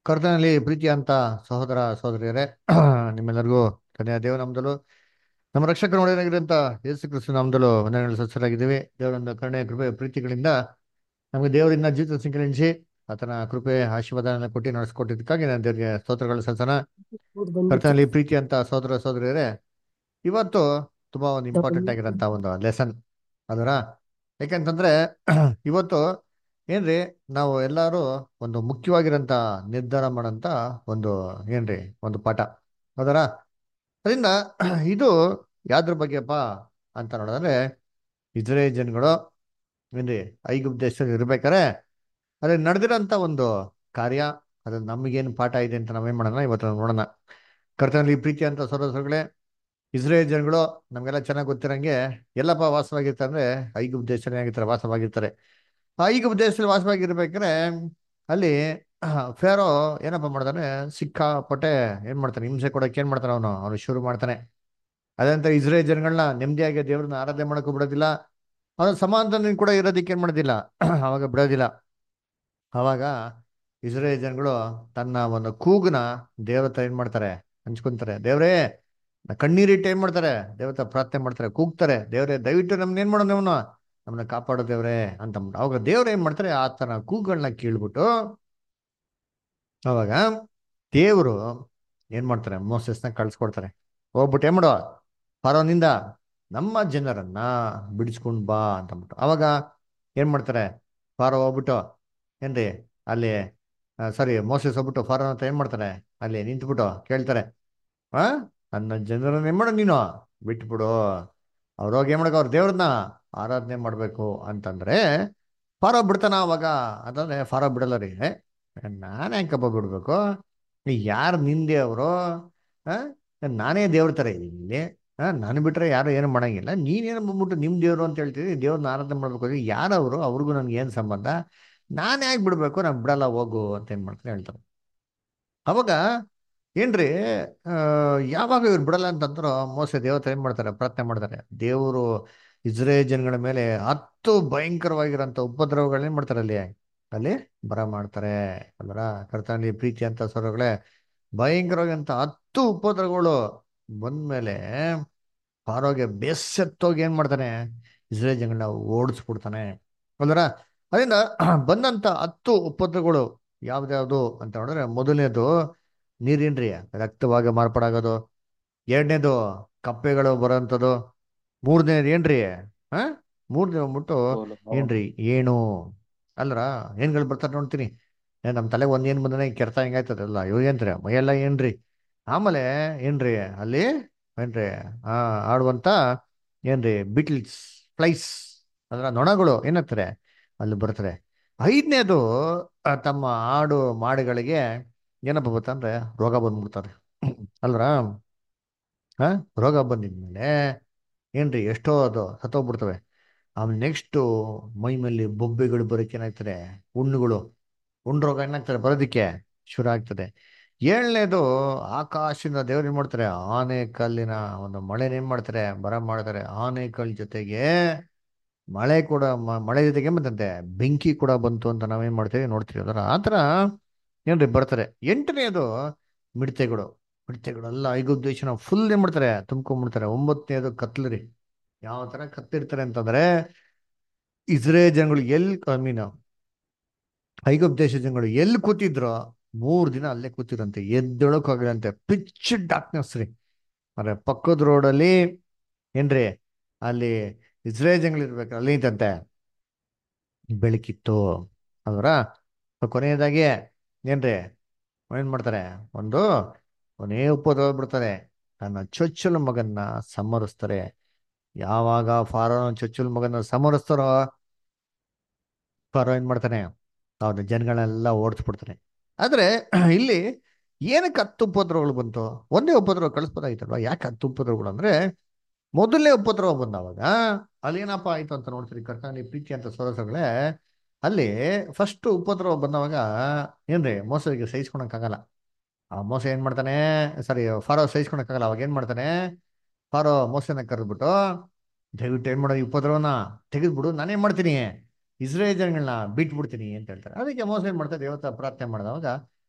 ಕರ್ತನಲ್ಲಿ ಪ್ರೀತಿ ಅಂತ ಸಹೋದರ ಸಹೋದರಿಯರೇ ನಿಮ್ಮೆಲ್ಲರಿಗೂ ಕನ್ಯಾ ದೇವ ನಾಮದಲ್ಲೂ ನಮ್ಮ ರಕ್ಷಕರ ಒಡೆಯನಾಗಿರುವಂತ ಯೇಸು ಕ್ರಿಸ್ತು ನಾಮದಲ್ಲೂ ವಂದನೆಗಳು ಸತ್ಸರಾಗಿದ್ದೀವಿ ದೇವರೊಂದು ಕರುಣೆ ಕೃಪೆ ಪ್ರೀತಿಗಳಿಂದ ನಮಗೆ ದೇವರಿಂದ ಜೀವಿತ ಸಂಕಲಿಸಿ ಆತನ ಕೃಪೆ ಆಶೀರ್ವಾದನ ಕೊಟ್ಟು ನಡೆಸ್ಕೊಟ್ಟಿದ್ದಕ್ಕಾಗಿ ನಾನು ದೇವರಿಗೆ ಸ್ತೋತ್ರಗಳು ಸಲ್ಸನ ಕರ್ತನಲ್ಲಿ ಪ್ರೀತಿ ಅಂತ ಸಹೋದರ ಸಹೋದರಿಯರೇ ಇವತ್ತು ತುಂಬಾ ಒಂದು ಇಂಪಾರ್ಟೆಂಟ್ ಆಗಿರೋಂಥ ಒಂದು ಲೆಸನ್ ಅದರ ಯಾಕಂತಂದ್ರೆ ಇವತ್ತು ಏನ್ರಿ ನಾವು ಎಲ್ಲರೂ ಒಂದು ಮುಖ್ಯವಾಗಿರೋಂಥ ನಿರ್ಧಾರ ಮಾಡೋಂಥ ಒಂದು ಏನ್ರಿ ಒಂದು ಪಾಠ ಅದರ ಅದರಿಂದ ಇದು ಯಾವ್ದ್ರ ಬಗ್ಗೆಪ್ಪ ಅಂತ ನೋಡಿದ್ರೆ ಇಸ್ರೇಲ್ ಜನಗಳು ಏನ್ರಿ ಐಗುಪ್ತ ದೇಶದಲ್ಲಿ ಇರ್ಬೇಕಾರೆ ಅದ್ರಲ್ಲಿ ನಡೆದಿರೋಂಥ ಒಂದು ಕಾರ್ಯ ಅದ್ರಲ್ಲಿ ನಮಗೇನು ಪಾಠ ಇದೆ ಅಂತ ನಾವೇನ್ ಮಾಡೋಣ ಇವತ್ತು ನೋಡೋಣ ಕರ್ತನಲ್ಲಿ ಪ್ರೀತಿ ಅಂತ ಸರೋಸಗಳೇ ಇಸ್ರೇಲ್ ಜನಗಳು ನಮಗೆಲ್ಲ ಚೆನ್ನಾಗಿ ಗೊತ್ತಿರಂಗೆ ಎಲ್ಲಪ್ಪ ವಾಸವಾಗಿರ್ತಾರೆ ಅಂದ್ರೆ ಐಗುಪ್ತ ದೇಶದಲ್ಲಿ ಆಗಿರ್ತಾರೆ ವಾಸವಾಗಿರ್ತಾರೆ ಆ ಐಗುಪ್ತ ದೇಶದಲ್ಲಿ ವಾಸವಾಗಿರ್ಬೇಕಾದ್ರೆ ಅಲ್ಲಿ ಫೇರೋ ಏನಪ್ಪ ಮಾಡ್ತಾನೆ ಸಿಕ್ಕಾಪಟ್ಟೆ ಏನ್ ಮಾಡ್ತಾನೆ ಹಿಂಸೆ ಕೊಡಕ್ಕೆ ಏನ್ ಮಾಡ್ತಾನೆ ಅವನು ಅವನು ಶುರು ಮಾಡ್ತಾನೆ ಅದಂತ ಇಸ್ರೇಲ್ ಜನಗಳನ್ನ ನೆಮ್ಮದಿಯಾಗಿ ದೇವ್ರನ್ನ ಆರಾಧನೆ ಮಾಡಕ್ಕೂ ಬಿಡೋದಿಲ್ಲ ಅವನ ಸಮಾಧಾನ ಕೂಡ ಇರೋದಕ್ಕೆ ಏನ್ ಮಾಡೋದಿಲ್ಲ ಅವಾಗ ಬಿಡೋದಿಲ್ಲ ಅವಾಗ ಇಸ್ರೇಲ್ ಜನಗಳು ತನ್ನ ಒಂದು ಕೂಗನ ದೇವ್ರ ಹತ್ರ ಏನ್ ಮಾಡ್ತಾರೆ ಹಂಚ್ಕೊಂತಾರೆ ದೇವ್ರೇ ಕಣ್ಣೀರಿಟ್ಟು ಏನ್ ಮಾಡ್ತಾರೆ ದೇವತ ಪ್ರಾರ್ಥನೆ ಮಾಡ್ತಾರೆ ಕೂಗ್ತಾರೆ ದೇವ್ರೆ ದಯವಿಟ್ಟು ನಮ್ನ ಏನ್ ಮಾಡೋದು ಅವನು ನಮ್ಮನ್ನ ಕಾಪಾಡೋ ದೇವ್ರೆ ಅಂತ ಅವಾಗ ದೇವ್ರ ಏನ್ ಮಾಡ್ತಾರೆ ಆತನ ಕೂಗಳನ್ನ ಕೇಳ್ಬಿಟ್ಟು ಅವಾಗ ದೇವರು ಏನ್ ಮಾಡ್ತಾರೆ ಮೋಸಸ್ನ ಕಳ್ಸ್ಕೊಡ್ತಾರೆ ಹೋಗ್ಬಿಟ್ಟು ಏನ್ ಮಾಡೋ ಫರೋನಿಂದ ನಮ್ಮ ಜನರನ್ನ ಬಿಡಿಸ್ಕೊಂಡ್ ಬಾ ಅಂತಂದ್ಬಿಟ್ಟು ಅವಾಗ ಏನ್ ಮಾಡ್ತಾರೆ ಫಾರೋ ಹೋಗ್ಬಿಟ್ಟು ಏನ್ರಿ ಅಲ್ಲಿ ಸಾರಿ ಮೋಸಸ್ ಹೋಗ್ಬಿಟ್ಟು ಫಾರೋನ್ ಅಂತ ಏನ್ ಮಾಡ್ತಾರೆ ಅಲ್ಲಿ ನಿಂತ್ಬಿಟ್ಟು ಕೇಳ್ತಾರೆ ಆ ನನ್ನ ಜನರನ್ನ ಏನ್ ಮಾಡೋ ನೀನು ಬಿಟ್ಬಿಡು ಅವ್ರೋಗಿ ಏನ್ ಮಾಡಕ ಅವ್ರ ದೇವ್ರನ್ನ ಆರಾಧನೆ ಮಾಡ್ಬೇಕು ಅಂತಂದ್ರೆ ಫಾರೋ ಬಿಡ್ತಾನ ಅವಾಗ ಅಂತಂದ್ರೆ ಫಾರೋ ಬಿಡಲ್ಲ ರೀ ನಾನೇ ಹೆಂಕಪ್ಪ ಬಿಡ್ಬೇಕು ಯಾರು ನಿಂದೆ ಅವರು ನಾನೇ ದೇವ್ರ ತರ ಇಲ್ಲಿ ನಾನು ಬಿಟ್ರೆ ಯಾರು ಏನು ಮಾಡಂಗಿಲ್ಲ ನೀನೇನು ಬಂದ್ಬಿಟ್ಟು ನಿಮ್ ದೇವ್ರು ಅಂತ ಹೇಳ್ತೀವಿ ದೇವ್ರನ್ನ ಆರಾಧನೆ ಮಾಡ್ಬೇಕು ಯಾರವರು ಅವ್ರಿಗೂ ನನ್ಗೆ ಏನ್ ಸಂಬಂಧ ನಾನೇ ಯಾಕೆ ಬಿಡ್ಬೇಕು ನಾನು ಬಿಡಲ್ಲ ಹೋಗು ಅಂತ ಏನ್ ಮಾಡ್ತಾರೆ ಹೇಳ್ತಾರೆ ಅವಾಗ ಏನ್ರಿ ಯಾವಾಗ ಇವ್ರು ಬಿಡಲ್ಲ ಅಂತಂದ್ರು ಮೋಸ ದೇವತೆ ಏನ್ ಮಾಡ್ತಾರೆ ಪ್ರಾರ್ಥನೆ ಮಾಡ್ತಾರೆ ದೇವರು ಇಸ್ರೇಲ್ ಜನಗಳ ಮೇಲೆ ಹತ್ತು ಭಯಂಕರವಾಗಿರೋಂಥ ಉಪದ್ರವಗಳನ್ನ ಏನ್ ಮಾಡ್ತಾರೆ ಅಲ್ಲಿ ಅಲ್ಲಿ ಬರ ಮಾಡ್ತಾರೆ ಅಲ್ವರ ಕರ್ತನಲ್ಲಿ ಪ್ರೀತಿ ಅಂತ ಸ್ವರಗಳೇ ಭಯಂಕರವಾಗಿಂತ ಹತ್ತು ಉಪದ್ರವಗಳು ಬಂದ್ಮೇಲೆ ಪಾರೋಗೆ ಬೆಸ್ಸೆತ್ತೋಗಿ ಏನ್ ಮಾಡ್ತಾನೆ ಇಸ್ರೇಲ್ ಜನಗಳನ್ನ ಓಡಿಸ್ಬಿಡ್ತಾನೆ ಅಲ್ವರ ಅದರಿಂದ ಬಂದಂತ ಹತ್ತು ಉಪದ್ರವಗಳು ಯಾವ್ದ್ಯಾವ್ದು ಅಂತ ನೋಡಿದ್ರೆ ಮೊದಲನೇದು ನೀರಿನ್ರಿ ರಕ್ತವಾಗಿ ಮಾರ್ಪಾಡಾಗೋದು ಎರಡನೇದು ಕಪ್ಪೆಗಳು ಬರೋಂಥದ್ದು ಮೂರನೇದು ಏನ್ರಿ ಹ ಮೂರನೇ ಬಂದ್ಬಿಟ್ಟು ಏನ್ರಿ ಏನು ಅಲ್ರ ಏನ್ಗಳು ಬರ್ತಾರೆ ನೋಡ್ತೀನಿ ನಮ್ಮ ತಲೆಗೆ ಒಂದ್ ಏನ್ ಬಂದ್ರೆ ಕೆರ್ತ ಹೆಂಗಾಯ್ತದಲ್ಲ ಇವ್ ಏನ್ರಿ ಮೈಯೆಲ್ಲ ಏನ್ರಿ ಆಮೇಲೆ ಏನ್ರಿ ಅಲ್ಲಿ ಏನ್ರಿ ಆ ಆಡುವಂತ ಏನ್ರಿ ಬಿಟ್ಲ್ಸ್ ಫ್ಲೈಸ್ ಅದ್ರ ನೊಣಗಳು ಏನಾಗ್ತಾರೆ ಅಲ್ಲಿ ಬರ್ತಾರೆ ಐದನೇದು ತಮ್ಮ ಆಡು ಮಾಡುಗಳಿಗೆ ಏನಪ್ಪ ಗೊತ್ತಂದ್ರೆ ರೋಗ ಬಂದ್ಬಿಡ್ತಾರೆ ಅಲ್ರ ಹ ರೋಗ ಬಂದಿದ್ಮೇಲೆ ಏನ್ರಿ ಎಷ್ಟೋ ಅದು ಸತ್ತೋಗ್ಬಿಡ್ತವೆ ಆಮೇಲೆ ನೆಕ್ಸ್ಟು ಮೈ ಮೇಲೆ ಬೊಬ್ಬೆಗಳು ಬರೋಕೆ ಏನಾಗ್ತದೆ ಹುಣ್ಣುಗಳು ಹುಣ್ಣು ರೋಗ ಏನಾಗ್ತದೆ ಬರೋದಕ್ಕೆ ಶುರು ಆಗ್ತದೆ ಏಳನೇದು ಆಕಾಶದಿಂದ ದೇವ್ರು ಏನ್ ಮಾಡ್ತಾರೆ ಆನೆ ಕಲ್ಲಿನ ಒಂದು ಮಳೆನ ಏನ್ ಮಾಡ್ತಾರೆ ಬರ ಮಾಡ್ತಾರೆ ಆನೆ ಕಲ್ ಜೊತೆಗೆ ಮಳೆ ಕೂಡ ಮಳೆ ಜೊತೆಗೆ ಬಂತಂತೆ ಬೆಂಕಿ ಕೂಡ ಬಂತು ಅಂತ ನಾವೇನ್ ಮಾಡ್ತೀವಿ ನೋಡ್ತೀವಿ ಅದರ ಆತರ ಏನ್ರಿ ಬರ್ತಾರೆ ಎಂಟನೇದು ಮಿಡತೆಗಳು ಮಿಡತೆಗಳು ಎಲ್ಲ ಐಗುಪ್ತ ದೇಶನ ಫುಲ್ ಏನ್ ಮಾಡ್ತಾರೆ ತುಂಬ್ಕೊಂಡ್ಬಿಡ್ತಾರೆ ಒಂಬತ್ತನೇದು ಕತ್ಲರಿ ಯಾವ ತರ ಕತ್ತಿರ್ತಾರೆ ಅಂತಂದ್ರೆ ಇಸ್ರೇಲ್ ಜನಗಳು ಎಲ್ಲಿ ಐ ಮೀನ್ ಐಗುಪ್ತ ದೇಶ ಜನಗಳು ಎಲ್ಲಿ ಕೂತಿದ್ರು ಮೂರ್ ದಿನ ಅಲ್ಲೇ ಕೂತಿರಂತೆ ಎದ್ದೊಳಕ್ ಹೋಗಿರಂತೆ ಪಿಚ್ ಡಾರ್ಕ್ನೆಸ್ ರೀ ಅಂದ್ರೆ ಪಕ್ಕದ ರೋಡಲ್ಲಿ ಏನ್ರಿ ಅಲ್ಲಿ ಇಸ್ರೇಲ್ ಜನಗಳು ಇರ್ಬೇಕು ಅಲ್ಲಿ ನಿಂತಂತೆ ಬೆಳಕಿತ್ತು ಅದರ ಕೊನೆಯದಾಗಿ ಏನ್ರಿ ಏನ್ ಮಾಡ್ತಾರೆ ಒಂದು ಕೊನೆ ಉಪದ್ರವ ಬಿಡ್ತಾರೆ ತನ್ನ ಚೊಚ್ಚಲು ಮಗನ್ನ ಸಮರಿಸ್ತಾರೆ ಯಾವಾಗ ಫಾರೋನ ಚೊಚ್ಚಲು ಮಗನ ಸಮರಿಸ್ತಾರೋ ಫಾರೋ ಏನ್ ಮಾಡ್ತಾನೆ ಅವ್ರ ಜನಗಳನ್ನೆಲ್ಲ ಓಡಿಸ್ಬಿಡ್ತಾನೆ ಆದ್ರೆ ಇಲ್ಲಿ ಏನಕ್ಕೆ ಹತ್ತು ಉಪದ್ರವಗಳು ಬಂತು ಒಂದೇ ಉಪದ್ರವ ಕಳಿಸ್ಬೋದಾಗಿತ್ತಲ್ವಾ ಯಾಕೆ ಹತ್ತು ಉಪದ್ರವಗಳು ಅಂದ್ರೆ ಮೊದಲನೇ ಉಪದ್ರವ ಬಂದವಾಗ ಅಲ್ಲಿ ಏನಪ್ಪ ಆಯ್ತು ಅಂತ ನೋಡ್ತೀರಿ ಕರ್ತನಲ್ಲಿ ಪ್ರೀತಿ ಅಂತ ಸೊರಸಗಳೇ ಅಲ್ಲಿ ಫಸ್ಟ್ ಉಪದ್ರವ ಬಂದವಾಗ ಏನ್ರಿ ಮೋಸದಿಗೆ ಸಹಿಸ್ಕೊಳಕ್ಕಾಗಲ್ಲ ಆ ಮೋಸ ಏನ್ ಮಾಡ್ತಾನೆ ಸಾರಿ ಫಾರೋ ಸಹಿಸ್ಕೊಳಕ್ಕಾಗಲ್ಲ ಅವಾಗ ಏನ್ ಮಾಡ್ತಾನೆ ಫಾರೋ ಮೋಸನ ಕರೆದ್ಬಿಟ್ಟು ದಯವಿಟ್ಟು ಏನ್ ಮಾಡೋದು ಈ ಉಪದ್ರವನ ತೆಗೆದ್ಬಿಡು ನಾನೇನ್ ಮಾಡ್ತೀನಿ ಇಸ್ರೇಲ್ ಜನಗಳನ್ನ ಬಿಟ್ಬಿಡ್ತೀನಿ ಅಂತ ಹೇಳ್ತಾರೆ ಅದಕ್ಕೆ ಮೋಸ ಏನ್ ಮಾಡ್ತಾರೆ ದೇವತ ಪ್ರಾರ್ಥನೆ ಮಾಡಿದವಾಗ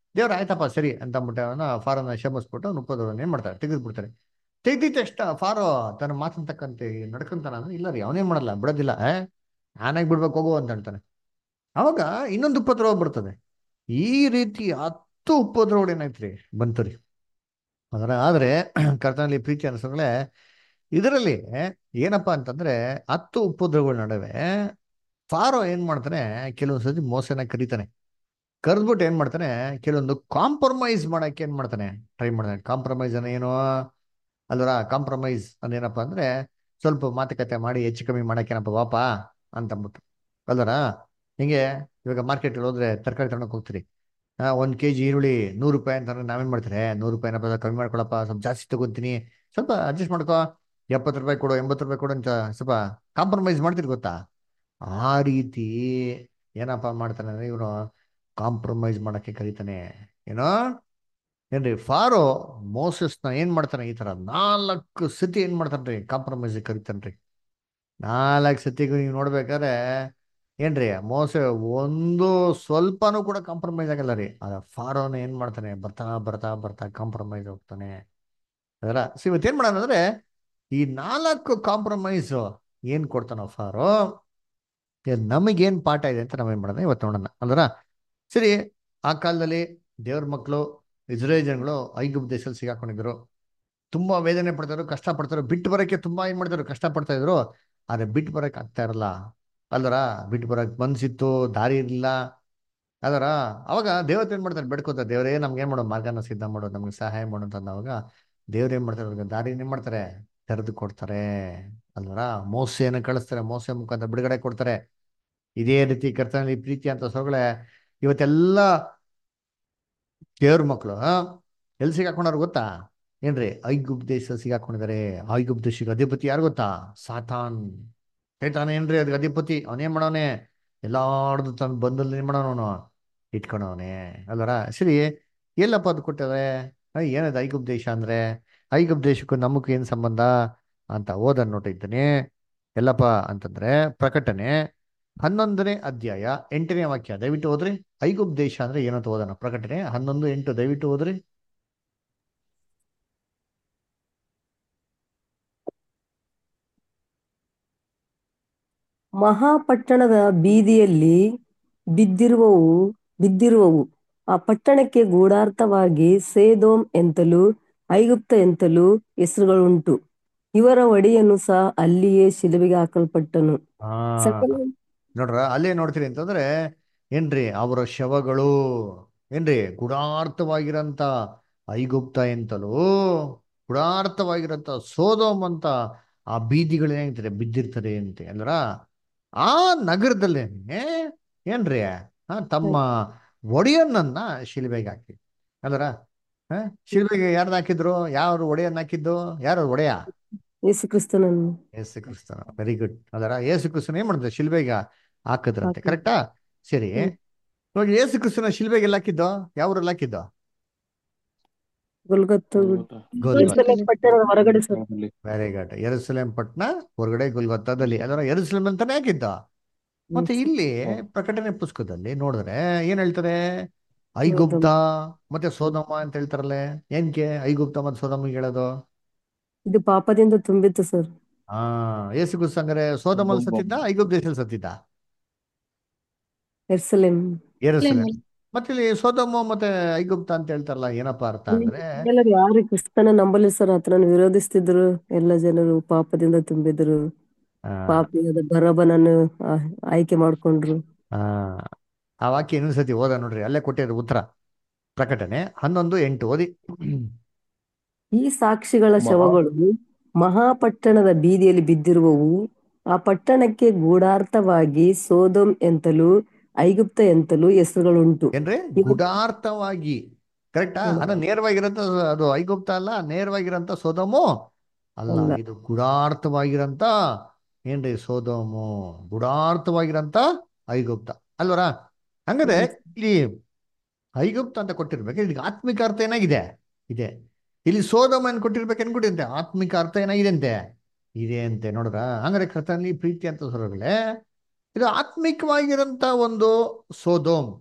ದೇವ್ರ ಆಯ್ತಪ್ಪ ಸರಿ ಅಂತ ಅಂದ್ಬಿಟ್ಟು ಅವನ ಫಾರನ್ನ ಶಮಿಸ್ಬಿಟ್ಟು ಅವ್ನು ಉಪದ್ರವನ್ನ ಏನ್ ಮಾಡ್ತಾರೆ ತೆಗೆದು ಬಿಡ್ತಾರೆ ತೆಗ್ದಿದ್ದ ತಕ್ಷಣ ಫಾರೋ ತನ್ನ ಮಾತಿನ ತಕ್ಕಂತೆ ನಡ್ಕೊಂತಾನ ಅಂದ್ರೆ ಇಲ್ಲ ರೀ ಅವನೇನ್ ಮಾಡಲ್ಲ ಬಿಡೋದಿಲ್ಲ ಏ ನಾನಾಗಿ ಬಿಡ್ಬೇಕು ಹೋಗು ಅಂತ ಹೇಳ್ತಾನೆ ಅವಾಗ ಇನ್ನೊಂದು ಉಪದ್ರವ ಬರ್ತದೆ ಈ ರೀತಿ ಹತ್ತು ಉಪದ್ರವ ಏನಾಯ್ತ್ರಿ ಬಂತು ರೀ ಅದರ ಆದ್ರೆ ಕರ್ತನಲ್ಲಿ ಪ್ರೀತಿ ಅನ್ಸೋಗಳೇ ಇದರಲ್ಲಿ ಏನಪ್ಪಾ ಅಂತಂದ್ರೆ ಹತ್ತು ಉಪದ್ರವಗಳ ನಡುವೆ ಫಾರೋ ಏನ್ ಮಾಡ್ತಾನೆ ಕೆಲವೊಂದು ಸತಿ ಮೋಸನ ಕರೀತಾನೆ ಕರೆದ್ಬಿಟ್ಟು ಏನ್ ಮಾಡ್ತಾನೆ ಕೆಲವೊಂದು ಕಾಂಪ್ರಮೈಸ್ ಮಾಡಕ್ಕೆ ಏನ್ ಮಾಡ್ತಾನೆ ಟ್ರೈ ಮಾಡ್ತಾನೆ ಕಾಂಪ್ರಮೈಸ್ ಅನ್ನ ಏನು ಅಲ್ವರ ಕಾಂಪ್ರಮೈಸ್ ಅಂದೇನಪ್ಪ ಅಂದ್ರೆ ಸ್ವಲ್ಪ ಮಾತುಕತೆ ಮಾಡಿ ಹೆಚ್ಚು ಕಮ್ಮಿ ಮಾಡಕ್ಕೇನಪ್ಪ ವಾಪ ಅಂತ ಅಂದ್ಬಿಟ್ಟು ಅಲ್ವರ ಹಿಂಗೆ ಇವಾಗ ಮಾರ್ಕೆಟ್ ಹೋದ್ರೆ ತರಕಾರಿ ತಗೊಂಡೋಗಿ ಹೋಗ್ತೀರಿ ಆ, ಒಂದ್ ಕೆ ಜಿ ಈರುಳ್ಳಿ ನೂರು ರೂಪಾಯಿ ಅಂತಂದ್ರೆ ನಾವೇನ್ ಮಾಡ್ತಾರೆ ನೂರು ರೂಪಾಯಿನಪ್ಪ ಕಮ್ಮಿ ಮಾಡ್ಕೊಳಪ್ಪ ಸ್ವಲ್ಪ ಜಾಸ್ತಿ ತಗೊಂತೀನಿ ಸ್ವಲ್ಪ ಅಡ್ಜಸ್ಟ್ ಮಾಡ್ಕೋ ಎಪ್ಪತ್ತು ರೂಪಾಯಿ ಕೊಡು ಎಂಬತ್ತು ರೂಪಾಯಿ ಕೊಡು ಅಂತ ಸ್ವಲ್ಪ ಕಾಂಪ್ರಮೈಸ್ ಮಾಡ್ತೀರಿ ಗೊತ್ತಾ ಆ ರೀತಿ ಏನಪ್ಪ ಮಾಡ್ತಾನೆ ಅಂದ್ರೆ ಇವನು ಕಾಂಪ್ರಮೈಸ್ ಮಾಡಕ್ಕೆ ಕರೀತಾನೆ ಏನೋ ಏನ್ರಿ ಫಾರೋ ಮೋಸಸ್ನ ಏನ್ ಮಾಡ್ತಾನೆ ಈ ತರ ನಾಲ್ಕು ಸತಿ ಏನ್ ಮಾಡ್ತಾನ್ರಿ ಕಾಂಪ್ರಮೈಸ್ ಕರಿತಾನ್ರಿ ನಾಲ್ಕು ಸತಿಗೂ ನೀವು ನೋಡ್ಬೇಕಾದ್ರೆ ಏನ್ರಿ ಮೋಸ ಒಂದು ಸ್ವಲ್ಪನೂ ಕೂಡ ಕಾಂಪ್ರಮೈಸ್ ಆಗಲ್ಲ ರೀ ಅದ ಫಾರೋನ ಏನ್ ಮಾಡ್ತಾನೆ ಬರ್ತಾ ಬರ್ತಾ ಬರ್ತಾ ಕಾಂಪ್ರಮೈಸ್ ಹೋಗ್ತಾನೆ ಅದರ ಸೊ ಇವತ್ತು ಏನ್ ಮಾಡೋಣ ಅಂದ್ರೆ ಈ ನಾಲ್ಕು ಕಾಂಪ್ರಮೈಸ್ ಏನ್ ಕೊಡ್ತಾನೋ ಫಾರೋ ಇದು ನಮಗೇನ್ ಪಾಠ ಇದೆ ಅಂತ ನಾವೇನ್ ಮಾಡೋಣ ಇವತ್ತು ನೋಡೋಣ ಅಲ್ವರ ಸರಿ ಆ ಕಾಲದಲ್ಲಿ ದೇವ್ರ ಮಕ್ಕಳು ಇಸ್ರೇಲ್ ಜನಗಳು ಐಗುಪ್ತ ದೇಶದಲ್ಲಿ ಸಿಗಾಕೊಂಡಿದ್ರು ತುಂಬಾ ವೇದನೆ ಪಡ್ತಾರು ಕಷ್ಟ ಪಡ್ತಾರು ಬಿಟ್ಟು ಬರಕ್ಕೆ ತುಂಬಾ ಏನ್ ಮಾಡ್ತಾರು ಕಷ್ಟ ಪಡ್ತಾ ಇದ್ರು ಆದ್ರೆ ಬಿಟ್ಟು ಬರಕ್ ಆಗ್ತಾ ಇರಲ್ಲ ಅಲ್ವರ ಬಿಟ್ಟು ಬರಕ್ ಮನ್ಸಿತ್ತು ದಾರಿ ಇರ್ಲಿಲ್ಲ ಅದರ ಅವಾಗ ದೇವತೆ ಏನ್ ಮಾಡ್ತಾರೆ ಬೆಡ್ಕೋತಾರೆ ದೇವರೇ ನಮ್ಗೆ ಏನ್ ಮಾಡೋ ಮಾರ್ಗನ ಸಿದ್ಧ ಮಾಡೋದು ನಮ್ಗೆ ಸಹಾಯ ಮಾಡು ಅಂತ ಅಂದಾಗ ದೇವ್ರು ಏನ್ ಮಾಡ್ತಾರೆ ಅವ್ರಿಗೆ ದಾರಿ ಏನ್ ಮಾಡ್ತಾರೆ ತೆರೆದು ಕೊಡ್ತಾರೆ ಅಲ್ವರ ಮೋಸೆಯನ್ನು ಕಳಿಸ್ತಾರೆ ಮೋಸೆ ಮುಖಾಂತರ ಬಿಡುಗಡೆ ಕೊಡ್ತಾರೆ ಇದೇ ರೀತಿ ಕರ್ತನಲ್ಲಿ ಪ್ರೀತಿ ಅಂತ ಸೊಗಳೆ ಇವತ್ತೆಲ್ಲ ದೇವ್ರ ಮಕ್ಕಳು ಎಲ್ಲಿ ಸಿಗಾಕೊಂಡವ್ರು ಗೊತ್ತಾ ಏನ್ರಿ ಐಗುಪ್ತ ದೇಶ ಸಿಗಾಕೊಂಡಿದ್ದಾರೆ ಐಗುಪ್ತ ದೇಶಕ್ಕೆ ಅಧಿಪತಿ ಯಾರು ಗೊತ್ತಾ ಸಾತಾನ್ ಹೇಳ್ತಾನೆ ಏನ್ರಿ ಅದಕ್ಕೆ ಅಧಿಪತಿ ಅವನೇನ್ ಮಾಡವನೆ ಎಲ್ಲಾರ್ದು ತನ್ನ ಬಂದಲ್ಲಿ ಏನ್ ಮಾಡೋನು ಇಟ್ಕೊಂಡವನೆ ಅಲ್ವರ ಸರಿ ಎಲ್ಲಪ್ಪ ಅದು ಕೊಟ್ಟವೆ ಏನದು ಐಗುಪ್ತ ದೇಶ ಅಂದ್ರೆ ಐಗುಪ್ತ ದೇಶಕ್ಕೂ ನಮಗೂ ಏನ್ ಸಂಬಂಧ ಅಂತ ಓದನ್ ನೋಟಿದ್ದೀನಿ ಎಲ್ಲಪ್ಪ ಅಂತಂದ್ರೆ ಪ್ರಕಟಣೆ ಹನ್ನೊಂದನೇ ಅಧ್ಯಾಯ ಎಂಟನೇ ವಾಕ್ಯ ದಯವಿಟ್ಟು ಓದ್ರಿ ಐಗುಪ್ತ ದೇಶ ಅಂದ್ರೆ ಏನಂತ ಓದೋಣ ಪ್ರಕಟಣೆ ಹನ್ನೊಂದು ಎಂಟು ದಯವಿಟ್ಟು ಓದ್ರಿ ಮಹಾಪಟ್ಟಣದ ಬೀದಿಯಲ್ಲಿ ಬಿದ್ದಿರುವವು ಬಿದ್ದಿರುವವು ಆ ಪಟ್ಟಣಕ್ಕೆ ಗೂಢಾರ್ಥವಾಗಿ ಸೇದೋಮ್ ಎಂತಲೂ ಐಗುಪ್ತ ಎಂತಲೂ ಹೆಸರುಗಳುಂಟು ಇವರ ಒಡೆಯನು ಸಹ ಅಲ್ಲಿಯೇ ಶಿಲುಬೆಗೆ ಹಾಕಲ್ಪಟ್ಟನು ಆ ಸಕಲ ನೋಡ್ರ ಅಲ್ಲೇ ನೋಡ್ತೀರಿ ಅಂತಂದ್ರೆ ಏನ್ರಿ ಅವರ ಶವಗಳು ಏನ್ರಿ ಗುಡಾರ್ಥವಾಗಿರಂತ ಐಗುಪ್ತ ಎಂತಲೂ ಗುಡಾರ್ಥವಾಗಿರಂತ ಸೋದೋಮ್ ಅಂತ ಆ ಬೀದಿಗಳು ಏನಾಗ್ತಾರೆ ಬಿದ್ದಿರ್ತದೆ ಅಂತೆ ಅಲ್ರ ಆ ನಗರದಲ್ಲೇನೆ ಏನ್ರಿ ಆ, ತಮ್ಮ ಒಡೆಯನ್ನನ್ನ ಶಿಲ್ಬೆಗೆ ಹಾಕಿ ಅಲ್ರ ಆ, ಶಿಲ್ಬೆಗೆ ಯಾರ್ದು ಹಾಕಿದ್ರು ಯಾರು ಒಡೆಯನ್ನ ಹಾಕಿದ್ದು ಯಾರು ಒಡೆಯ ಯೇಸು ಕ್ರಿಸ್ತನನ್ನು ಯೇಸು ಕ್ರಿಸ್ತನ ವೆರಿ ಗುಡ್ ಅದರ ಯೇಸು ಕ್ರಿಸ್ತನ ಏನ್ ಮಾಡಿದ್ರೆ ಶಿಲ್ಬೆಗೆ ಹಾಕಿದ್ರಂತೆ ಹಾಕಿದ್ರು. ಕರೆಕ್ಟಾ ಸರಿ ಹ್ಮ್. ಇವಾಗ ಯೇಸು ಕ್ರಿಸ್ತನ ಶಿಲ್ಬೆಗೆ ಎಲ್ಲ ಹಾಕಿದ್ದೋ ಯಾವ ಊರಲ್ಲಿ ಹಾಕಿದ್ದೋ ಗೊಲ್ಗೊತ್ತು ಗೊಲ್ಗೊತ್ತ ಯೆರೂಸಲೇಮ್ ಪಟ್ಟಣದ ಹೊರಗಡೆ ಸರ್ ವೆರಿ ಗುಡ್ ಯೆರೂಸಲೇಮ್ ಪಟ್ನ ಹೊರಗಡೆ ಗುಲ್ಗೊತ್ತದಲ್ಲಿ ಅದರ ಯೆರೂಸಲೇಮ್ ಅಂತಾನೆ ಹಾಕಿದ್ದ ಮತ್ತೆ ಇಲ್ಲಿ ಪ್ರಕಟಣೆ ಪುಸ್ತಕದಲ್ಲಿ ನೋಡಿದ್ರೆ ಏನ್ ಹೇಳ್ತಾರೆ ಐಗುಪ್ತ ಮತ್ತೆ ಸೋದಮ ಅಂತ ಹೇಳ್ತಾರಲ್ಲೇ ಏನ್ಕೆ ಐಗುಪ್ತ ಮತ್ತೆ ಸೋದಮ್ಗೆ ಹೇಳೋದು ಇದು ಪಾಪದಿಂದ ತುಂಬಿತ್ತು ಸರ್ ಹಾ ಯೇಸು ಕ್ರಿಸ್ತ ಹಂಗಾರೆ ಸೋದಮಲ್ಲಿ ಸತ್ತಿದ್ದ ಐಗುಪ್ತ ದೇಶದಲ್ಲಿ ಸತ್ತಿದ್ದ ಎರ್ಸಲೇಮ್ ಯೆರೂಸಲೇಮ್ ಮತ್ತೆ ಇಲ್ಲಿ ಸೋದಮ ಮತ್ತೆ ಐಗುಪ್ತ ಅಂತ ಹೇಳ್ತಾರಲ್ಲ ಏನಪ್ಪಾ ಅರ್ಥ ಅಂದ್ರೆ ಎಲ್ಲರೂ ಯಾರು ಕ್ರಿಸ್ತನ ನಂಬಲಿ ಸರ್ ಆತನನ್ನು ವಿರೋಧಿಸ್ತಿದ್ರು ಎಲ್ಲ ಜನರು ಪಾಪದಿಂದ ತುಂಬಿದ್ರು ಆ, ಪಾಪಿಯಾದ ಬರಬನನ್ನು ಆ- ಆಯ್ಕೆ ಮಾಡ್ಕೊಂಡ್ರು ಆ, ಆ ವಾಕ್ಯ ಇನ್ನೊಂದ್ಸತಿ ಓದ ನೋಡ್ರಿ ಅಲ್ಲೇ ಕೊಟ್ಟಿರೋ ಉತ್ತರ ಪ್ರಕಟಣೆ ಹನ್ನೊಂದು ಎಂಟು ಓದಿ ಈ ಸಾಕ್ಷಿಗಳ ಮಹಾ- ಶವಗಳು ಮಹಾಪಟ್ಟಣದ ಬೀದಿಯಲ್ಲಿ ಬಿದ್ದಿರುವವು ಆ ಪಟ್ಟಣಕ್ಕೆ ಗೂಢಾರ್ಥವಾಗಿ ಸೋದೋಮ್ ಎಂತಲೂ ಐಗುಪ್ತ ಎಂತಲೂ ಹೆಸರುಗಳುಂಟು ಏನ್ರಿ ಇವು- ಗುಡಾರ್ಥವಾಗಿ ಕರೆಕ್ಟಾ ಹೌದು. ಅದ ನೇರವಾಗಿರಂತ ಅದು ಐಗುಪ್ತ ಅಲ್ಲ ನೇರವಾಗಿರಂತ ಸೋದೋಮು ಅಲ್ಲ ಅಲ್ಲ. ಇದು ಗುಡಾರ್ಥವಾಗಿರಂತ ಏನ್ರಿ ಸೋದೋಮು ಗುಡಾರ್ಥವಾಗಿರಂತ ಐಗುಪ್ತ ಅಲ್ವರ ಹಂಗಾದ್ರೆ ಇಲ್ಲಿ ಐಗುಪ್ತ ಅಂತ ಕೊಟ್ಟಿರ್ಬೇಕು ಇದಕ್ಕೆ ಆತ್ಮಿಕ ಅರ್ಥ ಏನಾಗಿದೆ ಇದೆ ಇಲ್ಲಿ ಸೋದೋಮ ಏನ್ ಕೊಟ್ಟಿರ್ಬೇಕು ಅನ್ಕೊಟ್ಟಿಂತೆ ಆತ್ಮಿಕ ಅರ್ಥ ಏನಾಗಿದೆ ಅಂತೆ ಇದೆ ಅಂತೆ ನೋಡ್ರ ಹಂಗಾರೆ ಕರ್ತನಲ್ಲಿ ಪ್ರೀತಿ ಅಂತ ಸೊರಗಳೇ ಇದು ಆತ್ಮಿಕವಾಗಿರಂತ ಒಂದು ಸೋದೋಮ್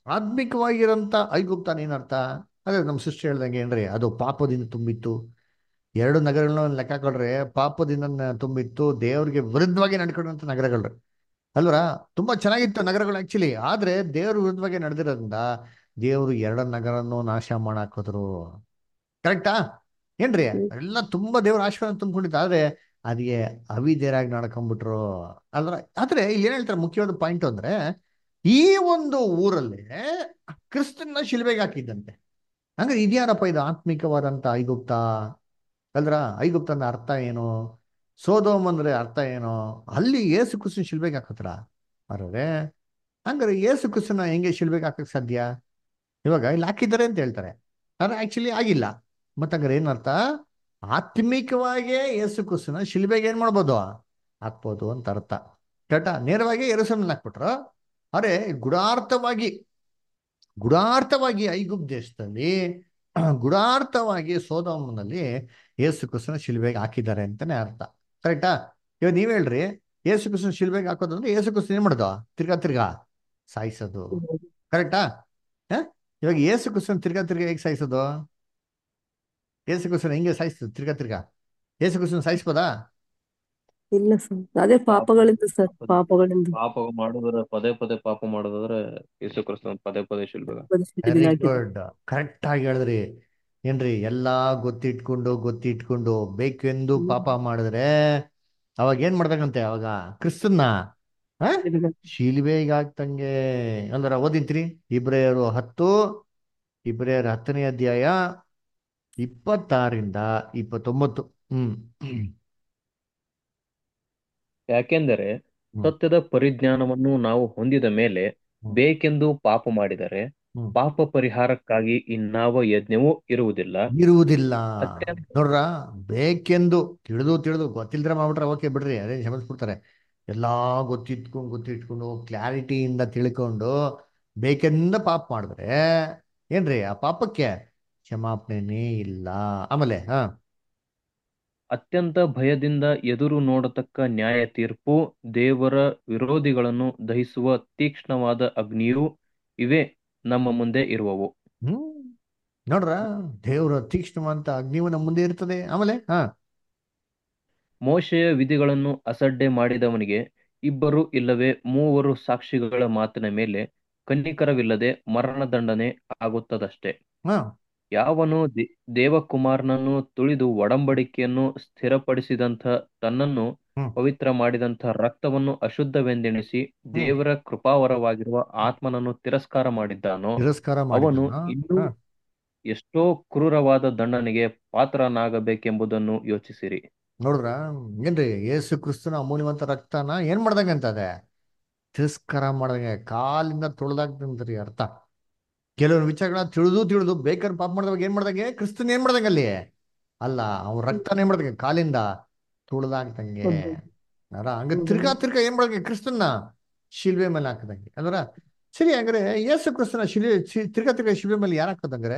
ಆತ್ಮಿಕವಾಗಿರೋಂಥ ಐಗುಪ್ತ ಏನರ್ಥ ಅದೇ ನಮ್ಮ ಸಿಸ್ಟರ್ ಹೇಳ್ದಂಗೆ ಏನ್ರಿ ಅದು ಪಾಪದಿಂದ ತುಂಬಿತ್ತು ಎರಡು ನಗರಗಳನ್ನ ಲೆಕ್ಕ ಹಾಕೊಂಡ್ರೆ ಪಾಪದಿಂದ ನ- ತುಂಬಿತ್ತು ದೇವ್ರಿಗೆ ವಿರುದ್ಧವಾಗಿ ನಡ್ಕೊಂಡಂತ ನಗರಗಳು ಅಲ್ವರ ತುಂಬಾ ಚೆನ್ನಾಗಿತ್ತು ನಗರಗಳು ಆಕ್ಚುಲಿ ಆದ್ರೆ ದೇವ್ರ ವಿರುದ್ಧವಾಗಿ ನಡೆದಿರೋದ್ರಿಂದ ದೇವ್ರು ಎರಡು ನಗರನ್ನು ನಾಶ ಮಾಡಾಕೋದ್ರು ಕರೆಕ್ಟಾ ಏನ್ರಿ ಎಲ್ಲ ತುಂಬಾ ದೇವ್ರ ಆಶೀರ್ವಾದ ತುಂಬಿಕೊಂಡಿತ್ತು ಆದ್ರೆ ಅದಿಗೆ ಅವಿದೇರಾಗಿ ನಡ್ಕೊಂಡ್ಬಿಟ್ರು ಅಲ್ರ ಆದ್ರೆ ಇಲ್ಲಿ ಏನ್ ಹೇಳ್ತಾರೆ ಮುಖ್ಯವಾದ ಪಾಯಿಂಟ್ ಅಂದ್ರೆ ಈ ಒಂದು ಊರಲ್ಲಿ ಕ್ರಿಸ್ತನ್ನ ಶಿಲ್ಬೆಗೆ ಹಾಕಿದ್ದಂತೆ ಹಂಗಾರೆ ಇದ್ಯಾರಪ್ಪ ಇದು ಆತ್ಮಿಕವಾದಂತ ಐಗುಪ್ತ ಅಲ್ರ ಐಗುಪ್ತನ ಅರ್ಥ ಏನು ಸೋದೋಮ್ ಅಂದ್ರೆ ಅರ್ಥ ಏನು ಅಲ್ಲಿ ಏಸು ಕ್ರಿಸ್ತನ ಶಿಲ್ಬೆಗೆ ಹಾಕತ್ರ ಅರೇ ಹಂಗಾರೆ ಏಸು ಕ್ರಿಸ್ತನ ಹೆಂಗೆ ಶಿಲ್ಬೆಗೆ ಹಾಕಕ್ ಸಾಧ್ಯ ಇವಾಗ ಇಲ್ಲಿ ಹಾಕಿದ್ದಾರೆ ಅಂತ ಹೇಳ್ತಾರೆ ಆದ್ರೆ ಆಕ್ಚುಲಿ ಆಗಿಲ್ಲ ಮತ್ತೆ ಹಂಗಾರೆ ಏನರ್ಥ ಆತ್ಮಿಕವಾಗೇ ಯೇಸು ಕ್ರಿಸ್ತನ ಶಿಲ್ಬೆಗೆ ಏನ್ ಮಾಡ್ಬೋದು ಹಾಕ್ಬೋದು ಅಂತ ಅರ್ಥ ಕರೆಕ್ಟಾ ನೇರವಾಗಿ ಎರಸಮಲ್ಲಿ ಹಾಕ್ಬಿಟ್ರು ಅರೆ ಗುಡಾರ್ಥವಾಗಿ ಗುಡಾರ್ಥವಾಗಿ ಐಗುಪ್ ದೇಶದಲ್ಲಿ ಗುಡಾರ್ಥವಾಗಿ ಸೋದೋಮನಲ್ಲಿ ಯೇಸು ಕ್ರಿಸ್ತನ ಶಿಲ್ಬೆಗೆ ಹಾಕಿದ್ದಾರೆ ಅಂತಾನೆ ಅರ್ಥ ಕರೆಕ್ಟಾ ಇವಾಗ ನೀವ್ ಹೇಳ್ರಿ ಯೇಸು ಕ್ರಿಸ್ತನ ಶಿಲ್ಬೆಗೆ ಹಾಕೋದು ಅಂದ್ರೆ ಯೇಸು ಕ್ರಿಸ್ತನ ಏನ್ ಮಾಡೋದು ತಿರ್ಗಾ ತಿರ್ಗಾ ಸಾಯಿಸೋದು ಕರೆಕ್ಟಾ ಹ? ಇವಾಗ ಯೇಸು ಕ್ರಿಸ್ತನ ತಿರ್ಗಾ ತಿರ್ಗಾ ಹೇಗೆ ಸಾಯಿಸೋದು ಯೇಸು ಕ್ರಿಸ್ತನ ಹೆಂಗೆ ಸಾಯಿಸ್ತದೆ ತಿರ್ಗಾ ತಿರ್ಗಾ ಯೇಸು ಕ್ರಿಸ್ತನ ಸಾಯಿಸ್ಬೋದಾ ಇಲ್ಲ ಸರ್ ಅದೇ ಪಾಪಗಳಿಂದ ಸರ್ ಪಾಪ- ಪಾಪಗಳಿಂದ ಪಾಪ ಮಾಡುದ್ರೆ ಪದೇ ಪದೇ ಪಾಪ ಮಾಡೋದಾದ್ರೆ ಯೇಸು ಕ್ರಿಸ್ತನ ಪದೇ ಪದೇ ಶಿಲ್ಬೆಗೆ ಶಿಲುಬೆಗೆ ವೆರಿ ಹಾಕಿದ್ರು. ಗುಡ್ ಕರೆಕ್ಟ್ ಆಗಿ ಹೇಳಿದ್ರಿ ಏನ್ರಿ ಎಲ್ಲಾ ಗೊತ್ತಿಟ್ಕೊಂಡು ಗೊತ್ತಿಟ್ಕೊಂಡು ಬೇಕೆಂದು ಪಾಪ ಮಾಡಿದ್ರೆ ಅವಾಗ ಏನ್ ಮಾಡ್ದಂಗಂತೆ ಅವಾಗ ಕ್ರಿಸ್ತನ್ನ ಹ ಶಿಲುಬೆಗೆ ಶಿಲ್ಬೆಗೆ ಹಾಕ್ತಂಗೆ ಅಂದ್ರ ಓದಿಂತ್ರಿ ಇಬ್ರಿಯರು ಹತ್ತು ಇಬ್ರಿಯರ ಹತ್ತನೇ ಅಧ್ಯಾಯ ಇಪ್ಪತ್ತಾರಿಂದ ಇಪ್ಪತ್ತೊಂಬತ್ತು ಹ್ಮ್ ಯಾಕೆಂದರೆ ಹ್ಮ್. ಸತ್ಯದ ಪರಿಜ್ಞಾನವನ್ನು ನಾವು ಹೊಂದಿದ ಮೇಲೆ ಹ್ಮ್. ಬೇಕೆಂದು ಪಾಪ ಮಾಡಿದರೆ ಹ್ಮ್. ಪಾಪ ಪರಿಹಾರಕ್ಕಾಗಿ ಇನ್ನಾವ ಯಜ್ಞವೂ ಇರುವುದಿಲ್ಲ ಇರುವುದಿಲ್ಲ ಅತ್ಯಂತ ನೋಡ್ರ ಬೇಕೆಂದು ತಿಳಿದು ತಿಳಿದು ಗೊತ್ತಿಲ್ದ್ರೆ ಮಾಡ್ಬಿಟ್ರೆ ಓಕೆ ಬಿಡ್ರಿ ಅದೇ ಕ್ಷಮಿಸ್ಬಿಡ್ತಾರೆ ಎಲ್ಲಾ ಗೊತ್ತಿಟ್ಕೊಂಡು ಗೊತ್ತಿಟ್ಕೊಂಡು ಕ್ಲಾರಿಟಿಯಿಂದ ತಿಳ್ಕೊಂಡು ಬೇಕೆಂದ ಪಾಪ ಮಾಡಿದ್ರೆ ಏನ್ರಿ ಆ ಪಾಪಕ್ಕೆ ಕ್ಷಮಾಪಣೆನೇ ಇಲ್ಲ ಆಮೇಲೆ ಹಾ ಅತ್ಯಂತ ಭಯದಿಂದ ಎದುರು ನೋಡತಕ್ಕ ನ್ಯಾಯ ತೀರ್ಪು ದೇವರ ವಿರೋಧಿಗಳನ್ನು ದಹಿಸುವ ತೀಕ್ಷ್ಣವಾದ ಅಗ್ನಿಯೂ ಇವೇ ನಮ್ಮ ಮುಂದೆ ಇರುವವು ಹ್ಮ್ ನೋಡ್ರ ದೇವರ ತೀಕ್ಷ್ಣವಂತ ಅಗ್ನಿವು ನಮ್ಮ ಮುಂದೆ ಇರ್ತದೆ ಆಮೇಲೆ ಹಾ ಮೋಶೆಯ ವಿಧಿಗಳನ್ನು ಅಸಡ್ಡೆ ಮಾಡಿದವನಿಗೆ ಇಬ್ಬರು ಇಲ್ಲವೇ ಮೂವರು ಸಾಕ್ಷಿಗಳ ಮಾತಿನ ಮೇಲೆ ಕನ್ನಿಕರವಿಲ್ಲದೆ ಮರಣದಂಡನೆ ಆಗುತ್ತದಷ್ಟೆ ಹಾ ಯಾವನು ದೇ- ದೇವಕುಮಾರನನ್ನು ತುಳಿದು ಒಡಂಬಡಿಕೆಯನ್ನು ಸ್ಥಿರಪಡಿಸಿದಂಥ ತನ್ನನ್ನು ಹ್ಮ್. ಪವಿತ್ರ ಮಾಡಿದಂಥ ರಕ್ತವನ್ನು ಅಶುದ್ಧವೆಂದೆಣಿಸಿ ದೇವರ ಕೃಪಾವರವಾಗಿರುವ ಆತ್ಮನನ್ನು ತಿರಸ್ಕಾರ ಮಾಡಿದ್ದಾನೋ ತಿರಸ್ಕಾರ ಅವನು ಮಾಡಿದ್ದಾನೋ? ಇನ್ನೂ ಹಾ. ಎಷ್ಟೋ ಕ್ರೂರವಾದ ದಂಡನೆಗೆ ಪಾತ್ರನಾಗಬೇಕೆಂಬುದನ್ನು ಯೋಚಿಸಿರಿ ನೋಡ್ರ ಏನ್ರಿ ಯೇಸು ಕ್ರಿಸ್ತನ ಅಮೂಲ್ಯವಂತ ರಕ್ತನ ಏನ್ ಮಾಡ್ದಂಗೆ ಅಂತದೆ ತಿರಸ್ಕಾರ ಮಾಡ್ದಂಗೆ ಕಾಲಿಂದ ತೊಳೆದಾಗ್ತಂತ್ರಿ ಅರ್ಥ ಕೆಲವೊಂದು ವಿಚಾರಗಳನ್ನ ತಿಳಿದು ತಿಳಿದು ಬೇಕಾದ್ರೆ ಪಾಪ ಮಾಡಿದವಾಗ ಏನ್ ಮಾಡ್ದಂಗೆ ಕ್ರಿಸ್ತನ್ ಏನ್ ಮಾಡ್ದಂಗೆ ಅಲ್ಲಿ ಅಲ್ಲ ಅವ್ನ ರಕ್ತನ ಏನ್ ಮಾಡ್ದಂಗೆ ಕಾಲಿಂದ ತುಳಿದಾಗ್ತಂಗೆ ಹೌದು. ಅಲ್ಲ ಹಂಗ ತಿರ್ಗಾ ತಿರ್ಗಾ ಏನ್ ಮಾಡ್ದಂಗೆ ಕ್ರಿಸ್ತನ್ನ ಶಿಲ್ವೆ ಮೇಲೆ ಹಾಕದಂಗೆ ಅಂದ್ರ ಸರಿ ಹಂಗಾರೆ ಯೇಸು ಕ್ರಿಸ್ತನ ಶಿಲ್ವೆ ಶಿ- ತಿರ್ಗಾ ತಿರ್ಗಾ ಶಿಲ್ವೆ ಮೇಲೆ ಯಾರು ಹಾಕೋದಂಗ್ರೆ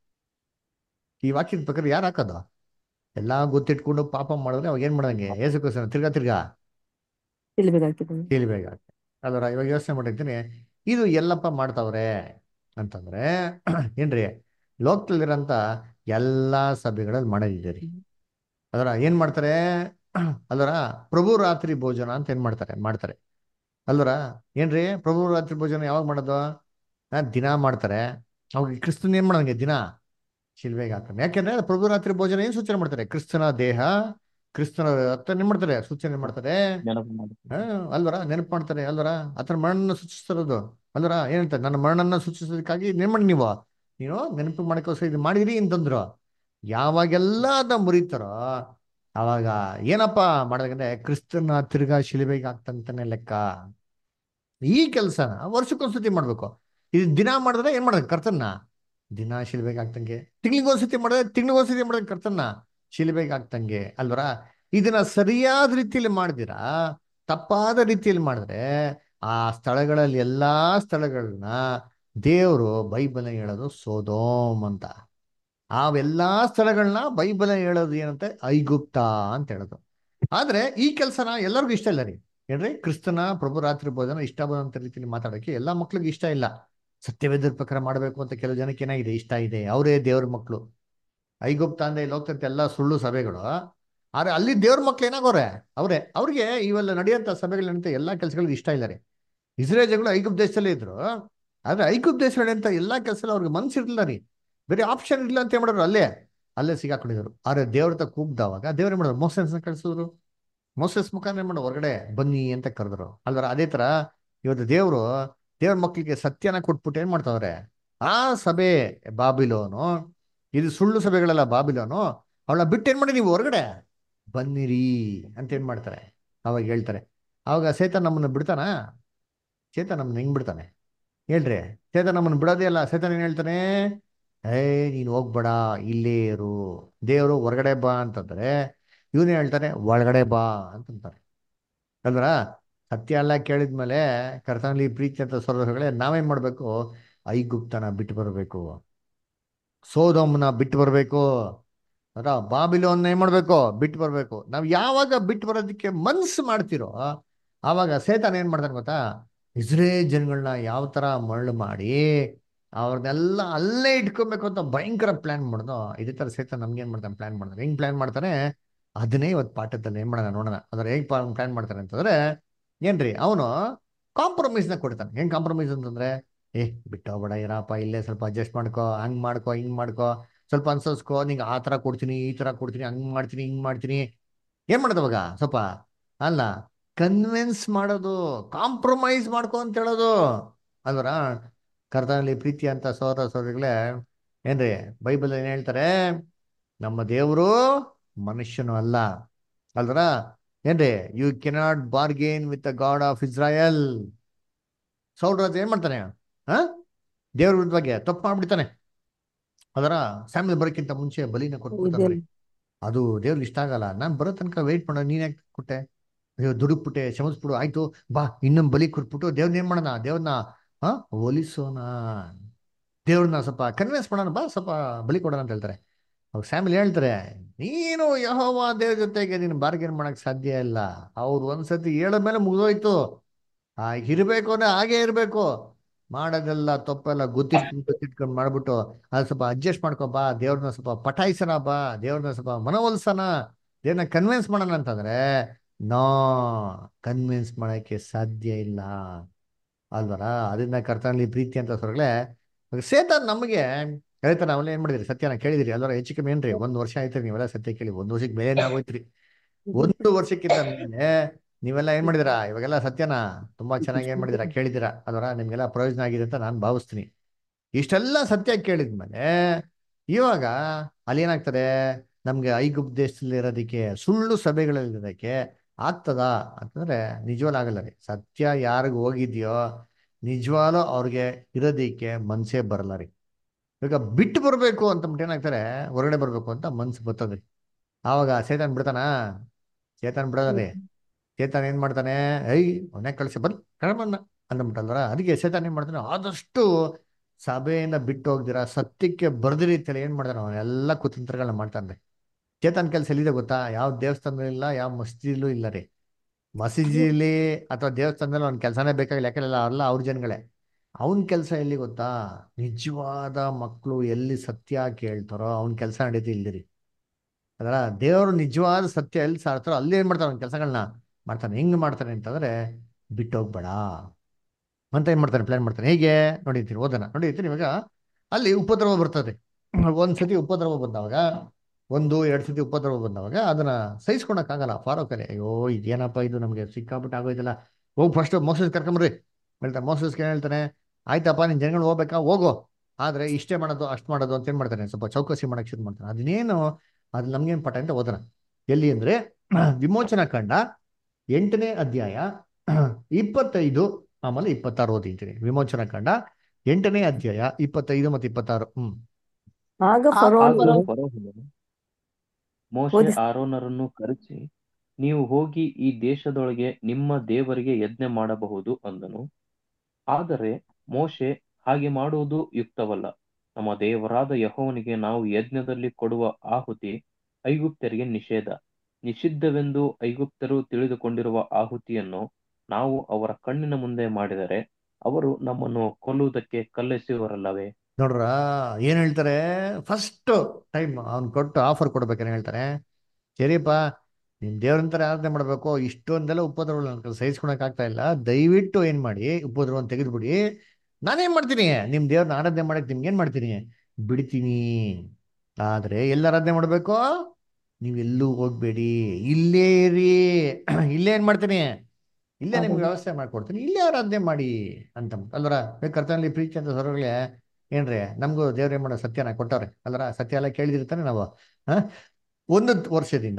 ಈ ವಾಕ್ಯದ ಪ್ರಕಾರ ಯಾರು ಹಾಕೋದು ಎಲ್ಲಾ ಗೊತ್ತಿಟ್ಕೊಂಡು ಪಾಪ ಮಾಡಿದ್ರೆ ಅವಾಗ ಏನ್ ಮಾಡ್ದಂಗೆ ಯೇಸು ಕ್ರಿಸ್ತನ ತಿರ್ಗಾ ತಿರ್ಗಾ ಶಿಲುಬೆಗೆ ಹಾಕಿದ್ರು. ಕೇಳಿಬೇಕಾಗ್ತದೆ ಅದರ ಇವಾಗ ಯೋಚನೆ ಮಾಡಿರ್ತೀನಿ ಇದು ಎಲ್ಲಪ್ಪ ಮಾಡ್ತಾವ್ರೆ ಅಂತಂದ್ರೆ ಏನ್ರಿ ಲೋಕದಲ್ಲಿರೋಂಥ ಎಲ್ಲಾ ಸಭೆಗಳಲ್ಲಿ ಮಾಡೋದಿದ್ದೀರಿ ಅದರ ಏನ್ ಮಾಡ್ತಾರೆ ಅಲ್ವರ ಪ್ರಭು ರಾತ್ರಿ ಭೋಜನ ಅಂತ ಏನ್ ಮಾಡ್ತಾರೆ ಮಾಡ್ತಾರೆ ಅಲ್ವರ ಏನ್ರಿ ಪ್ರಭು ರಾತ್ರಿ ಭೋಜನ ಯಾವಾಗ ಮಾಡೋದು ಆ, ದಿನ ಮಾಡ್ತಾರೆ ಅವಾಗ ಕ್ರಿಸ್ತನ್ ಏನ್ ಮಾಡಂಗೆ ದಿನ ಶಿಲ್ವೆಗೆ ಹಾಕ್ತಾನೆ ಯಾಕೆಂದ್ರೆ ಪ್ರಭು ರಾತ್ರಿ ಭೋಜನ ಏನ್ ಸೂಚನೆ ಮಾಡ್ತಾರೆ ಕ್ರಿಸ್ತನ ದೇಹ ಕ್ರಿಸ್ತನ ರಕ್ತ ಏನ್ ಮಾಡ್ತಾರೆ ಸೂಚನೆ ಮಾಡ್ತಾರೆ ನೆನಪು ಮಾಡಿ ಹಾ ಅಲ್ವರ ನೆನಪು ಮಾಡ್ತಾರೆ ಅಲ್ವರ ಆತನ ಮರಣನ ಸೂಚಿಸ್ತಿರೋದು ಅಲ್ವರ ಏನಂತ ನನ್ನ ಮರಣನ ಸೂಚಿಸೋದಕ್ಕಾಗಿ ಏನ್ ಮಾಡಿ ನೀವು ನೀನು ನೆನಪು ಮಾಡಕ್ಕೋಸ್ಕರ ಇದು ಮಾಡಿದಿರಿ ಅಂತಂದ್ರು ಯಾವಾಗೆಲ್ಲ ಅದನ್ನ ಮುರಿತಾರೋ ಅವಾಗ ಏನಪ್ಪ ಮಾಡೋದಂದ್ರೆ ಕ್ರಿಸ್ತನ ತಿರ್ಗಾ ಶಿಲುಬೆಗೆ ಹಾಕ್ತಂತಾನೆ ಲೆಕ್ಕ ಈ ಕೆಲಸನ ವರ್ಷಕ್ಕೊಂದ್ಸತಿ ಮಾಡ್ಬೇಕು ಇದು ದಿನ ಮಾಡಿದ್ರೆ ಏನ್ ಮಾಡೋದು ಕರ್ತನ್ನ ದಿನ ಶಿಲ್ಬೆಗೆ ಹಾಕ್ತಂಗೆ ತಿಂಗ್ಳಿಗೊಂದ್ಸತಿ ಮಾಡಿದ್ರೆ ತಿಂಗ್ಳಿಗೊಂದ್ಸತಿ ಮಾಡಿದ್ರೆ ಕರ್ತನ್ನ ಶಿಲ್ಬೆಗೆ ಹಾಕ್ತಂಗೆ ಅಲ್ವರ ಇದನ್ನ ಸರಿಯಾದ ರೀತಿಯಲ್ಲಿ ಮಾಡಿದಿರಾ ತಪ್ಪಾದ ರೀತಿಯಲ್ಲಿ ಮಾಡಿದ್ರೆ ಆ ಸ್ಥಳಗಳಲ್ಲಿ ಎಲ್ಲಾ ಸ್ಥಳಗಳನ್ನ ದೇವರು ಬೈಬಲ್ ಹೇಳೋದು ಸೋದೋಮ್ ಅಂತ ಅವೆಲ್ಲಾ ಸ್ಥಳಗಳನ್ನ ಬೈಬಲ್ ಹೇಳೋದು ಏನಂತೆ ಐಗುಪ್ತ ಅಂತ ಹೇಳೋದು ಆದ್ರೆ ಈ ಕೆಲಸನ ಎಲ್ಲರಿಗೂ ಇಷ್ಟ ಇಲ್ಲ ರೀ ಏನ್ರಿ ಕ್ರಿಸ್ತನ ಪ್ರಭು ರಾತ್ರಿ ಭೋಜನ ಇಷ್ಟ ಬಂದಂತ ರೀತಿಯಲ್ಲಿ ಮಾತಾಡೋಕೆ ಎಲ್ಲಾ ಮಕ್ಳಿಗೆ ಇಷ್ಟ ಇಲ್ಲ ಸತ್ಯವೇದ್ರ ಪ್ರಕಾರ ಮಾಡಬೇಕು ಅಂತ ಕೆಲವು ಜನಕ್ಕೆ ಏನಾಗಿದೆ ಇಷ್ಟ ಇದೆ ಅವರೇ ದೇವ್ರ ಮಕ್ಕಳು ಐಗುಪ್ತ ಅಂದ್ರೆ ಇಲ್ಲಿ ಹೋಗ್ತಿರ್ತ ಎಲ್ಲ ಸುಳ್ಳು ಸಭೆಗಳು ಆದ್ರೆ ಅಲ್ಲಿ ದೇವ್ರ ಮಕ್ಳು ಏನಾಗೋರೆ ಅವರೇ ಅವ್ರಿಗೆ ಇವೆಲ್ಲ ನಡೆಯುವಂಥ ಸಭೆಗಳಂತ ಎಲ್ಲ ಕೆಲಸಗಳಿಗೆ ಇಷ್ಟ ಇಲ್ಲ ರೀ ಇಸ್ರೇಲ್ ಜನಗಳು ಐಗುಪ್ತ ದೇಶದಲ್ಲೇ ಇದ್ರು ಆದ್ರೆ ಐಗುಪ್ತ ದೇಶಗಳಂತ ಎಲ್ಲ ಕೆಲಸದಲ್ಲಿ ಅವ್ರಿಗೆ ಮನ್ಸಿರ್ಲಿಲ್ಲ ರೀ ಬೇರೆ ಆಪ್ಷನ್ ಇಲ್ಲ ಅಂತ ಏನ್ ಮಾಡೋರು ಅಲ್ಲೇ ಅಲ್ಲೇ ಸಿಗಾಕೊಂಡಿದ್ರು ಆದ್ರೆ ದೇವ್ರ ಹತ್ರ ಕೂಗ್ದವಾಗ ದೇವ್ರ ಏನ್ ಮಾಡೋರು ಮೋಸೆಸ್ನ ಕಳಿಸಿದ್ರು ಮೋಸೆಸ್ ಮುಖಾಂತರ ಏನ್ ಮಾಡೋ ಹೊರಗಡೆ ಬನ್ನಿ ಅಂತ ಕರೆದ್ರು ಅಲ್ವರ ಅದೇ ತರ ಇವತ್ತು ದೇವ್ರು ದೇವ್ರ ಮಕ್ಕಳಿಗೆ ಸತ್ಯನ ಕೊಟ್ಬಿಟ್ಟು ಏನ್ ಮಾಡ್ತಾವ್ರೆ ಆ ಸಭೆ ಬಾಬಿಲೋನು ಇದು ಸುಳ್ಳು ಸಭೆಗಳೆಲ್ಲ ಬಾಬಿಲೋನು ಅವಳ ಬಿಟ್ಟು ಏನ್ ಮಾಡಿ ನೀವು ಹೊರಗಡೆ ಬನ್ನಿರಿ ಅಂತ ಏನ್ ಮಾಡ್ತಾರೆ ಅವಾಗ ಹೇಳ್ತಾರೆ ಅವಾಗ ಸೇತ ನಮ್ಮನ್ನ ಬಿಡ್ತಾನ ಚೇತ ನಮ್ಮನ್ನ ಹೆಂಗ್ ಬಿಡ್ತಾನೆ ಹೇಳ್ರಿ ಚೇತ ನಮ್ಮನ್ನ ಬಿಡೋದೇ ಅಲ್ಲ ಸೇತನ್ ಏನ್ ಹೇಳ್ತಾನೆ ಏ ನೀನು ಹೋಗ್ಬೇಡ ಇಲ್ಲೇ ಇರು ದೇವರು ಹೊರಗಡೆ ಬಾ ಅಂತಂದ್ರೆ ಇವನೇ ಹೇಳ್ತಾನೆ ಒಳಗಡೆ ಬಾ ಅಂತಂತಾರೆ ಅಲ್ವರ ಸತ್ಯ ಎಲ್ಲ ಕೇಳಿದ್ಮೇಲೆ ಕರ್ತನಲ್ಲಿ ಪ್ರೀತಿ ಅಂತ ಸ್ವರಗಳೇ ನಾವೇನ್ ಮಾಡ್ಬೇಕು ಐಗುಪ್ತನ ಬಿಟ್ಟು ಬರಬೇಕು ಸೋದೋಮ್ನ ಬಿಟ್ಟು ಬರಬೇಕು ಅದ ಬಾಬಿಲೋನ್ನ ಏನ್ ಮಾಡ್ಬೇಕು ಬಿಟ್ಟು ಬರಬೇಕು ನಾವು ಯಾವಾಗ ಬಿಟ್ಟು ಬರೋದಕ್ಕೆ ಮನ್ಸು ಮಾಡ್ತಿರೋ ಆವಾಗ ಸೇತಾನ ಏನ್ ಮಾಡ್ತಾನೆ ಗೊತ್ತಾ ಇಸ್ರೇಲ್ ಜನಗಳನ್ನ ಯಾವ ತರ ಮರಳು ಮಾಡಿ ಅವ್ರನ್ನೆಲ್ಲ ಅಲ್ಲೇ ಇಟ್ಕೊಬೇಕು ಅಂತ ಭಯಂಕರ ಪ್ಲಾನ್ ಮಾಡ್ದು ಇದೇ ತರ ಸೇತಾನ ನಮ್ಗೆ ಏನ್ ಮಾಡ್ತಾನೆ ಪ್ಲಾನ್ ಮಾಡ್ತಾನೆ ಹೆಂಗ್ ಪ್ಲಾನ್ ಮಾಡ್ತಾನೆ ಅದನ್ನೇ ಇವತ್ತು ಪಾಠದಲ್ಲಿ ಏನ್ ಮಾಡೋಣ ನೋಡೋಣ ಅದ್ರ ಹೇಗ್ ಪ್ಲಾನ್ ಮಾಡ್ತಾನೆ ಅಂತಂದ್ರೆ ಏನ್ರಿ ಅವನು ಕಾಂಪ್ರಮೈಸ್ನ ಕೊಡ್ತಾನೆ ಹೆಂಗ್ ಕಾಂಪ್ರಮೈಸ್ ಅಂತಂದ್ರೆ ಏ ಬಿಟ್ಟೋಗ್ಬೇಡ ಇರಪ್ಪ ಇಲ್ಲೇ ಸ್ವಲ್ಪ ಅಡ್ಜಸ್ಟ್ ಮಾಡ್ಕೋ ಹಂಗ್ ಮಾಡ್ಕೋ ಹಿಂಗ್ ಮಾಡ್ಕೋ ಸ್ವಲ್ಪ ಅನ್ಸರ್ಸ್ಕೋ ನಿಂಗೆ ಆ ಥರ ಕೊಡ್ತೀನಿ ಈ ಥರ ಕೊಡ್ತೀನಿ ಹಂಗ್ ಮಾಡ್ತೀನಿ ಹಿಂಗ್ ಮಾಡ್ತೀನಿ ಏನ್ ಮಾಡೋದು ಅವಾಗ ಸ್ವಲ್ಪ ಅಲ್ಲ ಕನ್ವಿನ್ಸ್ ಮಾಡೋದು ಕಾಂಪ್ರಮೈಸ್ ಮಾಡ್ಕೊ ಅಂತ ಹೇಳೋದು ಅಲ್ವರ ಕರ್ತನಲ್ಲಿ ಪ್ರೀತಿ ಅಂತ ಸೋದರ ಸೋದರಿಗಳೇ ಏನ್ರಿ ಬೈಬಲ್ ಏನ್ ಹೇಳ್ತಾರೆ ನಮ್ಮ ದೇವರು ಮನುಷ್ಯನು ಅಲ್ಲ ಅಲ್ವರ ಏನ್ರಿ you cannot bargain with the God of Israel ಸೌಡ್ರಾಜ್ ಏನ್ ಮಾಡ್ತಾನೆ ಹಾ ದೇವ್ರ ವಿರುದ್ಧವಾಗಿ ತಪ್ಪು ಮಾಡ್ಬಿಡ್ತಾನೆ ಅದರ ಸ್ಯಾಮ್ಯಲ್ ಬರೋಕ್ಕಿಂತ ಮುಂಚೆ ಬಲಿನ ಕೊಟ್ಬಿಡ್ತಾನೆ ಅದು ದೇವ್ರಿಗೆ ಇಷ್ಟ ಆಗಲ್ಲ ನಾನು ಬರೋ ತನಕ ವೆಯ್ಟ್ ಮಾಡೋ ನೀನ್ ಯಾಕೆ ಕೊಟ್ಟೆ ಅಯ್ಯೋ ದುಡುಕ್ಬಿಟ್ಟೆ ಕ್ಷಮಿಸ್ಬಿಡು ಆಯ್ತು ಬಾ ಇನ್ನೊಂದು ಬಲಿ ಕೊಟ್ಬಿಟ್ಟು ದೇವ್ರನ್ನ ಏನ್ ಮಾಡೋಣ ದೇವ್ರನ್ನ ಹಾ ಒಲಿಸೋಣ ದೇವ್ರನ್ನ ಸ್ವಲ್ಪ ಕನ್ವಿನ್ಸ್ ಮಾಡೋಣ ಬಾ ಸ್ವಲ್ಪ ಬಲಿ ಕೊಡೋಣ ಅಂತ ಹೇಳ್ತಾರೆ ಅವಾಗ ಸ್ಯಾಮಿಲಿ ಹೇಳ್ತಾರೆ ನೀನು ಯಹೋವ ದೇವ್ರ ಜೊತೆಗೆ ನೀನು ಬಾರ್ಗೇನ್ ಮಾಡಕ್ ಸಾಧ್ಯ ಇಲ್ಲ ಅವ್ರು ಒಂದ್ಸತಿ ಹೇಳೋ ಮೇಲೆ ಮುಗಿದೋಯ್ತು ಆ ಇರ್ಬೇಕು ಅಂದ್ರೆ ಹಾಗೆ ಇರ್ಬೇಕು ಮಾಡೋದೆಲ್ಲ ತಪ್ಪೆಲ್ಲ ಗೊತ್ತಿಟ್ಕೊಂಡು ಗೊತ್ತಿಟ್ಕೊಂಡು ಮಾಡ್ಬಿಟ್ಟು ಅದು ಸ್ವಲ್ಪ ಅಡ್ಜಸ್ಟ್ ಮಾಡ್ಕೊ ಬಾ ದೇವ್ರನ್ನ ಸ್ವಲ್ಪ ಪಟಾಯಿಸೋಣ ಬಾ ದೇವ್ರನ್ನ ಸ್ವಲ್ಪ ಮನವೊಲ್ಸೋಣ ದೇವ್ರನ್ನ ಕನ್ವಿನ್ಸ್ ಮಾಡೋಣ ಅಂತಂದ್ರೆ ನೋ ಕನ್ವಿನ್ಸ್ ಮಾಡಕ್ಕೆ ಸಾಧ್ಯ ಇಲ್ಲ ಅಲ್ವರ ಅದನ್ನ ಕರ್ತನಲ್ಲಿ ಪ್ರೀತಿ ಅಂತ ಹೊರಗಡೆ ಸೇತಾನ್ ನಮಗೆ ಹೇಳ್ತಾ ನಾವೆಲ್ಲ ಏನ್ ಮಾಡಿದ್ರಿ ಸತ್ಯನ ಕೇಳಿದಿರಿ ಅಲ್ವರ ಹೆಚ್ಚು ಕಮ್ಮಿ ಏನ್ರಿ ಒಂದ್ ವರ್ಷ ಆಯ್ತು ನೀವೆಲ್ಲ ಸತ್ಯ ಕೇಳಿ ಒಂದ್ ವರ್ಷಕ್ಕೆ ಬೇರೆ ಆಗೋಯ್ತ್ರಿ ಒಂದು ವರ್ಷಕ್ಕಿಂತ ಮೇಲೆ ನೀವೆಲ್ಲ ಏನ್ ಮಾಡಿದಿರಾ ಇವಾಗೆಲ್ಲ ಸತ್ಯನ ತುಂಬಾ ಚೆನ್ನಾಗಿ ಏನ್ ಮಾಡಿದಿರಾ ಕೇಳಿದಿರಾ ಅಲ್ವರ ನಿಮ್ಗೆಲ್ಲ ಪ್ರಯೋಜನ ಆಗಿದೆ ಅಂತ ನಾನು ಭಾವಿಸ್ತೀನಿ ಇಷ್ಟೆಲ್ಲ ಸತ್ಯ ಕೇಳಿದ್ಮೇಲೆ ಇವಾಗ ಅಲ್ಲಿ ಏನಾಗ್ತದೆ ನಮ್ಗೆ ಐಗುಪ್ತ ದೇಶದಲ್ಲಿ ಇರೋದಕ್ಕೆ ಸುಳ್ಳು ಸಭೆಗಳಲ್ಲಿರೋದಕ್ಕೆ ಆಗ್ತದಾ ಅಂತಂದ್ರೆ ನಿಜವಾಗ್ಲೂ ಆಗಲ್ಲ ರೀ ಸತ್ಯ ಯಾರಿಗ ಹೋಗಿದ್ಯೋ ನಿಜವಾಗ್ಲೂ ಅವ್ರಿಗೆ ಇರೋದಕ್ಕೆ ಮನ್ಸೇ ಬರಲ್ಲ ರೀ ಇವಾಗ ಬಿಟ್ಟು ಬರಬೇಕು ಅಂತ ಏನಾಗ್ತಾರೆ ಹೊರಗಡೆ ಬರ್ಬೇಕು ಅಂತ ಮನ್ಸು ಬರ್ತದ್ರಿ ಆವಾಗ ಸೇತಾನ್ ಬಿಡ್ತಾನ ಚೇತನ್ ಬಿಡೋದ್ರಿ ಚೇತನ್ ಏನ್ ಮಾಡ್ತಾನೆ ಐ ಅವನೇ ಕಳಿಸಿ ಬರ್ ಕಳಬನ್ನ ಅಂದ್ಬಿಟ್ಟಲ್ವರ ಅದಕ್ಕೆ ಸೇತಾನ್ ಏನ್ ಮಾಡ್ತಾನೆ ಆದಷ್ಟು ಸಭೆಯಿಂದ ಬಿಟ್ಟು ಹೋಗ್ದಿರ ಸತ್ಯಕ್ಕೆ ಬರ್ದಿರಿ ಅಂತೇಳಿ ಏನ್ ಮಾಡ್ತಾನೆ ಅವನೆಲ್ಲ ಕುತಂತ್ರಗಳನ್ನ ಮಾಡ್ತಾನೆ ಚೇತನ್ ಕೆಲಸ ಎಲ್ಲಿದೆ ಗೊತ್ತಾ ಯಾವ ದೇವಸ್ಥಾನದಲ್ಲೂ ಇಲ್ಲ ಯಾವ ಮಸೀದಿಲೂ ಇಲ್ಲ ರೀ ಮಸೀದಿಲಿ ಅಥವಾ ದೇವಸ್ಥಾನದಲ್ಲಿ ಅವ್ನ ಕೆಲಸನೇ ಬೇಕಾಗಿಲ್ಲ ಯಾಕಂದ್ರೆ ಅಲ್ಲ ಅವ್ರ ಜನಗಳೇ ಅವನ ಕೆಲಸ ಎಲ್ಲಿ ಗೊತ್ತಾ ನಿಜವಾದ ಮಕ್ಕಳು ಎಲ್ಲಿ ಸತ್ಯ ಕೇಳ್ತಾರೋ ಅವನ ಕೆಲಸ ನಡೀತಿ ಇಲ್ದಿರಿ ಅದರ ದೇವರು ನಿಜವಾದ ಸತ್ಯ ಎಲ್ಲಿ ಸಾರ್ತಾರೋ ಅಲ್ಲಿ ಏನ್ ಮಾಡ್ತಾನೆ ಅವ್ನ ಕೆಲಸಗಳನ್ನ ಮಾಡ್ತಾನೆ ಹೆಂಗ್ ಮಾಡ್ತಾನೆ ಅಂತಂದ್ರೆ ಬಿಟ್ಟೋಗ್ಬೇಡ ಅಂತ ಏನ್ ಮಾಡ್ತಾನೆ ಪ್ಲಾನ್ ಮಾಡ್ತಾನೆ ಹೇಗೆ ನೋಡಿರ್ತೀನಿ ಓದನ ನೋಡಿರ್ತೀನಿ ಇವಾಗ ಅಲ್ಲಿ ಉಪದ್ರವ ಬರ್ತದೆ ಒಂದ್ ಸತಿ ಉಪದ್ರವ ಬಂದವಾಗ ಒಂದು ಎರಡು ಸತಿ ಉಪದ್ರವ ಬಂದವಾಗ ಅದನ್ನ ಸಹಿಸ್ಕೊಳಕ್ಕಾಗಲ್ಲ ಫಾರೋಕಲ್ಲಿ ಅಯ್ಯೋ ಇದೇನಪ್ಪ ಇದು ನಮ್ಗೆ ಸಿಕ್ಕಾಬಿಟ್ಟು ಆಗೋಯ್ತಲ್ಲ ಹೋಗಿ ಫಸ್ಟ್ ಮೋಸಸ್ ಕರ್ಕೊಂಬರ್ರಿ ಹೇಳ್ತಾರೆ ಮೋಸಸ್ಗೆ ಏನ್ ಹೇಳ್ತಾನೆ ಆಯ್ತಪ್ಪ ನಿನ್ ಜನಗಳು ಹೋಗ್ಬೇಕಾ ಹೋಗೋ ಆದ್ರೆ ಇಷ್ಟೇ ಮಾಡೋದು ಅಷ್ಟು ಮಾಡೋದು ಅಂತ ಏನ್ ಮಾಡ್ತಾನೆ ಸ್ವಲ್ಪ ಚೌಕಸಿ ಮಾಡಕ್ ಶುರು ಮಾಡ್ತಾನೆ ಅದನ್ನೇನು ಅದು ನಮ್ಗೇನ್ ಪಟ ಅಂತ ಓದೋಣ ಎಲ್ಲಿ ಅಂದ್ರೆ ವಿಮೋಚನಾ ಕಂಡ ಎಂಟನೇ ಅಧ್ಯಾಯ ಇಪ್ಪತ್ತೈದು ಆಮೇಲೆ ಇಪ್ಪತ್ತಾರು ಓದಿದ್ದೀನಿ ವಿಮೋಚನಾ ಕಂಡ ಎಂಟನೇ ಅಧ್ಯಾಯ ಇಪ್ಪತ್ತೈದು ಮತ್ತು ಇಪ್ಪತ್ತಾರು ಹ್ಮ್ ಆಗ ಆಗ ಫರೋಹನು ಫರೋಹನು ಮೋಶೆ ಓದಿ ಆರೋನರನ್ನು ಕರೆಸಿ ನೀವು ಹೋಗಿ ಈ ದೇಶದೊಳಗೆ ನಿಮ್ಮ ದೇವರಿಗೆ ಯಜ್ಞ ಮಾಡಬಹುದು ಅಂದನು ಆದರೆ ಮೋಶೆ ಹಾಗೆ ಮಾಡುವುದು ಯುಕ್ತವಲ್ಲ ನಮ್ಮ ದೇವರಾದ ಯೆಹೋವನಿಗೆ ನಾವು ಯಜ್ಞದಲ್ಲಿ ಕೊಡುವ ಆಹುತಿ ಐಗುಪ್ತರಿಗೆ ನಿಷೇಧ ನಿಷಿದ್ಧವೆಂದು ಐಗುಪ್ತರು ತಿಳಿದುಕೊಂಡಿರುವ ಆಹುತಿಯನ್ನು ನಾವು ಅವರ ಕಣ್ಣಿನ ಮುಂದೆ ಮಾಡಿದರೆ ಅವರು ನಮ್ಮನ್ನು ಕೊಲ್ಲುವುದಕ್ಕೆ ಕಲ್ಲೆಸೆಯುವರಲ್ಲವೇ ನೋಡ್ರ ಏನ್ ಹೇಳ್ತಾರೆ ಫಸ್ಟ್ ಟೈಮ್ ಅವ್ನು ಕೊಟ್ಟು ಆಫರ್ ಕೊಡ್ಬೇಕೇನು ಹೇಳ್ತಾರೆ ಸರಿಯಪ್ಪ ನಿಮ್ ದೇವ್ರಂತಾರೆ ಆರಾಧನೆ ಮಾಡ್ಬೇಕು ಇಷ್ಟೊಂದೆಲ್ಲ ಉಪದ್ರವಗಳು ನನ್ನ ಕೈಲಿ ಸಹಿಸ್ಕೊಳಕ್ ಆಗ್ತಾ ಇಲ್ಲ ದಯವಿಟ್ಟು ಏನ್ ಮಾಡಿ ಉಪದ್ರವನ್ನ ತೆಗೆದ್ಬಿಡಿ ನಾನೇನ್ ಮಾಡ್ತೀನಿ ನಿಮ್ ದೇವ್ರನ್ನ ಆರಾಧನೆ ಮಾಡಕ್ ನಿಮ್ಗೆ ಏನ್ ಮಾಡ್ತೀನಿ ಬಿಡ್ತೀನಿ ಆದ್ರೆ ಎಲ್ಲ ಆರಾಧನೆ ಮಾಡ್ಬೇಕು ನೀವೆಲ್ಲೂ ಹೋಗ್ಬೇಡಿ ಇಲ್ಲೇ ಇರಿ ಇಲ್ಲೇ ಏನ್ ಮಾಡ್ತೀನಿ ಇಲ್ಲೇ ನಿಮ್ಗೆ ವ್ಯವಸ್ಥೆ ಮಾಡ್ಕೊಡ್ತೀನಿ ಇಲ್ಲೇ ಆರಾಧನೆ ಮಾಡಿ ಅಂತ ಅಲ್ವರ ಕರ್ತನಲ್ಲಿ ಪ್ರೀತಿ ಅಂತ ಸೊರಗಳೇ ಏನ್ರಿ ನಮಗೂ ದೇವ್ರ ಏನ್ ಮಾಡೋ ಸತ್ಯನ ಕೊಟ್ಟವ್ರೆ ಅಲ್ವರ ಸತ್ಯ ಎಲ್ಲ ಕೇಳಿದಿರ್ತಾನೆ ನಾವು ಹ ಒಂದು ವರ್ಷದಿಂದ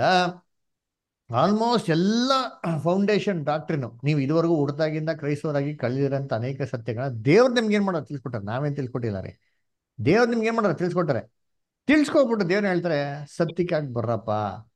ಆಲ್ಮೋಸ್ಟ್ ಎಲ್ಲ ಫೌಂಡೇಶನ್ ಡಾಕ್ಟ್ರಿನು ನೀವು ಇದುವರೆಗೂ ಹುಡ್ದಾಗಿಂದ ಕ್ರೈಸ್ತವರಾಗಿ ಕಳೆದಿರೋಂಥ ಅನೇಕ ಸತ್ಯಗಳ ದೇವ್ರು ನಿಮ್ಗೆ ಏನ್ ಮಾಡೋದು ತಿಳ್ಸ್ಕೊಟ್ಟಾರೆ ನಾವೇನ್ ತಿಳ್ಕೊಟ್ಟಿಲ್ಲ ರೀ ದೇವ್ರು ನಿಮ್ಗೆ ಏನ್ ಮಾಡೋದು ತಿಳ್ಸ್ಕೊಟ್ಟಾರೆ ತಿಳ್ಸ್ಕೊಬಿಟ್ಟು ದೇವ್ರು ಹೇಳ್ತಾರೆ ಸತ್ಯಕ್ಕಾಗಿ ಬರ್ರಪ್ಪ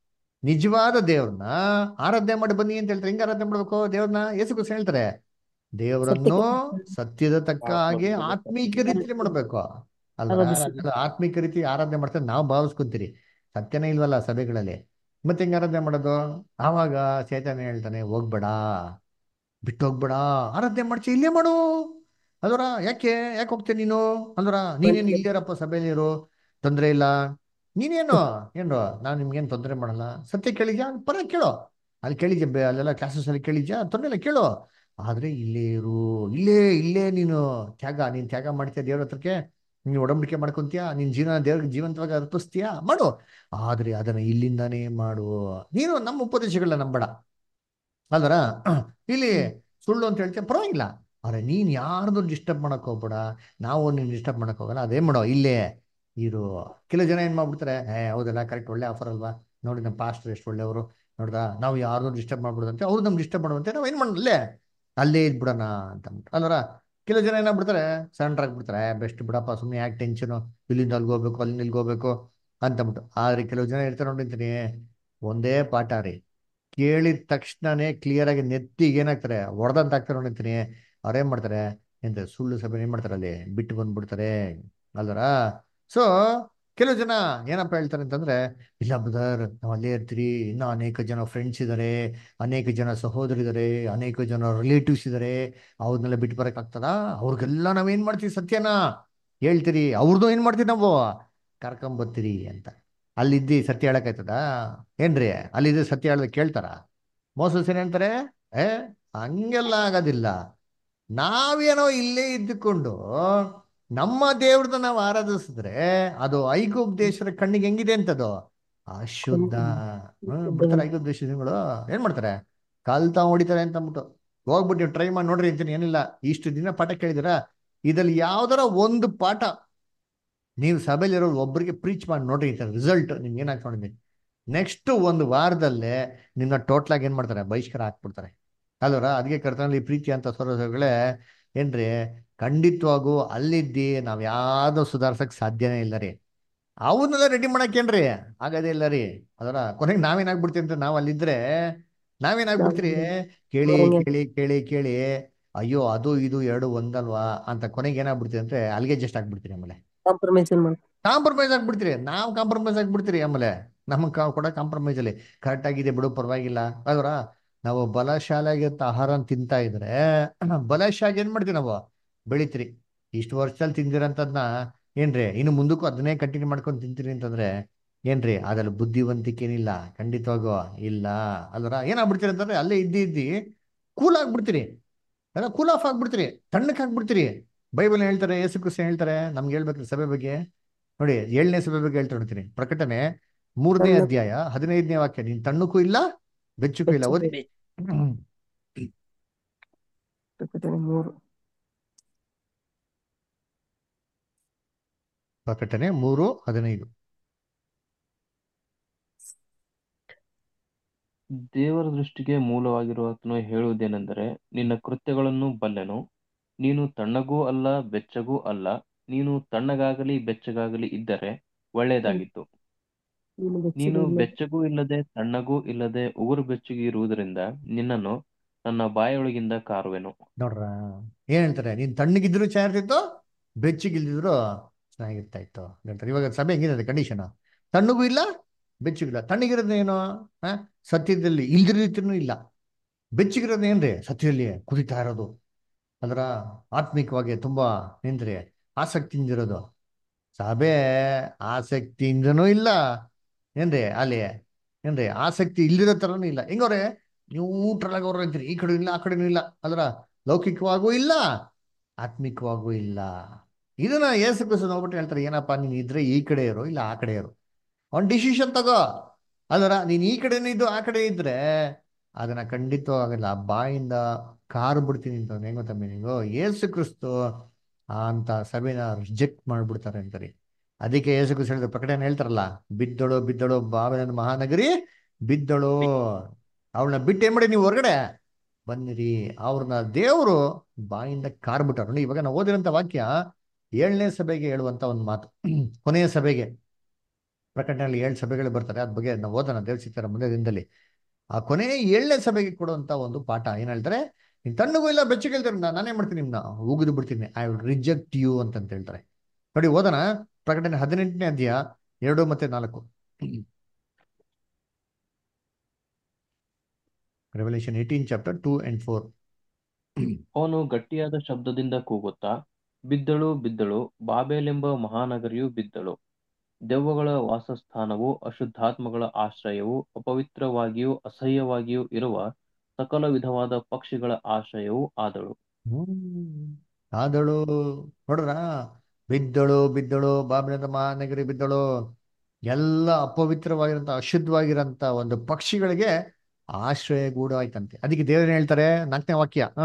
ನಿಜವಾದ ದೇವ್ರನ್ನ ಆರಾಧನೆ ಮಾಡಿ ಬನ್ನಿ ಅಂತ ಹೇಳ್ತಾರೆ ಹೆಂಗ್ ಆರಾಧನೆ ಮಾಡ್ಬೇಕು ದೇವ್ರನ್ನ ಯೇಸು ಕ್ರಿಸ್ತ ಹೇಳ್ತಾರೆ ದೇವರನ್ನು ಸತ್ಯದ ತಕ್ಕ ಹಾಗೆ ಆತ್ಮೀಕ ರೀತಿ ಮಾಡ್ಬೇಕು ಅಲ್ವಾ ಆರಾಧಿಸಿ. ಅಲ್ಲ, ಆತ್ಮೀಕ ರೀತಿ ಆರಾಧನೆ ಮಾಡ್ತಾರೆ ನಾವು ಭಾವಿಸ್ಕೊಂತೀರಿ ಸತ್ಯನೇ ಇಲ್ವಲ್ಲ ಸಭೆಗಳಲ್ಲಿ ಮತ್ತೆ ಹೆಂಗ್ ಆರಾಧನೆ ಮಾಡೋದು ಆವಾಗ ಚೈತನ್ಯ ಹೇಳ್ತಾನೆ ಹೋಗ್ಬೇಡ ಬಿಟ್ಟು ಹೋಗ್ಬೇಡ ಆರಾಧನೆ ಮಾಡ್ಸಿ ಇಲ್ಲೇ ಮಾಡು ಅಲ್ವರ ಯಾಕೆ ಯಾಕೆ ಹೋಗ್ತೀಯ ನೀನು ಅಲ್ವರ ನೀನೇನು ಇಲ್ಲೇ ಇರಪ್ಪ ಸಭೆಯಲ್ಲಿರು ತೊಂದ್ರೆ ಇಲ್ಲ ನೀನೇನು ಏನು ನಾನು ನಿಮ್ಗೇನು ತೊಂದರೆ ಮಾಡಲ್ಲ ಸತ್ಯ ಕೇಳಿದ್ಯಾ ಪರ ಕೇಳೋ ಅಲ್ಲಿ ಕೇಳಿದ್ಯಾ ಬೆ- ಅಲ್ಲೆಲ್ಲ ಕ್ಲಾಸಸ್ ಅಲ್ಲಿ ಕೇಳಿದ್ಯಾ ತೊಂದರೆ ಇಲ್ಲ ಕೇಳು ಆದ್ರೆ ಇಲ್ಲೇ ಇರು ಇಲ್ಲೇ ಇಲ್ಲೇ ನೀನು ತ್ಯಾಗ ನೀನ್ ತ್ಯಾಗ ಮಾಡ್ತೀಯ ದೇವ್ರ ಹತ್ರಕ್ಕೆ ನೀನು ಒಡಂಬಡಿಕೆ ಮಾಡ್ಕೊಂತೀಯಾ ನಿನ್ ಜೀವನ ದೇವ್ರಿಗೆ ಜೀವಂತವಾಗಿ ಅರ್ಪಿಸ್ತೀಯಾ ಮಾಡು ಆದ್ರೆ ಅದನ್ನ ಇಲ್ಲಿಂದಾನೇ ಮಾಡು ನೀನು ನಮ್ಮ ಉಪದೇಶಗಳನ್ನ ನಂಬೇಡ ಅಲ್ವರ ಇಲ್ಲಿ ಸುಳ್ಳು ಅಂತ ಹೇಳ್ತೀಯ ಪರವಾಗಿಲ್ಲ ಆದ್ರೆ ನೀನ್ ಯಾರ್ದು ಡಿಸ್ಟರ್ಬ್ ಮಾಡಕ್ ಹೋಗ್ಬೇಡ ನಾವು ನೀನ್ ಡಿಸ್ಟರ್ಬ್ ಮಾಡಕ್ ಹೋಗಲ್ಲ ಅದೇ ಮಾಡೋ ಇಲ್ಲೇ ಇರು ಕೆಲವು ಜನ ಏನ್ ಮಾಡ್ಬಿಡ್ತಾರೆ ಏ ಹೌದಲ್ಲ ಕರೆಕ್ಟ್ ಒಳ್ಳೆ ಆಫರ್ ಅಲ್ವಾ ನೋಡಿ ನಮ್ಮ ಪಾಸ್ಟರ್ ಎಷ್ಟು ಒಳ್ಳೆಯವರು ನೋಡ್ದಾ ನಾವು ಯಾರ್ದು ಡಿಸ್ಟರ್ಬ್ ಮಾಡ್ಬಿಡೋದಂತೆ ಅವ್ರು ನಮ್ಗೆ ಡಿಸ್ಟರ್ಬ್ ಮಾಡುವಂತೆ ನಾವು ಏನ್ ಮಾಡಲ್ಲೇ ಅಲ್ಲೇ ಇದ್ಬಿಡೋಣ ಅಂತ ಅಂದ್ಬಿಟ್ಟು ಅಲ್ವರ ಕೆಲವು ಜನ ಏನಾಗ್ಬಿಡ್ತಾರೆ ಸಣ್ಣ ಆಗ್ಬಿಡ್ತಾರೆ ಬೆಸ್ಟ್ ಬಿಡಪ್ಪ ಸುಮ್ಮನೆ ಯಾಕೆ ಟೆನ್ಷನು ಇಲ್ಲಿಂದ ಅಲ್ಲಿಗೆ ಹೋಗ್ಬೇಕು ಅಲ್ಲಿಂದ ಇಲ್ಲಿಗೆ ಹೋಗ್ಬೇಕು ಅಂತಂದ್ಬಿಟ್ಟು ಆದ್ರೆ ಕೆಲವು ಜನ ಇರ್ತಾರೆ ನೋಡಿರ್ತೀನಿ ಒಂದೇ ಪಾಠ ರೀ ಕೇಳಿದ ತಕ್ಷಣನೇ ಕ್ಲಿಯರ್ ಆಗಿ ನೆತ್ತಿಗೆ ಏನಾಗ್ತಾರೆ ಹೊಡೆದಂತ ಆಗ್ತಾರೆ ನೋಡಿರ್ತೀನಿ ಅವ್ರೇನ್ ಮಾಡ್ತಾರೆ ಎಂತ ಸುಳ್ಳು ಸಭೆ ಏನ್ ಮಾಡ್ತಾರೆ ಅಲ್ಲಿ ಬಿಟ್ಟು ಬಂದ್ಬಿಡ್ತಾರೆ ಅಲ್ವರ ಸೊ ಕೆಲವು ಜನ ಏನಪ್ಪ ಹೇಳ್ತಾರೆ ಅಂತಂದ್ರೆ ಇಲ್ಲ ಬ್ರದರ್ ನಾವು ಅಲ್ಲೇ ಇರ್ತೀರಿ ಇನ್ನೂ ಅನೇಕ ಜನ ಫ್ರೆಂಡ್ಸ್ ಇದ್ದಾರೆ ಅನೇಕ ಜನ ಸಹೋದರಿದ್ದಾರೆ ಅನೇಕ ಜನ ರಿಲೇಟಿವ್ಸ್ ಇದ್ದಾರೆ ಅವ್ರನ್ನೆಲ್ಲ ಬಿಟ್ಟು ಬರಕ್ ಆಗ್ತದ ಅವ್ರಿಗೆಲ್ಲ ನಾವೇನ್ ಮಾಡ್ತೀವಿ ಸತ್ಯನ ಹೇಳ್ತೀರಿ ಅವ್ರದ್ದು ಏನ್ ಮಾಡ್ತೀವಿ ನಾವು ಕರ್ಕೊಂಬತ್ತೀರಿ ಅಂತ ಅಲ್ಲಿದ್ದಿ ಸತ್ಯ ಹೇಳಕ್ಕಾಯ್ತದ ಏನ್ರಿ ಅಲ್ಲಿದ್ದು ಸತ್ಯ ಹೇಳದ ಕೇಳ್ತಾರ ಮೋಸಸ್ ಏನ್ ಹೇಳ್ತಾರೆ ಏ ಹಂಗೆಲ್ಲ ಆಗೋದಿಲ್ಲ ನಾವೇನೋ ಇಲ್ಲೇ ಇದ್ದುಕೊಂಡು ನಮ್ಮ ದೇವ್ರನ್ನ ನಾವು ಆರಾಧಿಸಿದ್ರೆ ಅದು ಐಗುಪ್ ದೇಶದ ಕಣ್ಣಿಗೆ ಹೆಂಗಿದೆ ಅಂತದು ಅಶುದ್ಧ ಹ್ಮ್ ಬಿಡ್ತಾರೆ ಐಗುಪ್ ದೇಶಗಳು ಏನ್ ಮಾಡ್ತಾರೆ ಕಲ್ತಾ ಹೊಡಿತಾರೆ ಅಂತ ಅಂದ್ಬಿಟ್ಟು ಹೋಗ್ಬಿಟ್ಟು ನೀವು ಟ್ರೈ ಮಾಡಿ ನೋಡ್ರಿ ಅಂತೀನಿ ಏನಿಲ್ಲ ಇಷ್ಟು ದಿನ ಪಾಠ ಕೇಳಿದಿರಾ ಇದ್ರಲ್ಲಿ ಯಾವ್ದಾರ ಒಂದು ಪಾಠ ನೀವು ಸಭೆಯಲ್ಲಿರೋ ಒಬ್ಬರಿಗೆ ಪ್ರೀಚ್ ಮಾಡಿ ನೋಡ್ರಿ ಈ ರಿಸಲ್ಟ್ ನಿಮ್ಗೆ ಏನಾಗ್ತಾ ನೋಡಿದ್ದೀನಿ ನೆಕ್ಸ್ಟ್ ಒಂದು ವಾರದಲ್ಲೇ ನಿನ್ನ ಟೋಟ್ಲ್ ಆಗಿ ಏನ್ ಮಾಡ್ತಾರೆ ಬಹಿಷ್ಕಾರ ಹಾಕ್ಬಿಡ್ತಾರೆ ಅಲ್ವರ ಅದಕ್ಕೆ ಕರ್ತನಲ್ಲಿ ಪ್ರೀತಿ ಅಂತ ಸರೋಸಗಳೇ ಏನ್ರಿ ಖಂಡಿತವಾಗೂ ಅಲ್ಲಿದ್ದಿ ನಾವ್ ಯಾವ್ದು ಸುಧಾರ್ಸಕ್ ಸಾಧ್ಯನೇ ಇಲ್ಲ ರೀ ಅವನ್ನೆಲ್ಲ ರೆಡಿ ಮಾಡಕ್ಕೇನ್ರಿ ಆಗೋದೇ ಇಲ್ಲ ರೀ ಅದರ ಕೊನೆಗೆ ನಾವೇನಾಗ್ಬಿಡ್ತೀವಿ ಅಂತ ನಾವ್ ಅಲ್ಲಿದ್ರೆ ನಾವೇನಾಗ್ಬಿಡ್ತೀರಿ ಕೇಳಿ ಕೇಳಿ ಕೇಳಿ ಕೇಳಿ ಅಯ್ಯೋ ಅದು ಇದು ಎರಡು ಒಂದಲ್ವಾ ಅಂತ ಕೊನೆಗೆ ಏನಾಗ್ಬಿಡ್ತೀವಿ ಅಂದ್ರೆ ಅಲ್ಲಿಗೆ ಜಸ್ಟ್ ಆಗ್ಬಿಡ್ತೀರಿ ಆಮೇಲೆ ಕಾಂಪ್ರಮೈಸ್ ಮಾಡಿ ಕಾಂಪ್ರಮೈಸ್ ಆಗ್ಬಿಡ್ತೀರಿ ನಾವು ಕಾಂಪ್ರಮೈಸ್ ಆಗ್ಬಿಡ್ತೀರಿ ಆಮೇಲೆ ನಮಗೆ ಕೂಡ ಕಾಂಪ್ರಮೈಸ್ ಅಲ್ಲಿ ಕರೆಕ್ಟ್ ಆಗಿದೆ ಬಿಡು ಪರವಾಗಿಲ್ಲ ಅಲ್ವರ ನಾವು ಬಲಶಾಲಿಯಾಗಿರ್ತ ಆಹಾರ ತಿಂತಾ ಇದ್ರೆ ಬಲಶಾಲಿ ಏನ್ ಮಾಡ್ತೀವಿ ನಾವು ಬೆಳಿತೀರಿ ಇಷ್ಟು ವರ್ಷದಲ್ಲಿ ತಿಂದಿರಂತದ್ನ ಏನ್ರಿ ಇನ್ನು ಮುಂದಕ್ಕೂ ಅದನ್ನೇ ಕಂಟಿನ್ಯೂ ಮಾಡ್ಕೊಂಡು ತಿಂತೀರಿ ಅಂತಂದ್ರೆ ಏನ್ರಿ ಅದ್ರಲ್ಲಿ ಬುದ್ಧಿವಂತಿಕೆ ಏನಿಲ್ಲ ಖಂಡಿತವಾಗೂ ಇಲ್ಲ ಅಲ್ವರ ಏನಾಗ್ಬಿಡ್ತೀರಿ ಅಂತಂದ್ರೆ ಅಲ್ಲೇ ಇದ್ದಿ ಇದ್ದಿ ಕೂಲ್ ಆಗ್ಬಿಡ್ತೀರಿ ಅಲ್ಲ ಕೂಲ್ ಆಫ್ ಆಗ್ಬಿಡ್ತೀರಿ ತಣ್ಣಕ್ ಆಗ್ಬಿಡ್ತೀರಿ ಬೈಬಲ್ ಹೇಳ್ತಾರೆ ಯೇಸು ಕ್ರಿಸ್ತ ಹೇಳ್ತಾರೆ ನಮ್ಗೆ ಹೇಳ್ಬೇಕ್ರಿ ಸಭೆ ಬಗ್ಗೆ ನೋಡಿ ಏಳನೇ ಸಭೆ ಬಗ್ಗೆ ಹೇಳ್ತಾ ನೋಡ್ತೀನಿ ಪ್ರಕಟಣೆ ಮೂರನೇ ತಣ್ಣಕ್- ಅಧ್ಯಾಯ ಹದಿನೈದನೇ ವಾಕ್ಯ ನೀನ್ ತಣ್ಣಕ್ಕೂ ಇಲ್ಲ ಬೆಚ್ಚಕ್ಕೂ ಇಲ್ಲ ಓದಿ ಪ್ರಕಟಣೆ ಮೂರು ಪ್ರಕಟಣೆ ಮೂರು ಹದಿನೈದು ದೇವರ ದೃಷ್ಟಿಗೆ ಮೂಲವಾಗಿರುವ ಆತನು ಹೇಳುವುದೇನೆಂದರೆ ನಿನ್ನ ಕೃತ್ಯಗಳನ್ನು ಬಲ್ಲೆನು ನೀನು ತಣ್ಣಗೂ ಅಲ್ಲ ಬೆಚ್ಚಗೂ ಅಲ್ಲ ನೀನು ತಣ್ಣಗಾಗಲಿ ಬೆಚ್ಚಗಾಗಲಿ ಇದ್ದರೆ ಒಳ್ಳೆಯದಾಗಿತ್ತು ನೀನು ನೀನು ಬೆಚ್ಚಗೆ ಇಲ್ಲ. ಬೆಚ್ಚಗೂ ಇಲ್ಲದೆ ತಣ್ಣಗೂ ಇಲ್ಲದೆ ಉಗುರು ಬೆಚ್ಚಗೆ ಇರುವುದರಿಂದ ನಿನ್ನನ್ನು ನನ್ನ ಬಾಯೊಳಗಿಂದ ಕಾರುವೆನು ನೋಡ್ರ ಏನ್ ಹೇಳ್ತಾರೆ ನೀನ್ ತಣ್ಣಗಿದ್ರು ಚೆನ್ನಾಗಿರ್ತಿತ್ತು ಬೆಚ್ಚಗಿಲ್ದಿದ್ರು ಚೆನ್ನಾಗಿರ್ತಾ ಇತ್ತು ಹೇಳ್ತಾರೆ ಇವಾಗ ಸಭೆ ಹೆಂಗಿದೆ ಕಂಡೀಷನ್ ತಣ್ಣಗೂ ಇಲ್ಲ ಬೆಚ್ಚಗಿಲ್ಲ ತಣ್ಣಗಿರೋದು ಏನು ಆ ಸತ್ಯದಲ್ಲಿ ಇಲ್ದಿರೋ ರೀತಿನೂ ಇಲ್ಲ ಬೆಚ್ಚಗಿರೋದು ಏನ್ರಿ ಸತ್ಯದಲ್ಲಿ ಕುದಿತಾ ಇರೋದು ಅದರ ಆತ್ಮಿಕವಾಗಿ ತುಂಬಾ ಏನ್ರಿ ಆಸಕ್ತಿಯಿಂದಿರೋದು ಸಭೆ ಆಸಕ್ತಿಯಿಂದನೂ ಇಲ್ಲ ಏನ್ರಿ ಅಲ್ಲಿ ಏನ್ರಿ ಆಸಕ್ತಿ ಇಲ್ಲಿರೋ ಥರನೂ ಇಲ್ಲ ಹೆಂಗವ್ರೆ ನೀವು ಊಟ್ರಲಾಗ ಅವ್ರ ಇದ್ರಿ ಈ ಕಡೆ ಇಲ್ಲ ಆ ಕಡೆನೂ ಇಲ್ಲ ಅದರ ಲೌಕಿಕವಾಗೂ ಇಲ್ಲ ಆತ್ಮಿಕವಾಗೂ ಇಲ್ಲ ಇದನ್ನ ಏಸು ಕ್ರಿಸ್ತ ನೋಡ್ಬಿಟ್ಟು ಹೇಳ್ತಾರೆ ಏನಪ್ಪ ನೀನು ಇದ್ರೆ ಈ ಕಡೆ ಇರು ಇಲ್ಲ ಆ ಕಡೆ ಇರು ಅವ್ನ್ ಡಿಸಿಷನ್ ತಗೋ ಅಲ್ವರ ನೀನ್ ಈ ಕಡೆನೇ ಇದ್ದು ಆ ಕಡೆ ಇದ್ರೆ ಅದನ್ನ ಖಂಡಿತವಾಗಲ್ಲ ಬಾಯಿಂದ ಕಾರು ಬಿಡ್ತೀನಿ ಅಂತ ಹೆಂಗ್ ಗೊತ್ತಾ ಮೀನಿಂಗು ಏಸು ಕ್ರಿಸ್ತು ಆ ಅಂತ ಸಭೆನ ರಿಜೆಕ್ಟ್ ಮಾಡ್ಬಿಡ್ತಾರೆ ಅಂತಾರೆ ಅದಕ್ಕೆ ಏಸು ಕ್ರಿಸ್ತು ಹೇಳಿದ ಪ್ರಕಟಣೆ ಹೇಳ್ತಾರಲ್ಲ ಬಿದ್ದಳು ಬಿದ್ದಳು ಬಾಬೆನ ಮಹಾನಗರಿ ಬಿದ್ದಳು ಅವಳನ್ನ ಬಿಟ್ಟು ಏನ್ ಮಾಡಿ ನೀವು ಹೊರಗಡೆ ಬನ್ನಿರಿ ಅವ್ರನ್ನ ದೇವರು ಬಾಯಿಂದ ಕಾರ್ ಬಿಟ್ಟಾರ ನೋಡಿ ಇವಾಗ ನಾವು ಓದಿರೋಂಥ ವಾಕ್ಯ ಏಳನೇ ಸಭೆಗೆ ಹೇಳುವಂತ ಒಂದು ಮಾತು ಕೊನೆಯ ಸಭೆಗೆ ಪ್ರಕಟಣೆಯಲ್ಲಿ ಏಳು ಸಭೆಗಳು ಬರ್ತಾರೆ ಅದ್ ಬಗ್ಗೆ ನಾವು ಓದೋಣ ದೇವ್ರ ಸಿಗ್ತಾರೆ ಮುಂದೆ ದಿನದಲ್ಲಿ ಆ ಕೊನೆ ಏಳನೇ ಸಭೆಗೆ ಕೊಡುವಂತ ಒಂದು ಪಾಠ ಏನ್ ಹೇಳ್ತಾರೆ ನೀನ್ ತಣ್ಣಗೂ ಇಲ್ಲ ಬೆಚ್ಚಗೆ ಹೇಳ್ತಾರೆ ನಾ- ನಾನೇ ಮಾಡ್ತೀನಿ ನಿಮ್ನ ಉಗಿದು ಬಿಡ್ತೀನಿ ಐ ವಿಲ್ ರಿಜೆಕ್ಟ್ ಯು ಅಂತ ಹೇಳ್ತಾರೆ ನೋಡಿ ಓದೋಣ ಪ್ರಕಟಣೆ ಹದಿನೆಂಟನೇ ಅಧ್ಯಾಯ ಎರಡು ಮತ್ತೆ ನಾಲ್ಕು Revelation eighteen chapter two and four ಅವನು ಗಟ್ಟಿಯಾದ ಶಬ್ದದಿಂದ ಕೂಗುತ್ತಾ ಬಿದ್ದಳು ಬಿದ್ದಳು ಬಾಬೇಲೆಂಬ ಮಹಾನಗರಿಯು ಬಿದ್ದಳು ದೆವ್ವಗಳ ವಾಸಸ್ಥಾನವು ಅಶುದ್ಧಾತ್ಮಗಳ ಆಶ್ರಯವು ಅಪವಿತ್ರವಾಗಿಯೂ ಅಸಹ್ಯವಾಗಿಯೂ ಇರುವ ಸಕಲ ವಿಧವಾದ ಪಕ್ಷಿಗಳ ಆಶ್ರಯವೂ ಆದಳು ಹ್ಮ್ ಆದಳು ನೋಡ್ರ ಬಿದ್ದಳು ಬಿದ್ದಳು ಬಾಬಿನದ ಮಹಾನಗರಿ ಬಿದ್ದಳು ಎಲ್ಲ ಅಪವಿತ್ರವಾಗಿರಂತ ಅಶುದ್ಧವಾಗಿರಂತ ಒಂದು ಪಕ್ಷಿಗಳಿಗೆ ಆಶ್ರಯ ಗೂಡು ಆಯ್ತಂತೆ ಅದಕ್ಕೆ ದೇವ್ರೇನ್ ಹೇಳ್ತಾರೆ ನಾಲ್ಕನೇ ವಾಕ್ಯ ಹ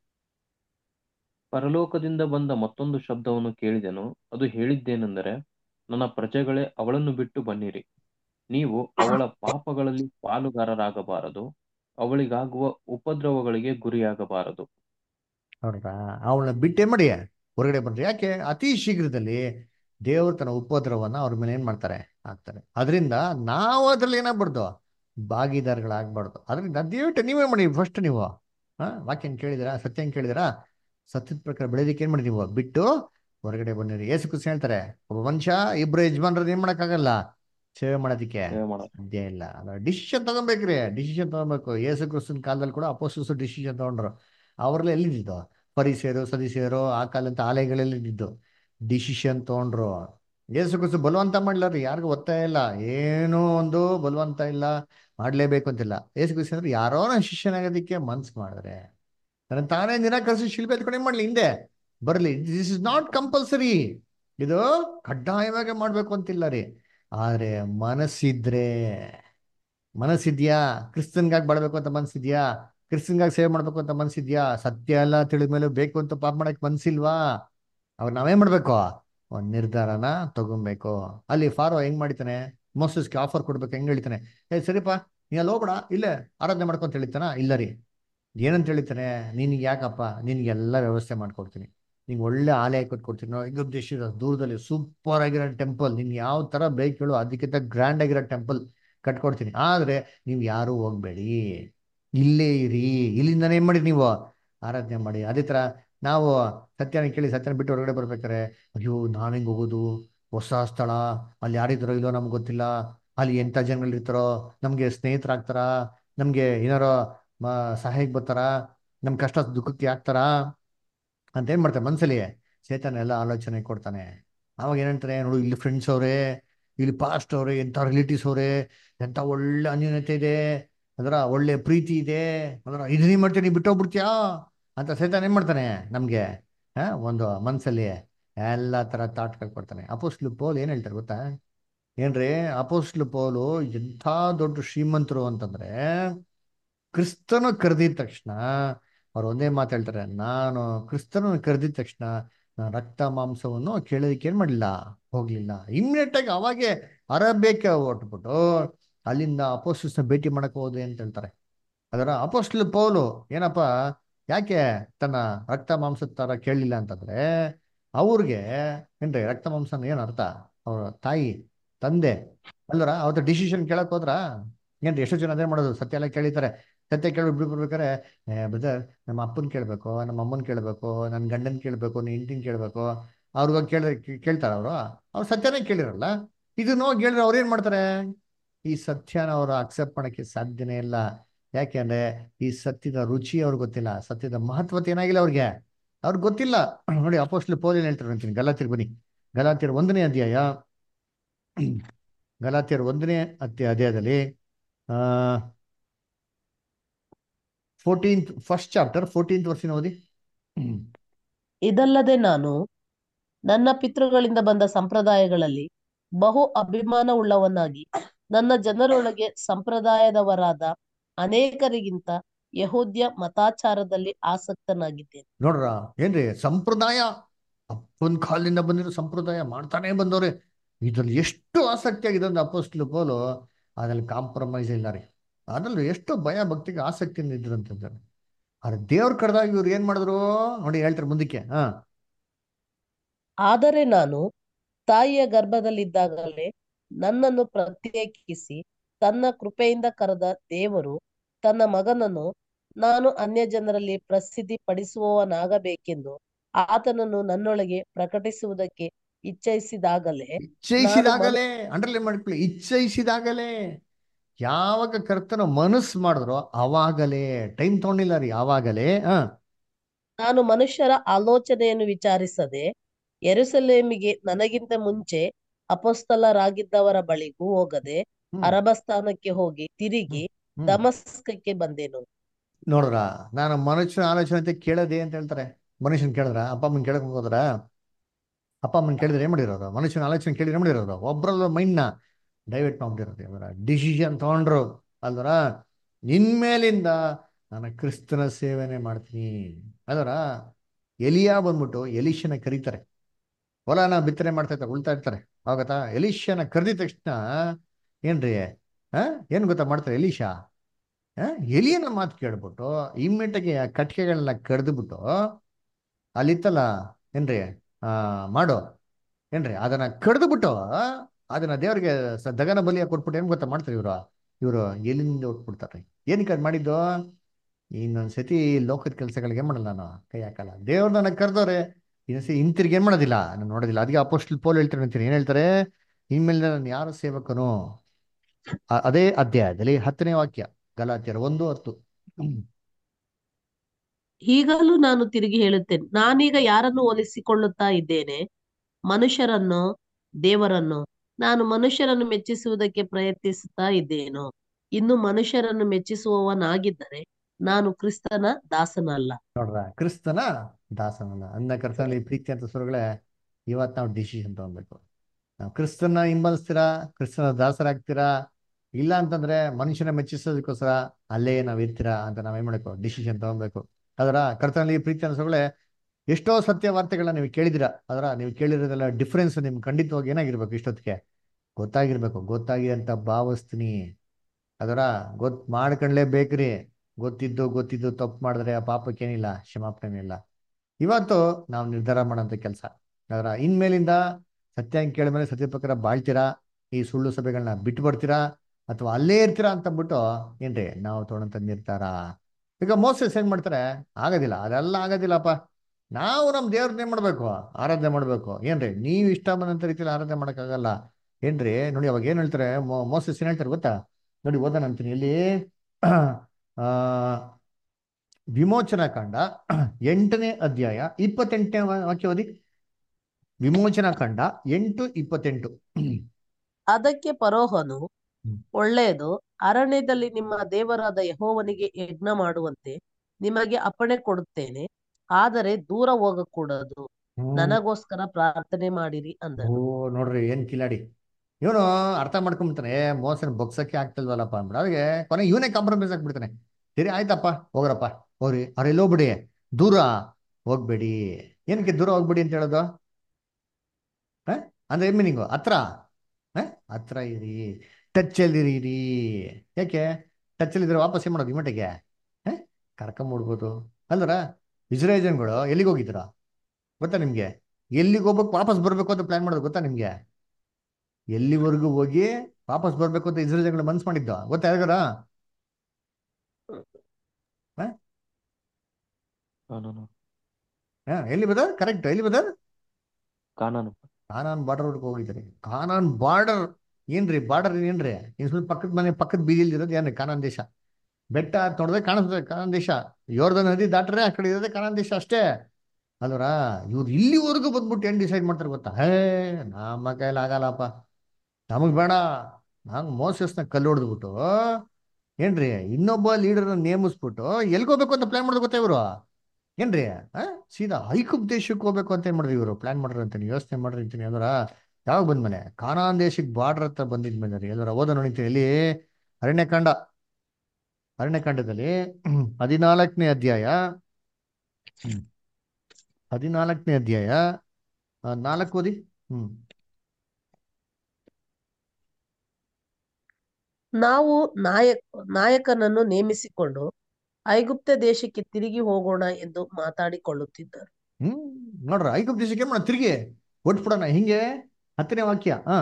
ಪರಲೋಕದಿಂದ ಬಂದ ಮತ್ತೊಂದು ಶಬ್ದವನ್ನು ಕೇಳಿದೆನು ಅದು ಹೇಳಿದ್ದೇನೆಂದರೆ ನನ್ನ ಪ್ರಜೆಗಳೇ ಅವಳನ್ನು ಬಿಟ್ಟು ಬನ್ನಿರಿ ನೀವು ಅವಳ ಪಾಪಗಳಲ್ಲಿ ಪಾಲುಗಾರರಾಗಬಾರದು ಅವಳಿಗಾಗುವ ಉಪದ್ರವಗಳಿಗೆ ಗುರಿಯಾಗಬಾರದು ನೋಡ್ರ ಅವಳನ್ನ ಬಿಟ್ಟೆ ಮಾಡಿ ಹೊರಗಡೆ ಬಂದ್ರೆ ಯಾಕೆ ಅತಿ ಶೀಘ್ರದಲ್ಲಿ ದೇವರು ತನ್ನ ಉಪದ್ರವನ್ನ ಅವ್ರ ಮೇಲೆ ಏನ್ ಮಾಡ್ತಾರೆ ಹಾಕ್ತಾರೆ ಅದರಿಂದ ನಾವು ಅದ್ರಲ್ಲಿ ಏನಾಗ್ಬಾರ್ದು ಭಾಗಿದಾರಗಳಾಗ್ಬಾರ್ದು ಅದರಿಂದ ದಯವಿಟ್ಟು ನೀವೇ ಮಾಡಿ ಫಸ್ಟ್ ನೀವು ಹಾ ವಾಕ್ಯನ್ ಕೇಳಿದಿರಾ ಸತ್ಯನ್ ಕೇಳಿದಿರಾ ಸತ್ಯದ ಪ್ರಕಾರ ಬೆಳೆದಿಕ್ಕೆ ಏನ್ ಮಾಡಿ ನೀವು ಬಿಟ್ಟು ಹೊರಗಡೆ ಬಂದಿರಿ ಏಸು ಕುಸ್ ಹೇಳ್ತಾರೆ ಒಬ್ಬ ಮನುಷ್ಯ ಇಬ್ರು ಯಜಮಾನ್ರನ್ನ ಏನ್ ಮಾಡಕ್ಕಾಗಲ್ಲ ಸೇವೆ ಮಾಡೋದಿಕ್ಕೆ ಸೇವೆ ಮಾಡೋದು ಸಾಧ್ಯ ಇಲ್ಲ ಡಿಸಿಷನ್ ತಗೊಬೇಕ್ರಿ ಡಿಸಿಷನ್ ತಗೊಬೇಕು ಯೇಸು ಕ್ರಿಸ್ತನ ಕಾಲದಲ್ಲಿ ಕೂಡ ಅಪೋಸಿಸ್ ಡಿಸಿಷನ್ ತಗೊಂಡ್ರು ಅವ್ರೆಲ್ಲ ಎಲ್ಲಿದ್ದು ಪರಿಸೇರು ಸದಿಸೇರು ಆ ಕಾಲಂತ ಆಲಯಗಳಲ್ಲಿ ಇದ್ದಿದ್ದು ಡಿಸಿಷನ್ ತಗೊಂಡ್ರು ಯೇಸು ಕ್ರಿಸ್ತು ಬಲವಂತ ಮಾಡ್ಲಾರ್ರಿ ಯಾರಿಗೂ ಒತ್ತಾಯ ಇಲ್ಲ ಏನೂ ಒಂದು ಬಲವಂತ ಇಲ್ಲ ಮಾಡ್ಲೇಬೇಕು ಅಂತಿಲ್ಲ ಯೇಸು ಕ್ರಿಸ್ತು ಅಂದ್ರೆ ಯಾರೋ ನನ್ನ ಶಿಷ್ಯನಾಗೋದಿಕ್ಕೆ ಮನ್ಸು ಮಾಡಿದ್ರೆ ನನ್ನ ತಾನೇ ನಿರಾಕರಿಸಿ ಶಿಲ್ಪೆ ಎತ್ಕೊಂಡು ಏನ್ ಮಾಡ್ಲಿ ಹಿಂದೆ ಬರಲಿ ದಿಸ್ ಇಸ್ ನಾಟ್ ಕಂಪಲ್ಸರಿ ಇದು ಕಡ್ಡಾಯವಾಗಿ ಮಾಡ್ಬೇಕು ಅಂತಿಲ್ಲ ರೀ ಆದ್ರೆ ಮನಸ್ಸಿದ್ರೆ ಮನಸ್ಸಿದ್ಯಾ ಕ್ರಿಸ್ತನ್ಗಾಗಿ ಬಾಳ್ಬೇಕು ಅಂತ ಮನ್ಸಿದ್ಯಾ ಕ್ರಿಸ್ತನ್ಗಾಗಿ ಸೇವೆ ಮಾಡ್ಬೇಕು ಅಂತ ಮನ್ಸಿದ್ಯಾ ಸತ್ಯ ಎಲ್ಲ ತಿಳಿದ ಮೇಲೆ ಬೇಕು ಅಂತ ಪಾಪ ಮಾಡಕ್ ಮನ್ಸಿಲ್ವಾ ಅವಾಗ ನಾವೇನ್ ಮಾಡ್ಬೇಕು ಒಂದ್ ನಿರ್ಧಾರನ ತಗೊಬೇಕು ಅಲ್ಲಿ ಫಾರೋ ಹೆಂಗ್ ಮಾಡಿತಾನೆ ಮೋಸಸ್ಗೆ ಆಫರ್ ಕೊಡ್ಬೇಕು ಹೆಂಗ್ ಹೇಳ್ತಾನೆ ಏ ಸರಿಪಾ ನೀ ಅಲ್ಲಿ ಹೋಗ್ಬೇಡ ಇಲ್ಲೇ ಆರಾಧನೆ ಮಾಡ್ಕೊಂತ ಹೇಳಿತಾನ ಇಲ್ಲ ರೀ ಏನಂತ ಹೇಳ್ತಾನೆ ನಿನ್ಗೆ ಯಾಕಪ್ಪ ನಿನ್ಗೆಲ್ಲ ವ್ಯವಸ್ಥೆ ಮಾಡ್ಕೊಡ್ತೀನಿ ನಿಂಗೆ ಒಳ್ಳೆ ಆಲಯ ಕೊಟ್ಕೊಡ್ತೀನಿ ನೋಡಿ ಈಗ ದೇಶದ ದೂರದಲ್ಲಿ ಸೂಪರ್ ಆಗಿರೋ ಟೆಂಪಲ್ ನಿನ್ಗೆ ಯಾವ ತರ ಬೇಕು ಹೇಳು ಅದಕ್ಕಿಂತ ಗ್ರ್ಯಾಂಡ್ ಆಗಿರೋ ಟೆಂಪಲ್ ಕಟ್ಕೊಡ್ತೀನಿ ಆದ್ರೆ ನೀವು ಯಾರು ಹೋಗ್ಬೇಡಿ ಇಲ್ಲೇ ಇರಿ ಇಲ್ಲಿಂದಾನೇ ಏನ್ ಮಾಡಿ ನೀವು ಆರಾಧನೆ ಮಾಡಿ ಅದೇ ತರ ನಾವು ಸತ್ಯನ ಕೇಳಿ ಸತ್ಯನ ಬಿಟ್ಟು ಹೊರಗಡೆ ಬರ್ಬೇಕಾರೆ ಅಯ್ಯೋ ನಾವ್ ಹೆಂಗ್ ಹೋಗೋದು ಹೊಸ ಸ್ಥಳ ಅಲ್ಲಿ ಯಾರಿದ್ದಾರೋ ಇಲ್ಲೋ ನಮ್ಗೆ ಗೊತ್ತಿಲ್ಲ ಅಲ್ಲಿ ಎಂಥ ಜನಗಳಿರ್ತಾರೋ ನಮ್ಗೆ ಸ್ನೇಹಿತರಾಗ್ತಾರ ನಮ್ಗೆ ಏನಾರೋ ಮ ಸಹಾಯಕ್ಕೆ ಬರ್ತಾರ ನಮ್ ಕಷ್ಟ ದುಃಖಕ್ಕೆ ಆಗ್ತಾರ ಅಂತ ಏನ್ ಮಾಡ್ತಾರೆ ಮನ್ಸಲ್ಲಿ ಸೇತನ ಎಲ್ಲ ಆಲೋಚನೆ ಕೊಡ್ತಾನೆ ಅವಾಗ ಏನಂತಾರೆ ನೋಡು ಇಲ್ಲಿ ಫ್ರೆಂಡ್ಸ್ ಅವ್ರೆ ಇಲ್ಲಿ ಪಾಸ್ಟ್ ಅವ್ರೆ ಎಂಥ ರಿಲೇಟಿವ್ಸ್ ಅವ್ರೆ ಎಂಥ ಒಳ್ಳೆ ಅನ್ಯೋನ್ಯತೆ ಇದೆ ಅದರ ಒಳ್ಳೆ ಪ್ರೀತಿ ಇದೆ ಅದರ ಇದನ್ನೇ ಮಾಡ್ತೀನಿ ಬಿಟ್ಟೋಗ್ಬಿಡ್ತೀಯಾ ಅಂತ ಸೇತಾನ ಏನ್ ಮಾಡ್ತಾನೆ ನಮ್ಗೆ ಆ, ಒಂದು ಮನ್ಸಲ್ಲಿ ಎಲ್ಲ ತರ ತಾಟ್ಗಳು ಕೊಡ್ತಾನೆ ಅಪೋಸ್ಲು ಪೋಲ್ ಏನ್ ಹೇಳ್ತಾರೆ ಗೊತ್ತಾ ಏನ್ರಿ ಅಪೋಸ್ಲು ಪೋಲು ಎಂಥ ದೊಡ್ಡ ಶ್ರೀಮಂತರು ಅಂತಂದ್ರೆ ಕ್ರಿಸ್ತನು ಕರೆದಿದ ತಕ್ಷಣ ಅವ್ರು ಒಂದೇ ಮಾತು ಹೇಳ್ತಾರೆ ನಾನು ಕ್ರಿಸ್ತನ ಕರೆದಿದ ತಕ್ಷಣ ನಾನು ರಕ್ತ ಮಾಂಸವನ್ನು ಕೇಳೋದಕ್ಕೆ ಏನ್ ಮಾಡಲಿಲ್ಲ ಹೋಗ್ಲಿಲ್ಲ ಇಮ್ಮಿಡಿಯೇಟ್ ಆಗಿ ಅವಾಗೆ ಅರಬೇಕೆ ಹೊಟ್ಬಿಟ್ಟು ಅಲ್ಲಿಂದ ಅಪೋಸ್ಟಲ್ಸ್ನ ಭೇಟಿ ಮಾಡಕ್ ಹೋದೆ ಅಂತ ಹೇಳ್ತಾರೆ ಅದರ ಅಪೋಸ್ಟಲ್ ಪೌಲು ಏನಪ್ಪ ಯಾಕೆ ತನ್ನ ರಕ್ತ ಮಾಂಸದ ತರ ಕೇಳಲಿಲ್ಲ ಅಂತಂದ್ರೆ ಅವ್ರಿಗೆ ಏನ್ರಿ ರಕ್ತ ಮಾಂಸನ ಏನ್ ಅರ್ಥ ಅವ್ರ ತಾಯಿ ತಂದೆ ಅಲ್ವರ ಅವತ್ತು ಡಿಸಿಷನ್ ಕೇಳಕ್ ಹೋದ್ರ ಏನ್ರಿ ಎಷ್ಟು ಜನ ಅದೇ ಮಾಡೋದು ಸತ್ಯ ಎಲ್ಲ ಕೇಳಿತಾರೆ ಸತ್ಯ ಕೇಳಿ ಬಿಟ್ಟು ಬರ್ಬೇಕಾರೆ ಬ್ರದರ್ ನಮ್ಮ ಅಪ್ಪನ್ ಕೇಳ್ಬೇಕು ನಮ್ಮ ಅಮ್ಮನ್ ಕೇಳ್ಬೇಕು ನನ್ನ ಗಂಡನ್ ಕೇಳ್ಬೇಕು ನನ್ನ ಹೆಂಡತಿನ ಕೇಳ್ಬೇಕು ಅವ್ರಿಗೆ ಕೇಳ ಕೇಳ್ತಾರ ಅವರು ಅವ್ರು ಸತ್ಯನೇ ಕೇಳಿರಲ್ಲ ಇದನ್ನ ಹೋಗಿ ಹೇಳಿದ್ರೆ ಅವ್ರು ಏನ್ ಮಾಡ್ತಾರೆ ಈ ಸತ್ಯನ ಅವರು ಅಕ್ಸೆಪ್ಟ್ ಮಾಡಕ್ಕೆ ಸಾಧ್ಯನೇ ಇಲ್ಲ ಯಾಕೆಂದ್ರೆ ಈ ಸತ್ಯದ ರುಚಿ ಅವ್ರಿಗೆ ಗೊತ್ತಿಲ್ಲ ಸತ್ಯದ ಮಹತ್ವತೆ ಏನಾಗಿಲ್ಲ ಅವ್ರಿಗೆ ಅವ್ರಿಗೆ ಗೊತ್ತಿಲ್ಲ ನೋಡಿ ಅಪೋಸ್ಟ್ಲ್ ಪೌಲ್ ಏನ್ ಹೇಳ್ತಾರೆ ಅಂತೀನಿ ಗಲಾತಿರ್ ಬನ್ನಿ ಗಲಾತಿರ್ ಒಂದನೇ ಅಧ್ಯಾಯ ಗಲಾತಿಯರ್ ಒಂದನೇ ಅಧ್ಯಾಯ ಅಧ್ಯಾಯದಲ್ಲಿ ಆ ಫೋರ್ಟೀನ್ತ್ ಫಸ್ಟ್ ಚಾಪ್ಟರ್ ಫೋರ್ಟೀನ್ತ್ ವರ್ಷಿನ ಓದಿ ಹ್ಮ್. ಇದಲ್ಲದೆ ನಾನು ನನ್ನ ಪಿತೃಗಳಿಂದ ಬಂದ ಸಂಪ್ರದಾಯಗಳಲ್ಲಿ ಬಹು ಅಭಿಮಾನವುಳ್ಳವನಾಗಿ ನನ್ನ ಜನರೊಳಗೆ ಸಂಪ್ರದಾಯದವರಾದ ಅನೇಕರಿಗಿಂತ ಯಹೂದ್ಯ ಮತಾಚಾರದಲ್ಲಿ ಆಸಕ್ತನಾಗಿದ್ದೇನೆ ನೋಡ್ರ ಏನ್ರಿ ಸಂಪ್ರದಾಯ ಅಪ್ಪನ ಕಾಲಿಂದ ಬಂದಿರೋ ಸಂಪ್ರದಾಯ ಮಾಡ್ತಾನೆ ಬಂದವ್ರೆ ಇದ್ರಲ್ಲಿ ಎಷ್ಟು ಆಸಕ್ತಿ ಆಗಿದೆ ಅಂದ್ರೆ ಅಪೋಸ್ಟ್ಲು ಪೋಲು ಅದ್ರಲ್ಲಿ ಕಾಂಪ್ರಮೈಸ್ ಇಲ್ಲ ರೀ ಅದ್ರಲ್ಲಿ ಎಷ್ಟು ಭಯ ಭಕ್ತಿಗೆ ಆಸಕ್ತಿಯಿಂದ ಇದ್ರು ಅಂತಂದ್ರೆ ಆದ್ರೆ ದೇವ್ರ ಕಡ್ದಾಗ ಇವ್ರು ಏನ್ ಮಾಡಿದ್ರು ನೋಡಿ ಹೇಳ್ತಾರೆ ಮುಂದಕ್ಕೆ ಹಾ ಆದರೆ ನಾನು ತಾಯಿಯ ಗರ್ಭದಲ್ಲಿದ್ದಾಗಲೇ ನನ್ನನ್ನು ಪ್ರತ್ಯೇಕಿಸಿ ತನ್ನ ಕೃಪೆಯಿಂದ ಕರೆದ ದೇವರು ತನ್ನ ಮಗನನ್ನು ನಾನು ಅನ್ಯ ಜನರಲ್ಲಿ ಪ್ರಸಿದ್ಧಿ ಪಡಿಸುವವನಾಗಬೇಕೆಂದು ಆತನನ್ನು ನನ್ನೊಳಗೆ ಪ್ರಕಟಿಸುವುದಕ್ಕೆ ಇಚ್ಛಿಸಿದಾಗಲೇ ಇಚ್ಛಯಿಸಿದಾಗಲೇ ಅಂಡರ್ಲೈನ್ ಮಾಡ್ಕೊಳ್ಳಿ ಇಚ್ಛಯಿಸಿದಾಗಲೇ ಯಾವಾಗ ಕರ್ತನ ಮನಸ್ಸು ಮಾಡಿದ್ರೋ ಅವಾಗಲೇ ಟೈಮ್ ತಗೊಂಡಿಲ್ಲ ರೀ ಆವಾಗಲೇ ಹಾ ನಾನು ಮನುಷ್ಯರ ಆಲೋಚನೆಯನ್ನು ವಿಚಾರಿಸದೆ ಯೆರೂಸಲೇಮಿಗೆ ನನಗಿಂತ ಮುಂಚೆ ಅಪೊಸ್ತಲರಾಗಿದ್ದವರ ಬಳಿಗೂ ಹೋಗದೆ ಹ್ಮ್. ಅರಬಸ್ಥಾನಕ್ಕೆ ಹೋಗಿ ತಿರುಗಿ ಹ್ಮ್. ದಮಸ್ಕಕ್ಕೆ ಬಂದೆನು ನೋಡ್ರ ನಾನು ಮನುಷ್ಯನ ಆಲೋಚನೆ ಅಂತ ಕೇಳದೆ ಅಂತ ಹೇಳ್ತಾರೆ ಮನುಷ್ಯನ್ ಕೇಳಿದ್ರ ಅಪ್ಪ ಅಮ್ಮನ್ ಕೇಳಕ್ ಹೋದ್ರ ಅಪ್ಪ ಅಮ್ಮನ್ ಕೇಳಿದ್ರೆ ಏನ್ ಮಾಡಿರೋರು ಮನುಷ್ಯನ ಆಲೋಚನೆ ಕೇಳಿದ್ರೆ ಏನ್ ಮಾಡಿರೋರು ಒಬ್ರಲ್ಲ ಮೈಂಡ್ನ ಡೈವರ್ಟ್ ಮಾಡ್ಬಿಟ್ಟಿರೋದು ಇವರ ಡಿಸಿಷನ್ ತಗೊಂಡ್ರು ಅಲ್ವರ ಇನ್ಮೇಲಿಂದ ನಾನು ಕ್ರಿಸ್ತನ ಸೇವೆನೆ ಮಾಡ್ತೀನಿ ಅಲ್ವರ ಎಲಿಯಾ ಬಂದ್ಬಿಟ್ಟು ಎಲಿಶನ ಕರೀತಾರೆ ಹೊಲನ ಬಿತ್ತನೆ ಮಾಡ್ತಾ ಇರ್ತಾರೆ ಉಳ್ತಾ ಇರ್ತಾರೆ ಆಗತ್ತಾ ಎಲಿಶನ ಕರೆದಿದ ತಕ್ಷಣ ಏನ್ರಿ ಹಾ ಏನ್ ಗೊತ್ತಾ ಮಾಡ್ತಾರೆ ಎಲಿಶಾ ಆ, ಎಲಿಯನ ಮಾತು ಕೇಳ್ಬಿಟ್ಟು ಇಮ್ಮಿಡಿಯೇಟಾಗಿ ಆ ಕಟ್ಟಿಗೆಗಳನ್ನ ಕಡ್ದುಬಿಟ್ಟು ಅಲ್ಲಿತ್ತಲ್ಲ ಏನ್ರಿ ಆ ಮಾಡು ಏನ್ರಿ ಅದನ್ನ ಕಡ್ದುಬಿಟ್ಟು ಅದನ್ನ ದೇವ್ರಿಗೆ ಸ- ದಗನ ಬಲಿಯ ಕೊಟ್ಬಿಟ್ಟು ಏನ್ ಗೊತ್ತಾ ಮಾಡ್ತಾರೆ ಇವರು ಇವರು ಎಲ್ಲಿಂದ ಹೊಟ್ಬಿಡ್ತಾರೆ ಏನಕ್ಕೆ ಅದ್ ಮಾಡಿದ್ದು ಇನ್ನೊಂದ್ ಸತಿ ಲೋಕದ ಕೆಲಸಗಳಿಗೆ ಏನ್ ಮಾಡಲ್ಲ ನಾನು ಕೈ ಹಾಕಲ್ಲ ದೇವ್ರು ನನಗೆ ಕರೆದವ್ರೆ ಇನ್ನೊಂದ್ಸತಿ ಹಿಂತಿರ್ಗಿ ಏನ್ ಮಾಡೋದಿಲ್ಲ ನಾನು ನೋಡೋದಿಲ್ಲ ಅದಕ್ಕೆ ಅಪೋಸ್ಟಲ್ ಪೋಲ್ ಹೇಳ್ತಾರೆ ಅಂತೀನಿ ಏನ್ ಹೇಳ್ತಾರೆ ಇನ್ಮೇಲೆ ನಾನು ಯಾರು ಸೇವಕನು ಅ- ಅದೇ ಅಧ್ಯಾಯದಲ್ಲಿ ಹತ್ತನೇ ವಾಕ್ಯ ಗಲಾತ್ಯರ ಒಂದು ಹತ್ತು ಹ್ಮ್. ಈಗಲೂ ನಾನು ತಿರುಗಿ ಹೇಳುತ್ತೇನೆ ನಾನೀಗ ಯಾರನ್ನು ಹೋಲಿಸಿಕೊಳ್ಳುತ್ತಾ ಇದ್ದೇನೆ ಮನುಷ್ಯರನ್ನು ದೇವರನ್ನು ನಾನು ಮನುಷ್ಯರನ್ನು ಮೆಚ್ಚಿಸುವುದಕ್ಕೆ ಪ್ರಯತ್ನಿಸುತ್ತಾ ಇದ್ದೇನೋ ಇನ್ನು ಮನುಷ್ಯರನ್ನು ಮೆಚ್ಚಿಸುವವನಾಗಿದ್ದರೆ ನಾನು ಕ್ರಿಸ್ತನ ದಾಸನಲ್ಲ ನೋಡ್ರ ಕ್ರಿಸ್ತನ ದಾಸನಲ್ಲ ಅಂದ ಕರ್ತನಲ್ಲಿ ಪ್ರೀತಿ ಅಂತ ಸುರುಗಳೇ ಇವತ್ತು ನಾವು ಡಿಸಿಷನ್ ತಗೊಬೇಕು ನಾವು ಕ್ರಿಸ್ತನ ಹಿಂಬಲಿಸ್ತೀರಾ ಕ್ರಿಸ್ತನ ದಾಸರಾಗ್ತೀರಾ ಇಲ್ಲ ಅಂತಂದ್ರೆ ಮನುಷ್ಯನ ಮೆಚ್ಚಿಸೋದಕ್ಕೋಸ್ಕರ ಅಲ್ಲೇ ನಾವ್ ಇರ್ತೀರಾ ಅಂತ ನಾವೇನ್ ಮಾಡಬೇಕು ಡಿಸಿಷನ್ ತಗೊಬೇಕು ಅದರ ಕರ್ತನಲ್ಲಿ ಪ್ರೀತಿ ಅನ್ಸೋಗಳೇ ಎಷ್ಟೋ ಸತ್ಯ ವಾರ್ತೆಗಳನ್ನ ನೀವು ಕೇಳಿದಿರಾ ಅದರ ನೀವು ಕೇಳಿರೋದೆಲ್ಲ ಡಿಫ್ರೆನ್ಸ್ ನಿಮ್ಗೆ ಖಂಡಿತವಾಗಿ ಏನಾಗಿರ್ಬೇಕು ಇಷ್ಟೊತ್ತಿಗೆ ಗೊತ್ತಾಗಿರ್ಬೇಕು ಗೊತ್ತಾಗಿ ಅಂತ ಭಾವಿಸ್ತೀನಿ ಅದರ ಗೊತ್ ಮಾಡ್ಕೊಂಡ್ಲೇಬೇಕ್ರಿ ಗೊತ್ತಿದ್ದು ಗೊತ್ತಿದ್ದು ತಪ್ಪು ಮಾಡಿದ್ರೆ ಆ ಪಾಪಕ್ಕೇನಿಲ್ಲ ಕ್ಷಮಾಪಣೆ ಇಲ್ಲ ಇವತ್ತು ನಾವು ನಿರ್ಧಾರ ಮಾಡೋಂಥ ಕೆಲಸ ಅದರ ಇನ್ಮೇಲಿಂದ ಸತ್ಯ ಕೇಳಿದ್ಮೇಲೆ ಸತ್ಯ ಪ್ರಕಾರ ಬಾಳ್ತೀರಾ ಈ ಸುಳ್ಳು ಸಭೆಗಳನ್ನ ಬಿಟ್ಟು ಬರ್ತೀರಾ ಅಥವಾ ಅಲ್ಲೇ ಇರ್ತೀರಾ ಅಂತ ಅಂದ್ಬಿಟ್ಟು ಏನ್ರಿ ನಾವು ತೊಗೊಂಡಂತ ನಿರ್ಧಾರ ಈಗ ಮೋಸಸ್ ಏನ್ ಮಾಡ್ತಾರೆ ಆಗೋದಿಲ್ಲ ಅದೆಲ್ಲ ಆಗೋದಿಲ್ಲಪ್ಪ ನಾವು ನಮ್ಮ ದೇವ್ರನ್ನ ಏನ್ ಮಾಡ್ಬೇಕು ಆರಾಧನೆ ಮಾಡ್ಬೇಕು ಏನ್ರಿ ನೀವು ಇಷ್ಟ ಬಂದಂತ ರೀತಿಯಲ್ಲಿ ಆರಾಧನೆ ಮಾಡಕ್ಕಾಗಲ್ಲ ಏನ್ರಿ ನೋಡಿ ಅವಾಗ ಏನ್ ಹೇಳ್ತಾರೆ ಮೋ- ಮೋಸಸ್ ಏನ್ ಹೇಳ್ತಾರೆ ಗೊತ್ತಾ ನೋಡಿ ಓದೋಣ ಅಂತೀನಿ ಇಲ್ಲಿ ಆ ವಿಮೋಚನಾ ಕಾಂಡ ಎಂಟನೇ ಅಧ್ಯಾಯ ಇಪ್ಪತ್ತೆಂಟನೇ ವಾ- ವಾಕ್ಯ ಓದಿ ವಿಮೋಚನಾ ಕಾಂಡ ಎಂಟು ಇಪ್ಪತ್ತೆಂಟು ಅದಕ್ಕೆ ಪರೋಹನು ಹ್ಮ್. ಒಳ್ಳೆಯದು ಅರಣ್ಯದಲ್ಲಿ ನಿಮ್ಮ ದೇವರಾದ ಯೆಹೋವನಿಗೆ ಯಜ್ಞ ಮಾಡುವಂತೆ ನಿಮಗೆ ಅಪ್ಪಣೆ ಕೊಡುತ್ತೇನೆ ಆದರೆ ದೂರ ಹೋಗಕೂಡದು ಹ್ಮ್. ನನಗೋಸ್ಕರ ಪ್ರಾರ್ಥನೆ ಮಾಡಿರಿ ಓ ಅಂದನು ನೋಡ್ರಿ ಏನ್ ಕಿಲಾಡಿ ಇವನು ಅರ್ಥ ಮಾಡ್ಕೊಂಬಿಡ್ತಾನೆ ಮೋಸನ ಬೊಕ್ಸಕ್ಕೆ ಆಗ್ತಿಲ್ವಲ್ಲಪ್ಪ ಅಂದ್ಬಿಟ್ಟು ಅದಕ್ಕೆ ಕೊನೆ ಇವನೇ ಕಾಂಪ್ರಮೈಸ್ ಆಗ್ಬಿಡ್ತಾನೆ ಸರಿ ಆಯ್ತಪ್ಪ ಹೋಗ್ರಪ್ಪ ಹೋಗ್ರಿ ಅವ್ರೆಲ್ಲ ಹೋಗ್ಬಿಡಿ ದೂರ ಹೋಗ್ಬೇಡಿ ಏನಕ್ಕೆ ದೂರ ಹೋಗ್ಬೇಡಿ ಅಂತ ಹೇಳೋದು ಹ? ಅಂದ್ರೆ ಏನ್ ಮೀನಿಂಗು ಹತ್ರ ಹ? ಹತ್ರ ಇರಿ ಟಚ್ ಅಲ್ಲಿರಿ ಯಾಕೆ ಟಚ್ ಅಲ್ಲಿದ್ರೆ ವಾಪಸ್ ಏನ್ ಮಾಡೋದು ಇಮಟಿಗೆ ಕರ್ಕೊಂಬಿಡ್ಬೋದು ಅಲ್ವರ ಇಸ್ರೇಲ್ ಜನಗಳು ಎಲ್ಲಿಗೆ ಹೋಗಿದ್ರ ಗೊತ್ತಾ ನಿಮ್ಗೆ ಎಲ್ಲಿಗೆ ಹೋಗ್ಬೇಕು ವಾಪಸ್ ಬರ್ಬೇಕು ಅಂತ ಪ್ಲಾನ್ ಮಾಡೋದು ಗೊತ್ತಾ ನಿಮ್ಗೆ ಎಲ್ಲಿವರೆಗೂ ಹೋಗಿ ವಾಪಸ್ ಬರ್ಬೇಕು ಅಂತ ಇಸ್ರೇಲ್ ಜನಗಳು ಮನ್ಸು ಮಾಡಿದ್ದು ಗೊತ್ತಾ ಯಾರಿಗಾರ ಕಾನಾನು ಹಾ ಎಲ್ಲಿ ಬದರ್ ಕರೆಕ್ಟ್ ಎಲ್ಲಿ ಬದರ್ ಕಾನಾನು ಕಾನಾನ್ ಬಾರ್ಡರ್ ಹೋಗಿದ್ದಾರೆ ಕಾನಾನ್ ಬಾರ್ಡರ್ ಏನ್ರಿ ಬಾರ್ಡರ್ ಏನ್ರಿ ಇನ್ ಸ್ವಲ್ಪ ಪಕ್ಕದ ಮನೆ ಪಕ್ಕದ ಬೀದಿಲಿ ಇರೋದು ಏನ್ರಿ ಕಾನಾನ್ ದೇಶ ಬೆಟ್ಟ ನೋಡಿದ್ರೆ ಕಾಣಿಸ್ತದೆ ಕಾನಾನ್ ದೇಶ ಯೋರ್ದ ನದಿ ದಾಟ್ರೆ ಆ ಕಡೆ ಇರೋದೇ ಕಾನಾನ್ ದೇಶ ಅಷ್ಟೇ ಅಲ್ವರ ಇವ್ರು ಇಲ್ಲಿವರೆಗೂ ಬಂದ್ಬಿಟ್ಟು ಏನ್ ಡಿಸೈಡ್ ಮಾಡ್ತಾರೆ ಗೊತ್ತಾ ಹೇ ನಮ್ಮ ಕೈಲಿ ಆಗಲ್ಲಪ್ಪ ನಮಗ್ ಬೇಡ ನಂಗೆ ಮೋಸಸ್ನ ಕಲ್ಲು ಹೊಡೆದ್ಬಿಟ್ಟು ಏನ್ರಿ ಇನ್ನೊಬ್ಬ ಲೀಡರ್ನ ನೇಮಿಸ್ಬಿಟ್ಟು ಎಲ್ಗೋಗ್ಬೇಕು ಅಂತ ಪ್ಲಾನ್ ಮಾಡೋದು ಗೊತ್ತಾ ಇವರು ಏನ್ರಿ ಆ ಸೀದಾ ಐಕುಪ್ ದೇಶಕ್ಕೆ ಹೋಗ್ಬೇಕು ಅಂತ ಏನ್ ಮಾಡಿದ್ರು ಇವರು ಪ್ಲಾನ್ ಮಾಡ್ರಿ ಅಂತೀನಿ ಯೋಚನೆ ಮಾಡ್ರಿ ಅಂತೀನಿ ಅಂದ್ರ ಯಾವಾಗ ಬಂದ್ಮೇಲೆ ಕಾನಾನ್ ದೇಶಕ್ಕೆ ಬಾರ್ಡರ್ ಹತ್ರ ಬಂದಿದ್ಮೇಲೆ ರೀ ಎಲ್ಲರ ಓದ ನೋಡಿತೀನಿ ಇಲ್ಲಿ ಅರಣ್ಯಕಾಂಡ ಅರಣ್ಯಕಾಂಡದಲ್ಲಿ ಹದಿನಾಲ್ಕನೇ ಅಧ್ಯಾಯ ಹ್ಮ್. ಹದಿನಾಲ್ಕನೇ ಅಧ್ಯಾಯ ಆ, ನಾಲ್ಕು ಓದಿ ಹ್ಮ್ ನಾವು ನಾಯಕ ನಾಯಕನನ್ನು ನೇಮಿಸಿಕೊಂಡು ಐಗುಪ್ತ ದೇಶಕ್ಕೆ ತಿರುಗಿ ಹೋಗೋಣ ಎಂದು ಮಾತಾಡಿಕೊಳ್ಳುತ್ತಿದ್ದರು ಹ್ಮ್ ನೋಡ್ರ ಐಕುಪ್ ದೇಶಕ್ಕೆ ಏನ್ ಮಾಡೋಣ ತಿರುಗಿ ಒಟ್ಬಿಡೋಣ ಹಿಂಗೆ ಹತ್ತನೇ ವಾಕ್ಯ ಹಾ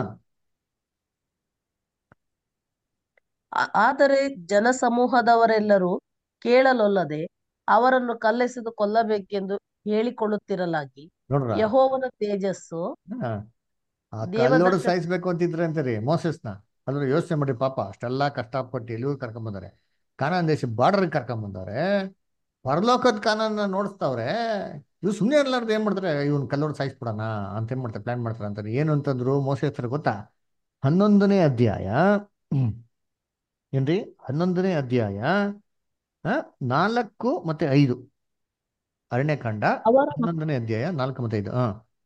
ಆ- ಆದರೆ ಜನಸಮೂಹದವರೆಲ್ಲರೂ ಕೇಳಲೊಲ್ಲದೆ ಅವರನ್ನು ಕಲ್ಲೆಸೆದು ಕೊಲ್ಲಬೇಕೆಂದು ಹೇಳಿಕೊಳ್ಳುತ್ತಿರಲಾಗಿ ನೋಡ್ರ ಯಹೋವನ ತೇಜಸ್ಸು ಹಾ. ಆ ದೇವದರ್ಶನ- ಕಲ್ಲೋಡು ಸಾಯಿಸ್ಬೇಕು ಅಂತಿದ್ರೆ ಅಂತಾರೆ ಮೋಸಸ್ನ ಅದ್ರ ಯೋಚನೆ ಮಾಡಿ ಪಾಪ ಅಷ್ಟೆಲ್ಲ ಕಷ್ಟಪಟ್ಟು ಎಲ್ಲಿಗೂ ಕರ್ಕೊಂಬಂದಾರೆ ಕಾನಾನ್ ದೇಶ ಬಾರ್ಡರ್ ಕರ್ಕೊಂಬಂದವ್ರೆ ಪರಲೋಕದ ಕಾನನ್ನ ನೋಡಿಸ್ತಾವ್ರೆ ಇವ್ ಸುಮ್ಮನೆ ಇರ್ಲಾರ್ದು ಏನ್ ಮಾಡ್ತಾರೆ ಇವ್ನ ಕಲ್ಲೋಡು ಸಾಯಿಸ್ಬಿಡೋಣ ಅಂತ ಏನ್ ಮಾಡ್ತಾರೆ ಪ್ಲಾನ್ ಮಾಡ್ತಾರೆ ಅಂತಾರೆ ಏನು ಅಂತಂದ್ರು ಮೋಸ ಹೆಸರು ಗೊತ್ತಾ ಹನ್ನೊಂದನೇ ಅಧ್ಯಾಯ ಹ್ಮ್. ಏನ್ರಿ ಹನ್ನೊಂದನೇ ಅಧ್ಯಾಯ ಆ, ನಾಲ್ಕು ಮತ್ತೆ ಐದು ಅರಣ್ಯಕಾಂಡ ಅವರ ಹನ್ನೊಂದನೇ ಅಧ್ಯಾಯ ನಾಲ್ಕು ಮತ್ತೆ ಐದು ಹಾ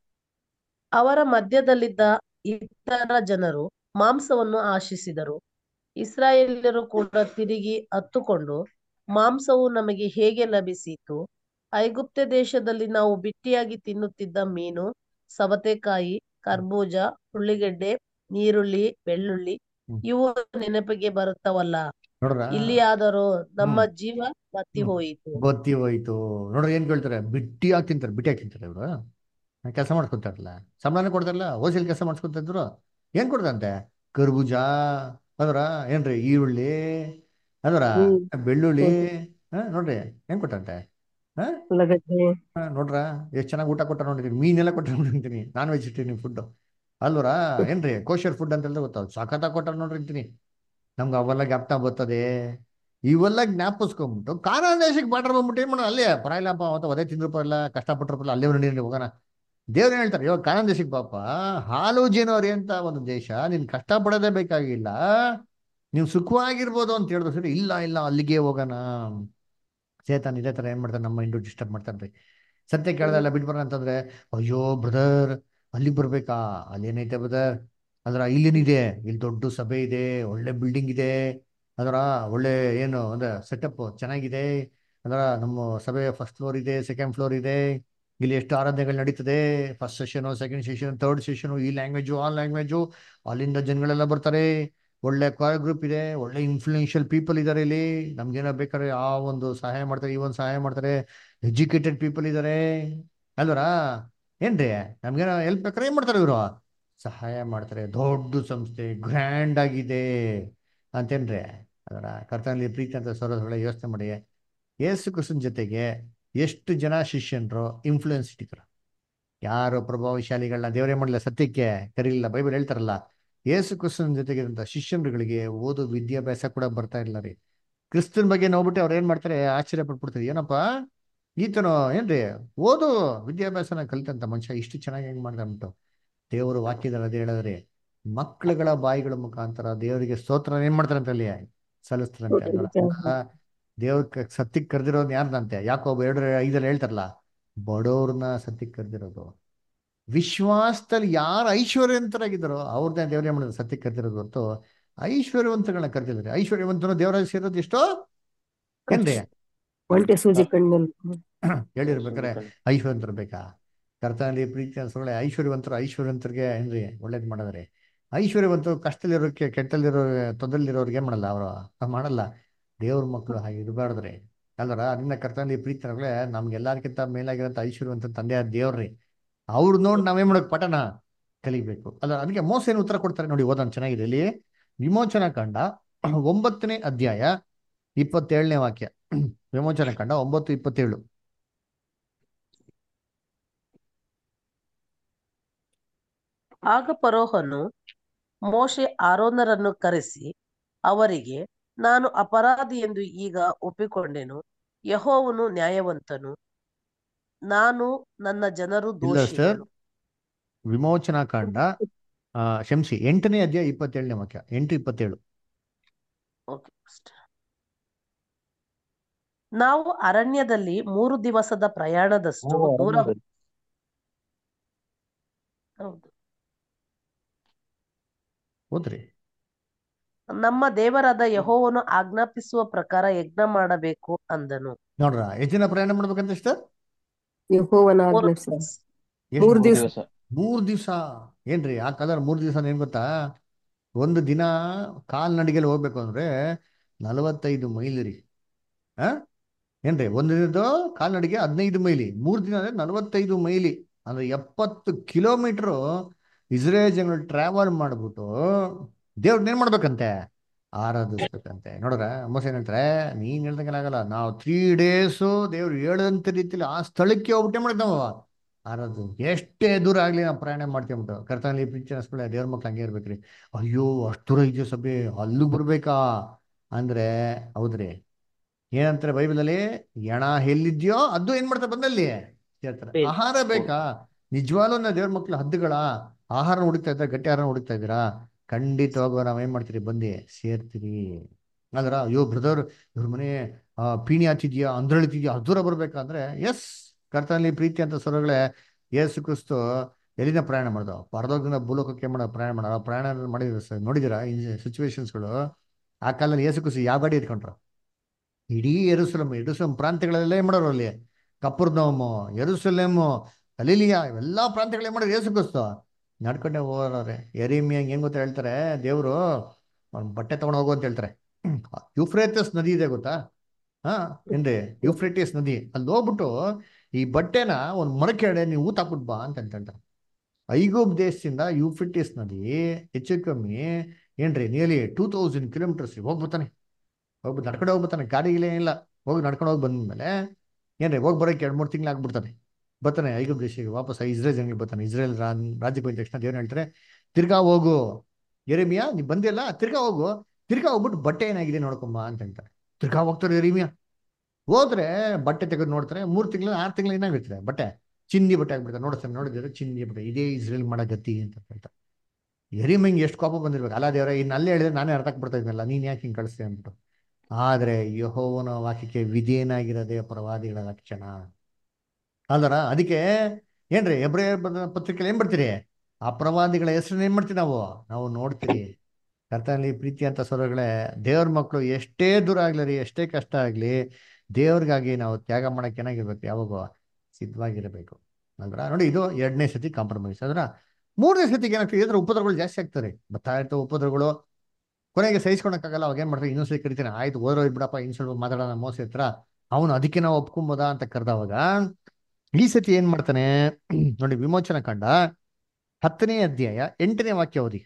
ಅವರ ಮಧ್ಯದಲ್ಲಿದ್ದ ಇತರ ಜನರು ಮಾಂಸವನ್ನು ಆಶಿಸಿದರು ಇಸ್ರಾಯೇಲ್ಯರು ಕೂಡ ತಿರುಗಿ ಹತ್ತುಕೊಂಡು ಮಾಂಸವು ನಮಗೆ ಹೇಗೆ ಲಭಿಸಿತು ಐಗುಪ್ತ ದೇಶದಲ್ಲಿ ನಾವು ಬಿಟ್ಟಿಯಾಗಿ ತಿನ್ನುತ್ತಿದ್ದ ಮೀನು ಸವತೆಕಾಯಿ ಕರ್ಬೂಜ ಉಳ್ಳಿಗೆಡ್ಡೆ ನೀರುಳ್ಳಿ ಬೆಳ್ಳುಳ್ಳಿ ಹ್ಮ್. ಇವು ನೆನಪಿಗೆ ಬರುತ್ತವಲ್ಲ ನೋಡ್ರ ಇಲ್ಲಿಯಾದರೂ ನಮ್ಮ ಹ್ಮ್. ಜೀವ ಬತ್ತಿ ಹ್ಮ್. ಹೋಯಿತು ಗೊತ್ತಿ ಹೋಯ್ತು ನೋಡ್ರಿ ಏನ್ ಕೇಳ್ತಾರೆ ಬಿಟ್ಟಿಯಾಗಿ ತಿಂತಾರೆ ಬಿಟ್ಟಿಯಾಗಿ ತಿಂತಾರೆ ಇವರು ಕೆಲಸ ಮಾಡ್ಕೊತಾರಲ್ಲ ಸಂಬಳನೇ ಕೊಡ್ತಾರಲ್ಲ ಹೋಲ್ಸೇಲ್ ಕೆಲಸ ಮಾಡಿಸ್ಕೊತಾ ಇದ್ರು ಏನ್ ಕೊಡ್ದಂತೆ ಕರ್ಬೂಜ ಅದರ ಏನ್ರಿ ಈರುಳ್ಳಿ ಅದರ ಹ್ಮ್. ಬೆಳ್ಳುಳ್ಳಿ ಹಾ ನೋಡ್ರಿ ಏನ್ ಕೊಟ್ಟಂತೆ ಹಾ ಉಳ್ಳಾಗಡ್ಡೆ ಹಾ, ನೋಡ್ರ ಎಷ್ಟ್ ಚೆನ್ನಾಗಿ ಊಟ ಕೊಟ್ಟ ನೋಡಿದೀನಿ ಮೀನೆಲ್ಲ ಕೊಟ್ಟ ನೋಡಿರ್ತೀನಿ ನಾನ್ ವೆಜಿಟೇರಿಯನ್ ಫುಡ್ ಅಲ್ವರ ಏನ್ರಿ ಕೋಶರ್ ಫುಡ್ ಅಂತ ಹೇಳಿದ್ರೆ ಗೊತ್ತಾವ್ ಸಖತ ಕೊಟ್ಟ ನೋಡಿರ್ತೀನಿ ನಮ್ಗೆ ಅವೆಲ್ಲ ಜ್ಞಾಪಕ ಬರ್ತದೆ ಇವೆಲ್ಲ ಜ್ಞಾಪಿಸ್ಕೊಂಬಿಟ್ಟು ಕಾನಾನ್ ದೇಶಕ್ಕೆ ಬಾರ್ಡರ್ ಬಂದ್ಬಿಟ್ಟು ಏನ್ ಮಾಡೋಣ ಅಲ್ಲೇ ಪರವಾಗಿಲ್ಲಪ್ಪ ಅವತ್ತು ಅದೇ ತಿಂದ್ರಪ್ಪಲ್ಲ ಕಷ್ಟಪಟ್ರಪ್ಪಲ್ಲ ಅಲ್ಲೇ ನಡೀರಿ ಹೋಗೋಣ ದೇವ್ರು ಹೇಳ್ತಾರೆ ಇವಾಗ ಕಾನಾನ್ ದೇಶಕ್ಕೆ ಪಾಪ ಹಾಲು ಜೇನೋರಿ ಅಂತ ಒಂದು ದೇಶ ನೀನ್ ಕಷ್ಟಪಡೋದೇ ಬೇಕಾಗಿಲ್ಲ ನೀವು ಸುಖವಾಗಿರ್ಬೋದು ಅಂತ ಹೇಳಿದ್ರು ಸರಿ ಇಲ್ಲ ಇಲ್ಲ ಅಲ್ಲಿಗೆ ಹೋಗೋಣ ಚೇತನ್ ಇದೇ ತರ ಏನ್ ಮಾಡ್ತಾರೆ ನಮ್ಮ ಇಂಡು ಡಿಸ್ಟರ್ಬ್ ಮಾಡ್ತಾನ್ರಿ ಸತ್ಯ ಕೇಳ್ದಲ್ಲ ಬಿಟ್ಬರ ಅಂತಂದ್ರೆ ಅಯ್ಯೋ ಬ್ರದರ್ ಅಲ್ಲಿಗೆ ಬರ್ಬೇಕಾ ಅಲ್ಲಿ ಏನೈತೆ ಬ್ರದರ್ ಅದರ ಇಲ್ಲೇನಿದೆ ಇಲ್ಲಿ ದೊಡ್ಡ ಸಭೆ ಇದೆ ಒಳ್ಳೆ ಬಿಲ್ಡಿಂಗ್ ಇದೆ ಅದರ ಒಳ್ಳೆ ಏನು ಅಂದ್ರೆ ಸೆಟಪ್ ಚೆನ್ನಾಗಿದೆ ಅದರ ನಮ್ಮ ಸಭೆ ಫಸ್ಟ್ ಫ್ಲೋರ್ ಇದೆ ಸೆಕೆಂಡ್ ಫ್ಲೋರ್ ಇದೆ ಇಲ್ಲಿ ಎಷ್ಟು ಆರಾಧನೆಗಳು ನಡೀತದೆ first session second session third session ಈ ಲ್ಯಾಂಗ್ವೇಜು ಆ ಲ್ಯಾಂಗ್ವೇಜು ಅಲ್ಲಿಂದ ಜನಗಳೆಲ್ಲ ಬರ್ತಾರೆ ಒಳ್ಳೆ ಕಾರ್ ಗ್ರೂಪ್ ಇದೆ ಒಳ್ಳೆ ಇನ್ಫ್ಲೂಯೆನ್ಷಿಯಲ್ ಪೀಪಲ್ ಇದ್ದಾರೆ ಇಲ್ಲಿ ನಮ್ಗೇನೋ ಬೇಕಾದ್ರೆ ಆ ಒಂದು ಸಹಾಯ ಮಾಡ್ತಾರೆ ಈ ಒಂದು ಸಹಾಯ ಮಾಡ್ತಾರೆ ಎಜುಕೇಟೆಡ್ ಪೀಪಲ್ ಇದ್ದಾರೆ ಅಲ್ವರಾ ಏನ್ರಿ ನಮ್ಗೇನೋ ಹೆಲ್ಪ್ ಬೇಕಾದ್ರೆ ಏನ್ ಮಾಡ್ತಾರೆ ಇವರು ಸಹಾಯ ಮಾಡ್ತಾರೆ ದೊಡ್ಡ ಸಂಸ್ಥೆ ಗ್ರ್ಯಾಂಡ್ ಆಗಿದೆ ಅಂತೇನ್ರಿ ಅದರ ಕರ್ತನಲ್ಲಿ ಪ್ರೀತಿ ಅಂತ ಸರೋದೊಳಗೆ ಯೋಚನೆ ಮಾಡಿ ಯೇಸು ಕ್ರಿಸ್ತನ ಜೊತೆಗೆ ಎಷ್ಟು ಜನ ಶಿಷ್ಯನರು ಇನ್ಫ್ಲೂಯೆನ್ಸ್ ಇಟ್ಟಿದ್ರು ಯಾರು ಪ್ರಭಾವಶಾಲಿಗಳನ್ನ ದೇವರೇ ಮಾಡಲಿಲ್ಲ ಸತ್ಯಕ್ಕೆ ಕರೀಲಿಲ್ಲ ಬೈಬಲ್ ಹೇಳ್ತಾರಲ್ಲ ಯೇಸು ಕ್ರಿಸ್ತನ ಜೊತೆಗೆ ಶಿಷ್ಯರುಗಳಿಗೆ ಓದು ವಿದ್ಯಾಭ್ಯಾಸ ಕೂಡ ಬರ್ತಾ ಇಲ್ಲ ರೀ ಕ್ರಿಸ್ತನ್ ಬಗ್ಗೆ ನೋಡ್ಬಿಟ್ಟು ಅವ್ರು ಏನ್ ಮಾಡ್ತಾರೆ ಆಶ್ಚರ್ಯ ಪಟ್ಬಿಡ್ತಾರೆ ಏನಪ್ಪ ಈತನು ಏನ್ರಿ ಓದು ವಿದ್ಯಾಭ್ಯಾಸನ ಕಲಿತಂತ ಮನುಷ್ಯ ಇಷ್ಟು ಚೆನ್ನಾಗಿ ಹೆಂಗ್ ಮಾಡ್ದ ಅಂದ್ಬಿಟ್ಟು ದೇವರು ವಾಕ್ಯದಲ್ಲಿ ಅದೇ ಹೇಳಿದ್ರಿ ಮಕ್ಕಳುಗಳ ಬಾಯಿಗಳ ಮುಖಾಂತರ ದೇವರಿಗೆ ಸ್ತೋತ್ರ ಏನ್ ಮಾಡ್ತಾರಂತ ಅಲ್ಲಿ ಸಲ್ಲಿಸ್ತಾರಂತೆ ಹೌದು. ದೇವ್ರ ಸತ್ಯಕ್ಕೆ ಕರೆದಿರೋದು ಯಾರ್ದಂತೆ ಯಾಕೊಬ್ಬ ಎರಡು ಐದಲ್ಲಿ ಹೇಳ್ತಾರಲ್ಲ ಬಡವ್ರನ್ನ ಸತ್ಯಕ್ಕೆ ಕರೆದಿರೋದು ವಿಶ್ವಾಸದಲ್ಲಿ ಯಾರು ಐಶ್ವರ್ಯವಂತರಾಗಿದ್ದಾರೋ ಅವ್ರದ್ದೇ ದೇವ್ರ ಏನ್ ಮಾಡಿದ್ರು ಸತ್ಯಕ್ಕೆ ಕರೆದಿರೋದು ಹೊರತು ಐಶ್ವರ್ಯವಂತಗಳನ್ನ ಕರೆದಿದ್ದಾರೆ ಐಶ್ವರ್ಯವಂತನು ದೇವರಾಗಿ ಸೇರೋದು ಎಷ್ಟೋ ಏನ್ರಿ ಒಂಟೆ ಸೂಜಿ ಕಣ್ಣಲ್ಲಿ ಹೇಳಿರ್ಬೇಕಾರೆ ಐಶ್ವರ್ಯವಂತರು ಬೇಕಾ ಕರ್ತನಲ್ಲಿ ಪ್ರೀತಿ ಅನ್ಸೊಳ್ಳೆ ಐಶ್ವರ್ಯವಂತರು ಐಶ್ವರ್ಯವಂತರಿಗೆ ಏನ್ರಿ ಒಳ್ಳೇದ್ ಮಾಡಿದ್ರೆ ಐಶ್ವರ್ಯವಂತರು ಕಷ್ಟದಲ್ಲಿರೋಕೆ ಕೆಟ್ಟಲ್ಲಿರೋ ತೊಂದರೆಲಿರೋರ್ಗೆ ಏನ್ ಮಾಡಲ್ಲ ಅವರು ಮಾಡಲ್ಲ ದೇವ್ರ ಮಕ್ಕಳು ಹಾಗೆ ಇರಬಾರ್ದ್ರಿ ಅಲ್ವರ ಅದನ್ನ ಕರ್ತನಲ್ಲಿ ಪ್ರೀತಿ ಅನ್ನೋದ್ಲೆ ನಮ್ಗೆಲ್ಲರಿಗಿಂತ ಮೇಲಾಗಿರೋಂಥ ಐಶ್ವರ್ಯವಂತ ತಂದೆ ಆದ ದೇವ್ರಿ ಅವ್ರು ನೋಡಿ ನಾವೇನ್ ಮಾಡೋಕ್ ಪಠಣ ಕಲಿಬೇಕು ಅಲ್ಲ ಅದಕ್ಕೆ ಮೋಸ ಏನು ಉತ್ತರ ಕೊಡ್ತಾರೆ ನೋಡಿ ಓದೋಣ ಚೆನ್ನಾಗಿದೆ ಇಲ್ಲಿ ವಿಮೋಚನಾ ಕಂಡ ಒಂಬತ್ತನೇ ಅಧ್ಯಾಯ ಇಪ್ಪತ್ತೇಳನೇ ವಾಕ್ಯ ವಿಮೋಚನಾ ಕಂಡ ಒಂಬತ್ತು ಇಪ್ಪತ್ತೇಳು ಆಗ ಫರೋಹನು ಮೋಶೆ ಆರೋನರನ್ನು ಕರೆಸಿ ಅವರಿಗೆ ನಾನು ಅಪರಾಧಿ ಎಂದು ಈಗ ಒಪ್ಪಿಕೊಂಡೆನು ಯಹೋವನು ನ್ಯಾಯವಂತನು ನಾನು ನನ್ನ ಜನರು ಇಲ್ಲ ಸರ್ ದೋಷಿಗಳು ವಿಮೋಚನಾ ಕಾಂಡ ಆ, ಕ್ಷಮಿಸಿ ಎಂಟನೇ ಅಧ್ಯಾಯ ಇಪ್ಪತ್ತೇಳನೇ ವಾಕ್ಯ ಎಂಟು ಇಪ್ಪತ್ತೇಳು ಓಕೆ ನಾವು ಅರಣ್ಯದಲ್ಲಿ ಮೂರು ದಿವಸದ ಪ್ರಯಾಣದಷ್ಟು ನಾವು ದೂರ ಅರಣ್ಯದಲ್ಲಿ ಹೌದು ಓದ್ರಿ ನಮ್ಮ ದೇವರಾದ ಯೆಹೋವನು ಆಜ್ಞಾಪಿಸುವ ಪ್ರಕಾರ ಯಜ್ಞ ಮಾಡಬೇಕು ಅಂದನು ನೋಡ್ರ ಎಷ್ಟು ದಿನ ಪ್ರಯಾಣ ಮಾಡ್ಬೇಕಂತ ಸರ್ ಯೆಹೋವನ ಮೂರು ಆಜ್ಞೆ ಸರ್ ದಿವಸ. ಎಷ್ಟು ಮೂರ್ ಮೂರು ದಿವ್ಸ. ದಿವಸ ಮೂರ್ ದಿವಸ ಏನ್ರಿ ಆ ಕಾಲದ ಮೂರ್ ದಿವಸ ಏನ್ ಗೊತ್ತಾ ಒಂದು ದಿನ ಕಾಲ್ನಡಿಗೆಯಲ್ಲಿ ಹೋಗ್ಬೇಕು ಅಂದ್ರೆ ನಲವತ್ತೈದು ಮೈಲ್ ರೀ ಆ ಏನ್ರಿ ಒಂದು ದಿನದ ಕಾಲ್ನಡಿಗೆ ಹದಿನೈದು ಮೈಲಿ ಮೂರ್ ದಿನ ಅಂದ್ರೆ ನಲವತ್ತೈದು ಮೈಲಿ ಅಂದ್ರೆ ಎಪ್ಪತ್ತು ಕಿಲೋಮೀಟರ್ ಇಸ್ರೇಲ್ ಜನಗಳು ಟ್ರಾವೆಲ್ ಮಾಡ್ಬಿಟ್ಟು ದೇವ್ರನ್ನ ಏನ್ ಮಾಡ್ಬೇಕಂತೆ ಆರಾಧಿಸ್ಬೇಕಂತೆ ನೋಡ್ರ ಮೋಸ ಏನ್ ಹೇಳ್ತಾರೆ ನೀನ್ ಹೇಳ್ದಂಗೆಲ್ಲ ನಾವು ತ್ರೀ ಡೇಸು ದೇವ್ರು ಹೇಳದಂತ ರೀತಿಲಿ ಆ ಸ್ಥಳಕ್ಕೆ ಹೋಗ್ಬಿಟ್ಟೆ ಮಾಡಿದ್ ನಾವು ಆರಾಧು ಎಷ್ಟೇ ದೂರ ಆಗ್ಲಿ ನಾವು ಪ್ರಯಾಣ ಮಾಡ್ಕೊಂಬಿಟ್ಟು ಕರ್ತನಲ್ಲಿ ಪ್ರೀತಿ ಅನ್ಸ್ಕೊಳ್ಳಿ ದೇವ್ರ ಮಕ್ಳು ಹಂಗೆ ಇರ್ಬೇಕ್ರಿ ಅಯ್ಯೋ ಅಷ್ಟು ದೂರ ಇದೆಯೋ ಸಭೆ ಅಲ್ಲೂ ಬರ್ಬೇಕಾ ಅಂದ್ರೆ ಹೌದ್ರಿ ಏನಂತಾರೆ ಬೈಬಲಲ್ಲಿ ಎಣ ಎಲ್ಲಿದ್ಯೋ ಅದು ಏನ್ ಮಾಡ್ತಾರೆ ಬಂದಲ್ಲಿ ಸೇರ್ತಾರೆ ಬೇಕು. ಆಹಾರ ಬೇಕಾ ನಿಜವಾಗ್ಲೂ ನಾ ದೇವ್ರ ಮಕ್ಳು ಹದ್ದುಗಳ ಆಹಾರ ಹುಡುಕ್ತಾ ಇದ್ದೀರಾ ಗಟ್ಟಿ ಆಹಾರ ಹುಡುಕ್ತಾ ಇದ್ದೀರಾ ಖಂಡಿತವಾಗೂ ನಾವ್ ಏನ್ ಮಾಡ್ತೀರಿ ಬಂದು ಸೇರ್ತೀರಿ ಅಂದ್ರ ಅಯ್ಯೋ ಬ್ರದರ್ ಇವ್ರ ಮನೆ ಆ, ಪೀಣಿ ಹತ್ತಿದ್ಯಾ ಅಂದ್ರಳಿತಿದ್ಯಾ ಹದ್ದೂರ ಬರ್ಬೇಕಂದ್ರೆ ಎಸ್ ಕರ್ತನಲ್ಲಿ ಪ್ರೀತಿ ಅಂತ ಸ್ವರಗಳೇ ಯೇಸು ಕ್ರಿಸ್ತು ಎಲ್ಲಿಂದ ಪ್ರಯಾಣ ಮಾಡ್ದ ಪರಲೋಕದಿಂದ ಭೂಲೋಕಕ್ಕೆ ಮಾಡೋ ಪ್ರಯಾಣ ಮಾಡ ಪ್ರಯಾಣ ಮಾಡಿದ್ರು ಸರ್ ನೋಡಿದಿರಾ ಈ ಸಿಚುವೇಶನ್ಸ್ಗಳು ಆ ಕಾಲದಲ್ಲಿ ಯೇಸು ಕ್ರಿಸ್ತು ಯಾವ ಗಾಡಿ ಎತ್ಕೊಂಡ್ರು ಇಡೀ ಎರುಸಲಂ ಎರುಸಲಂ ಪ್ರಾಂತ್ಯಗಳೆಲ್ಲ ಏನ್ ಮಾಡೋರು ಅಲ್ಲಿ ಕಪುರ್ನವಮು ಎರುಸಲೇಮು ಅಲಿಲಿಯಾ ಇವೆಲ್ಲ ಪ್ರಾಂತ್ಯಗಳು ಏನ್ ಮಾಡೋರು ಯೇಸು ಕ್ರಿಸ್ತು ನಡ್ಕೊಂಡೆ ಹೋಗೋರೆ ಎರಿಮಿ ಹಂಗೆ ಹೆಂಗ್ ಗೊತ್ತಾ ಹೇಳ್ತಾರೆ ದೇವರು ಅವ್ನ್ ಬಟ್ಟೆ ತಗೊಂಡು ಹೋಗು ಅಂತ ಹೇಳ್ತಾರೆ ಯುಫ್ರೇತಸ್ ನದಿ ಇದೆ ಗೊತ್ತಾ ಹಾ ಏನ್ರಿ ಯುಫ್ರೇಟಿಸ್ ನದಿ ಅಲ್ಲಿ ಹೋಗ್ಬಿಟ್ಟು ಈ ಬಟ್ಟೆನ ಒಂದ್ ಮರಕೆಡೆ ನೀವು ಊತ ಹಾಕ್ಬಿಟ್ ಬಾ ಅಂತ ಹೇಳ್ತಾರೆ ಐಗೋಪ್ ದೇಶದಿಂದ ಯುಫ್ರಿಟಿಸ್ ನದಿ ಹೆಚ್ಚು ಕಮ್ಮಿ ಏನ್ರಿ ನಿಯರ್ಲಿ ಟೂ ತೌಸಂಡ್ ಕಿಲೋಮೀಟರ್ಸ್ ಹೋಗ್ಬಿಡ್ತಾನೆ ಹೋಗ್ಬಿಟ್ಟು ನಡ್ಕೊಂಡು ಹೋಗ್ಬಿಡ್ತಾನೆ ಗಾಡಿ ಇಲ್ಲ ಏನಿಲ್ಲ ಹೋಗಿ ನಡ್ಕೊಂಡು ಹೋಗಿ ಬಂದ್ಮೇಲೆ ಏನ್ರಿ ಹೋಗಿ ಬರೋಕೆ ಎರಡು ಮೂರು ತಿಂಗಳು ಆಗ್ಬಿಡ್ತಾನೆ ಬರ್ತಾನೆ ಐಗೋಪ್ ದೇಶಕ್ಕೆ ವಾಪಸ್ ಇಸ್ರೇಲ್ ಜನಗಳಿಗೆ ಬರ್ತಾನೆ ಇಸ್ರೇಲ್ ರಾಜ್ಯಕ್ಕೆ ಬಂದ ತಕ್ಷಣ ದೇವ್ರು ಹೇಳ್ತಾರೆ ತಿರ್ಗಾ ಹೋಗು ಎರಿಮಿಯಾ ನೀ ಬಂದಿಲ್ಲ ತಿರ್ಗಾ ಹೋಗು ತಿರ್ಗಾ ಹೋಗ್ಬಿಟ್ಟು ಬಟ್ಟೆ ಏನಾಗಿದೆ ನೋಡ್ಕೊಂಬ ಅಂತ ಹೇಳ್ತಾರೆ ತಿರ್ಗಾ ಹೋಗ್ತಾರೆ ಎರಿಮಿಯಾ ಹೋದ್ರೆ ಬಟ್ಟೆ ತೆಗೆದು ನೋಡ್ತಾರೆ ಮೂರು ತಿಂಗಳು ಆರು ತಿಂಗಳು ಏನಾಗಿರ್ತದೆ ಬಟ್ಟೆ ಚಿಂದಿ ಬಟ್ಟೆ ಆಗ್ಬಿಡ್ತಾರೆ ನೋಡ್ತಾರೆ ನೋಡಿದ್ರೆ ಚಿಂದಿ ಬಟ್ಟೆ ಇದೇ ಇಸ್ರೇಲ್ ಮಾಡೋ ಗತಿ ಅಂತ ಹೇಳ್ತಾರೆ ಎರಿಮಂಗೆ ಎಷ್ಟು ಕೋಪ ಬಂದಿರ್ಬೇಕು ಅಲ್ಲ ದೇವ್ರ ಇನ್ನು ಅಲ್ಲೇ ಹೇಳಿದ್ರೆ ನಾನೇ ಅರ್ಥಕ್ಕೆ ಬಿಡ್ತಾ ಇದ್ನಲ್ಲ ನೀನ್ ಯಾಕೆ ಹಿಂಗೆ ಕಳಿಸ್ತೆ ಅಂದ್ಬಿಟ್ಟು ಆದ್ರೆ ಯಹೋವನ ವಾಕ್ಯಕ್ಕೆ ವಿಧೇಯನಾಗಿರೋದೇ ಪ್ರವಾದಿಗಳ ಲಕ್ಷಣ ಅಲ್ದರ ಅದಕ್ಕೆ ಏನ್ರಿ ಎಬ್ರೇ ಪತ್ರಿಕೆಯಲ್ಲಿ ಏನ್ ಬರ್ತೀರಿ ಆ ಪ್ರವಾದಿಗಳ ಹೆಸರನ್ನ ಏನ್ ಮಾಡ್ತೀವಿ ನಾವು ನಾವು ನೋಡ್ತೀರಿ ಕರ್ತನಲ್ಲಿ ಪ್ರೀತಿ ಅಂತ ಸ್ವರಗಳೇ ದೇವ್ರ ಮಕ್ಕಳು ಎಷ್ಟೇ ದೂರ ಆಗ್ಲಿ ರೀ ಎಷ್ಟೇ ಕಷ್ಟ ಆಗ್ಲಿ ದೇವ್ರಿಗಾಗಿ ನಾವು ತ್ಯಾಗ ಮಾಡಕ್ಕೆ ಏನಾಗಿರ್ಬೇಕು ಯಾವಾಗ ಸಿದ್ಧವಾಗಿರಬೇಕು ಅಲ್ದ್ರ ನೋಡಿ ಇದು ಎರಡನೇ ಸತಿ ಕಾಂಪ್ರಮೈಸ್ ಅದ್ರ ಮೂರನೇ ಸತಿಗೆ ಏನಾಗ್ತದೆ ಇದ್ರ ಉಪದ್ರವಗಳು ಜಾಸ್ತಿ ಆಗ್ತಾರೆ ಬರ್ತಾ ಇರ್ತವೆ ಉಪದ್ರವಗಳು ಕೊನೆಗೆ ಸಹಿಸ್ಕೊಳಕ್ಕಾಗಲ್ಲ ಅವಾಗ ಏನ್ ಮಾಡ್ತಾರೆ ಇನ್ನೊಂದ್ಸತಿ ಕರಿತಾನೆ ಆಯ್ತು ಹೋದ್ರೋ ಬಿಡಪ್ಪ ಇನ್ ಸ್ವಲ್ಪ ಮಾತಾಡೋಣ ಮೋಸ ಹತ್ರ ಅವನು ಅದಕ್ಕೆ ನಾವು ಒಪ್ಕೊಂಬೋದಾ ಅಂತ ಕರೆದವಾಗ ಈ ಸತಿ ಏನ್ ಮಾಡ್ತಾನೆ ನೋಡಿ ವಿಮೋಚನ ಕಂಡ ಹತ್ತನೇ ಅಧ್ಯಾಯ ಎಂಟನೇ ವಾಕ್ಯ ಓದಿ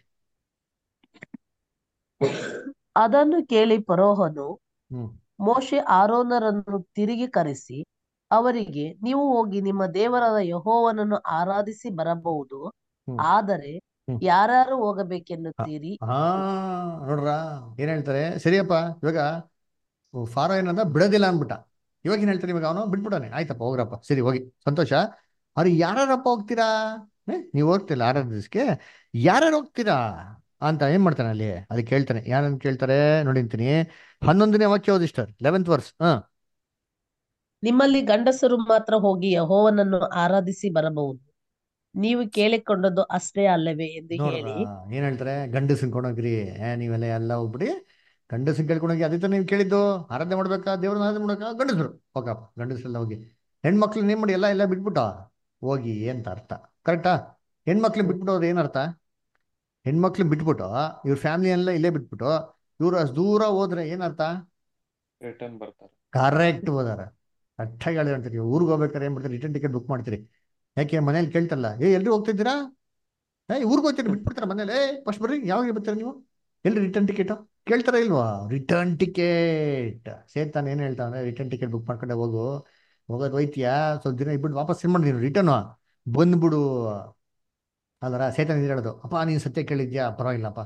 ಅದನ್ನು ಕೇಳಿ ಫರೋಹನು ಹ್ಮ್ ಮೋಶೆ ಆರೋನರನ್ನು ತಿರುಗಿ ಕರೆಸಿ ಅವರಿಗೆ ನೀವು ಹೋಗಿ ನಿಮ್ಮ ದೇವರಾದ ಯಹೋವನನ್ನು ಆರಾಧಿಸಿ ಬರಬಹುದು ಹ್ಮ್. ಆದರೆ ಹ್ಮ್. ಯಾರ್ಯಾರು ಹೋಗಬೇಕೆನ್ನುತ್ತೀರಿ ಹಾ ನೋಡ್ರ ಏನ್ ಹೇಳ್ತಾರೆ ಸರಿಯಪ್ಪ ಇವಾಗ ಫಾರೋ ಏನಂದ ಬಿಡೋದಿಲ್ಲ ಅನ್ಬಿಟ್ಟ ಇವಾಗ ಏನ್ ಹೇಳ್ತಾರೆ ಇವಾಗ ಅವನು ಬಿಟ್ಬಿಟ್ಟಾನೆ ಆಯ್ತಪ್ಪ ಹೋಗ್ರಪ್ಪ ಸರಿ ಹೋಗಿ ಸಂತೋಷ ಅವ್ರು ಯಾರ್ಯಾರಪ್ಪ ಹೋಗ್ತೀರಾ ಏ, ನೀವು ಹೋಗ್ತಿಲ್ಲ ಆರಾಧಿಸ್ಕೆ ಯಾರ್ಯಾರು ಹೋಗ್ತೀರಾ ಅಂತ ಏನ್ ಮಾಡ್ತಾನೆ ಅಲ್ಲಿ ಅದಕ್ಕೆ ಕೇಳ್ತಾನೆ ಯಾರನ್ನ ಕೇಳ್ತಾರೆ ನೋಡಿಂತೀನಿ ಹನ್ನೊಂದನೇ ವಾಕ್ಯ ಓದಿಸ್ಟರ್ ಲೆವೆಂತ್ ವರ್ಸ್ ಹಾ ನಿಮ್ಮಲ್ಲಿ ಗಂಡಸರು ಮಾತ್ರ ಹೋಗಿ ಯಹೋವನನ್ನು ಆರಾಧಿಸಿ ಬರಬಹುದು ನೀವು ಕೇಳಿಕೊಂಡದ್ದು ಅಷ್ಟೇ ಅಲ್ಲವೇ ಎಂದು ನೋಡ್ರ ಹೇಳಿ ಏನ್ ಹೇಳ್ತಾರೆ ಗಂಡಸನ್ ಕೊಂಡೋಗ್ರಿ ಏ ನೀವೆಲ್ಲ ಎಲ್ಲ ಹೋಗ್ಬಿಡಿ ಗಂಡಸನ್ ಕೇಳ್ಕೊಂಡೋಗಿ ಅದೇ ತರ ನೀವು ಕೇಳಿದ್ದು ಆರಾಧನೆ ಮಾಡ್ಬೇಕಾ ದೇವ್ರನ್ನ ಆರಾಧನೆ ಮಾಡ್ಬೇಕಾ ಗಂಡಸರು ಹೋಗಪ್ಪ ಗಂಡಸರೆಲ್ಲ ಹೋಗಿ ಹೆಣ್ಮಕ್ಳು ಏನ್ ಮಾಡಿ ಎಲ್ಲ ಎಲ್ಲ ಬಿಟ್ಬಿಟ್ಟ ಹೋಗಿ ಅಂತ ಅರ್ಥ ಕರೆಕ್ಟಾ ಹೆಣ್ಮಕ್ಳು ಬಿಟ್ಬಿಟ್ಟು ಅವ್ರು ಏನರ್ಥ ಹೆಣ್ಮಕ್ಳು ಬಿಟ್ಬಿಟ್ಟು ಇವ್ರ ಫ್ಯಾಮಿಲಿ ಎಲ್ಲ ಇಲ್ಲೇ ಬಿಟ್ಬಿಟ್ಟು ಇವ್ರು ಅಷ್ಟು ದೂರ ಹೋದ್ರೆ ಏನರ್ಥ ರಿಟರ್ನ್ ಬರ್ತಾರೆ ಕರೆಕ್ಟ್ ಹೋದಾರ ಕರೆಕ್ಟಾಗಿ ಹೇಳಿ ಅಂತೀರಿ ಊರಿಗೆ ಹೋಗ್ಬೇಕಾದ್ರೆ ಏನ್ ಮಾಡ್ತೀರಿ ರಿಟರ್ನ್ ಟಿಕೆಟ್ ಬುಕ್ ಮಾಡ್ತೀರಿ ಯಾಕೆ ಮನೇಲಿ ಕೇಳ್ತಾರಲ್ಲ ಏ ಎಲ್ರು ಹೋಗ್ತಿದ್ದೀರಾ ಏ ಊರಿಗೆ ಹೋಗ್ತೀರಿ ಬಿಟ್ಬಿಡ್ತಾರ ಮನೇಲಿ ಏ ಫಸ್ಟ್ ಬರ್ರಿ ಯಾವಾಗ ಬರ್ತೀರಾ ನೀವು ಎಲ್ರಿ ರಿಟರ್ನ್ ಟಿಕೆಟ್ ಕೇಳ್ತಾರ ಇಲ್ವಾ ರಿಟರ್ನ್ ಟಿಕೆಟ್ ಸೇತಾನ ಏನ್ ಹೇಳ್ತಾನೆ ರಿಟರ್ನ್ ಟಿಕೆಟ್ ಬುಕ್ ಮಾಡ್ಕೊಂಡೆ ಹೋಗು ಹೋಗೋದು ಹೋಯ್ತೀಯಾ ಸ್ವಲ್ಪ ದಿನ ಇಟ್ಬಿಟ್ಟು ವಾಪಸ್ ಏನ್ ಮಾಡಿದೀನಿ ರಿಟರ್ನ್ ಬಂದ್ಬಿಡು ಅಲ್ಲರ ಸೇತನ ಇದು ಹೇಳೋದು ಅಪ್ಪ ನೀನು ಸತ್ಯ ಕೇಳಿದ್ಯಾ ಪರವಾಗಿಲ್ಲಪ್ಪ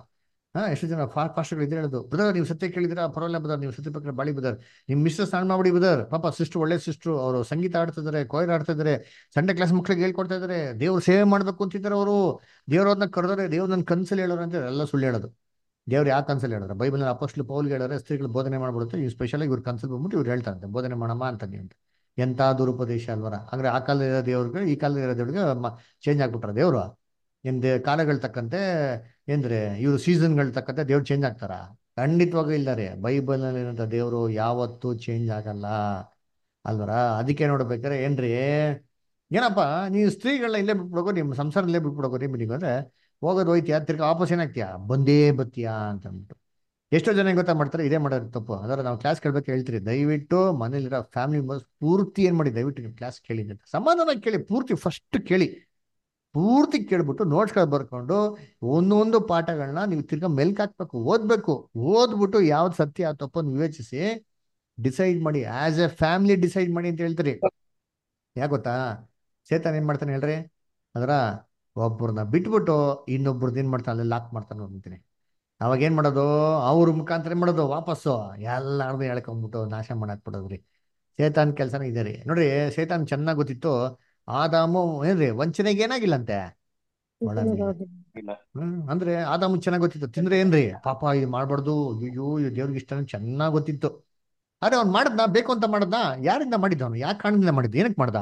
ಹಾ ಎಷ್ಟು ಜನ ಫಾ ಪಾಸ್ಟ್ಗಳು ಇದ್ರೆ ಹೇಳೋದು ಬ್ರದರ್ ನೀವು ಸತ್ಯ ಕೇಳಿದಿರಾ ಪರವಾಗಿಲ್ಲ ಬ್ರದರ್ ನೀವು ಸತ್ಯ ಪ್ರಕಾರ ಬಾಳಿ ಬ್ರದರ್ ನಿಮ್ಮ ಮಿಸ್ಟರ್ ಸ್ನಾನ ಮಾಡಿ ಬ್ರದರ್ ಪಾಪ ಸಿಸ್ಟರ್ ಒಳ್ಳೆ ಸಿಸ್ಟ್ರು ಅವರು ಸಂಗೀತ ಆಡ್ತಿದ್ದಾರೆ ಕೊಯ್ರ್ ಆಡ್ತಾ ಇದ್ದಾರೆ ಸಂಡೆ ಕ್ಲಾಸ್ ಮಕ್ಳಿಗೆ ಹೇಳ್ಕೊಡ್ತಾ ಇದ್ದಾರೆ ದೇವ್ರ ಸೇವೆ ಮಾಡ್ಬೇಕು ಅಂತಿದ್ದಾರೆ ಅವರು ದೇವ್ರವ್ರನ್ನ ಕರೆದ್ರೆ ದೇವ್ರ ನನ್ನ ಕನ್ಸಲ್ಲಿ ಹೇಳೋರು ಅಂತ ಎಲ್ಲ ಸುಳ್ಳು ಹೇಳೋದು ದೇವ್ರು ಯಾವ ಕನ್ಸಲ್ಲಿ ಹೇಳಿದ್ರೆ ಬೈಬಲ್ ಅಪೋಸ್ಟ್ಲು ಪೌಲ್ಗೆ ಹೇಳಿದ್ರೆ ಸ್ತ್ರೀಗಳು ಬೋಧನೆ ಮಾಡ್ಬಿಡುತ್ತೆ ಇವ್ರು ಸ್ಪೆಷಲ್ ಆಗಿ ಇವ್ರ ಕನ್ಸಲ್ಲಿ ಬಂದ್ಬಿಟ್ಟು ಇವ್ರು ಹೇಳ್ತಾರಂತೆ ಬೋಧನೆ ಮಾಡಮ್ಮ ಅಂತ ನೀವು ಅಂತ ಎಂಥ ದುರುಪದೇಶ ಅಲ್ವರ ಅಂದ್ರೆ ಆ ಕಾಲದ ಇರೋ ದೇವ್ರಿಗೆ ಈ ಕಾಲದ ಇರೋ ದೇವ್ರಿಗೆ ಚೇಂಜ್ ಆಗ್ಬಿಟ್ರ ದೇವ್ರು ಏನ್ ದೇ ಕಾಲಗಳ ತಕ್ಕಂತೆ ಏನ್ರೆ ಇವರು ಸೀಸನ್ಗಳ ತಕ್ಕಂತೆ ದೇವ್ರು ಚೇಂಜ್ ಆಗ್ತಾರ ಖಂಡಿತವಾಗೂ ಇಲ್ಲ ರೀ ಬೈಬಲ್ ಇರೋಂಥ ದೇವ್ರು ಯಾವತ್ತೂ ಚೇಂಜ್ ಆಗಲ್ಲ ಅಲ್ವರ ಅದಕ್ಕೆ ನೋಡ್ಬೇಕಾರೆ ಏನ್ರಿ ಏನಪ್ಪ ನೀವು ಸ್ತ್ರೀಗಳನ್ನ ಇಲ್ಲೇ ಬಿಟ್ಬಿಡೋಕು ನಿಮ್ಮ ಸಂಸಾರ ಇಲ್ಲೇ ಬಿಟ್ಬಿಡೋಕು ರೀ ಬಿಡಿಗೆ ಅಂದ್ರೆ ಹೋಗೋದು ಹೋಯ್ತಿಯಾ ತಿರ್ಗಾ ವಾಪಸ್ ಏನಾಗ್ತೀಯಾ ಬಂದೇ ಬತ್ತೀಯಾ ಅಂತ ಅಂದ್ಬಿಟ್ಟು ಎಷ್ಟೋ ಜನ ಗೊತ್ತಾ ಮಾಡ್ತಾರೆ ಇದೇ ಮಾಡೋದು ತಪ್ಪು ಅದರ ನಾವು ಕ್ಲಾಸ್ ಕೇಳ್ಬೇಕು ಹೇಳ್ತೀರಿ ದಯವಿಟ್ಟು ಮನೇಲಿರೋ ಫ್ಯಾಮಿಲಿ ಮೆಂಬರ್ಸ್ ಪೂರ್ತಿ ಏನ್ ಮಾಡಿ ದಯವಿಟ್ಟು ನೀವು ಕ್ಲಾಸ್ ಕೇಳಿ ಅಂತ ಸಮಾಧಾನ ಕೇಳಿ ಪೂರ್ತಿ ಫಸ್ಟ್ ಕೇಳಿ ಪೂರ್ತಿ ಕೇಳ್ಬಿಟ್ಟು ನೋಟ್ಸ್ಗಳು ಬರ್ಕೊಂಡು ಒಂದೊಂದು ಪಾಠಗಳನ್ನ ನೀವು ತಿರ್ಗಾ ಮೆಲ್ಕ್ ಹಾಕ್ಬೇಕು ಓದ್ಬೇಕು ಓದ್ಬಿಟ್ಟು ಯಾವ್ದು ಸತ್ಯ ಆ ತಪ್ಪನ್ನು ವಿವೇಚಿಸಿ ಡಿಸೈಡ್ ಮಾಡಿ ಆಸ್ ಎ ಫ್ಯಾಮಿಲಿ ಡಿಸೈಡ್ ಮಾಡಿ ಅಂತ ಹೇಳ್ತೀರಿ ಯಾಕೆ ಗೊತ್ತಾ ಸೇತಾನ್ ಏನ್ ಮಾಡ್ತಾನೆ ಹೇಳ್ರಿ ಅದರ ಒಬ್ಬರನ್ನ ಬಿಟ್ಬಿಟ್ಟು ಇನ್ನೊಬ್ರದ್ದು ಏನ್ ಮಾಡ್ತಾನೆ ಅಲ್ಲಿ ಲಾಕ್ ಮಾಡ್ತಾನೆ ಅಂತೀನಿ ಅವಾಗ ಏನ್ ಮಾಡೋದು ಅವ್ರ ಮುಖಾಂತರ ಏನ್ ಮಾಡೋದು ವಾಪಸ್ಸು ಎಲ್ಲಾರ್ದು ಹೇಳ್ಕೊಂಡ್ಬಿಟ್ಟು ನಾಶ ಮಾಡಕ್ ಬಿಡೋದ್ರಿ ಸೇತಾನ್ ಕೆಲಸನ ಇದೆ ರೀ ನೋಡ್ರಿ ಸೇತಾನ್ ಚೆನ್ನಾಗ್ ಗೊತ್ತಿತ್ತು ಆದಾಮು ಏನ್ರಿ ವಂಚನೆಗೆ ಏನಾಗಿಲ್ಲಂತೆ ಒಳಗೆ ಇಲ್ಲ ಹ್ಮ್ ಅಂದ್ರೆ ಆದಾಮು ಚೆನ್ನಾಗ್ ಗೊತ್ತಿತ್ತು ತಿಂದ್ರೆ ಏನ್ರಿ ಪಾಪ ಇದು ಮಾಡ್ಬಾರ್ದು ಅಯ್ಯೋ ಇದು ದೇವ್ರಿಗೆ ಇಷ್ಟ ಚೆನ್ನಾಗ್ ಗೊತ್ತಿತ್ತು ಅರೆ ಅವ್ನ್ ಮಾಡದ್ನ ಬೇಕು ಅಂತ ಮಾಡದ್ನ ಯಾರಿಂದ ಮಾಡಿದ್ದ ಅವನು ಯಾಕೆ ಕಾರಣದಿಂದ ಮಾಡಿದ್ದ ಏನಕ್ಕೆ ಮಾಡ್ದ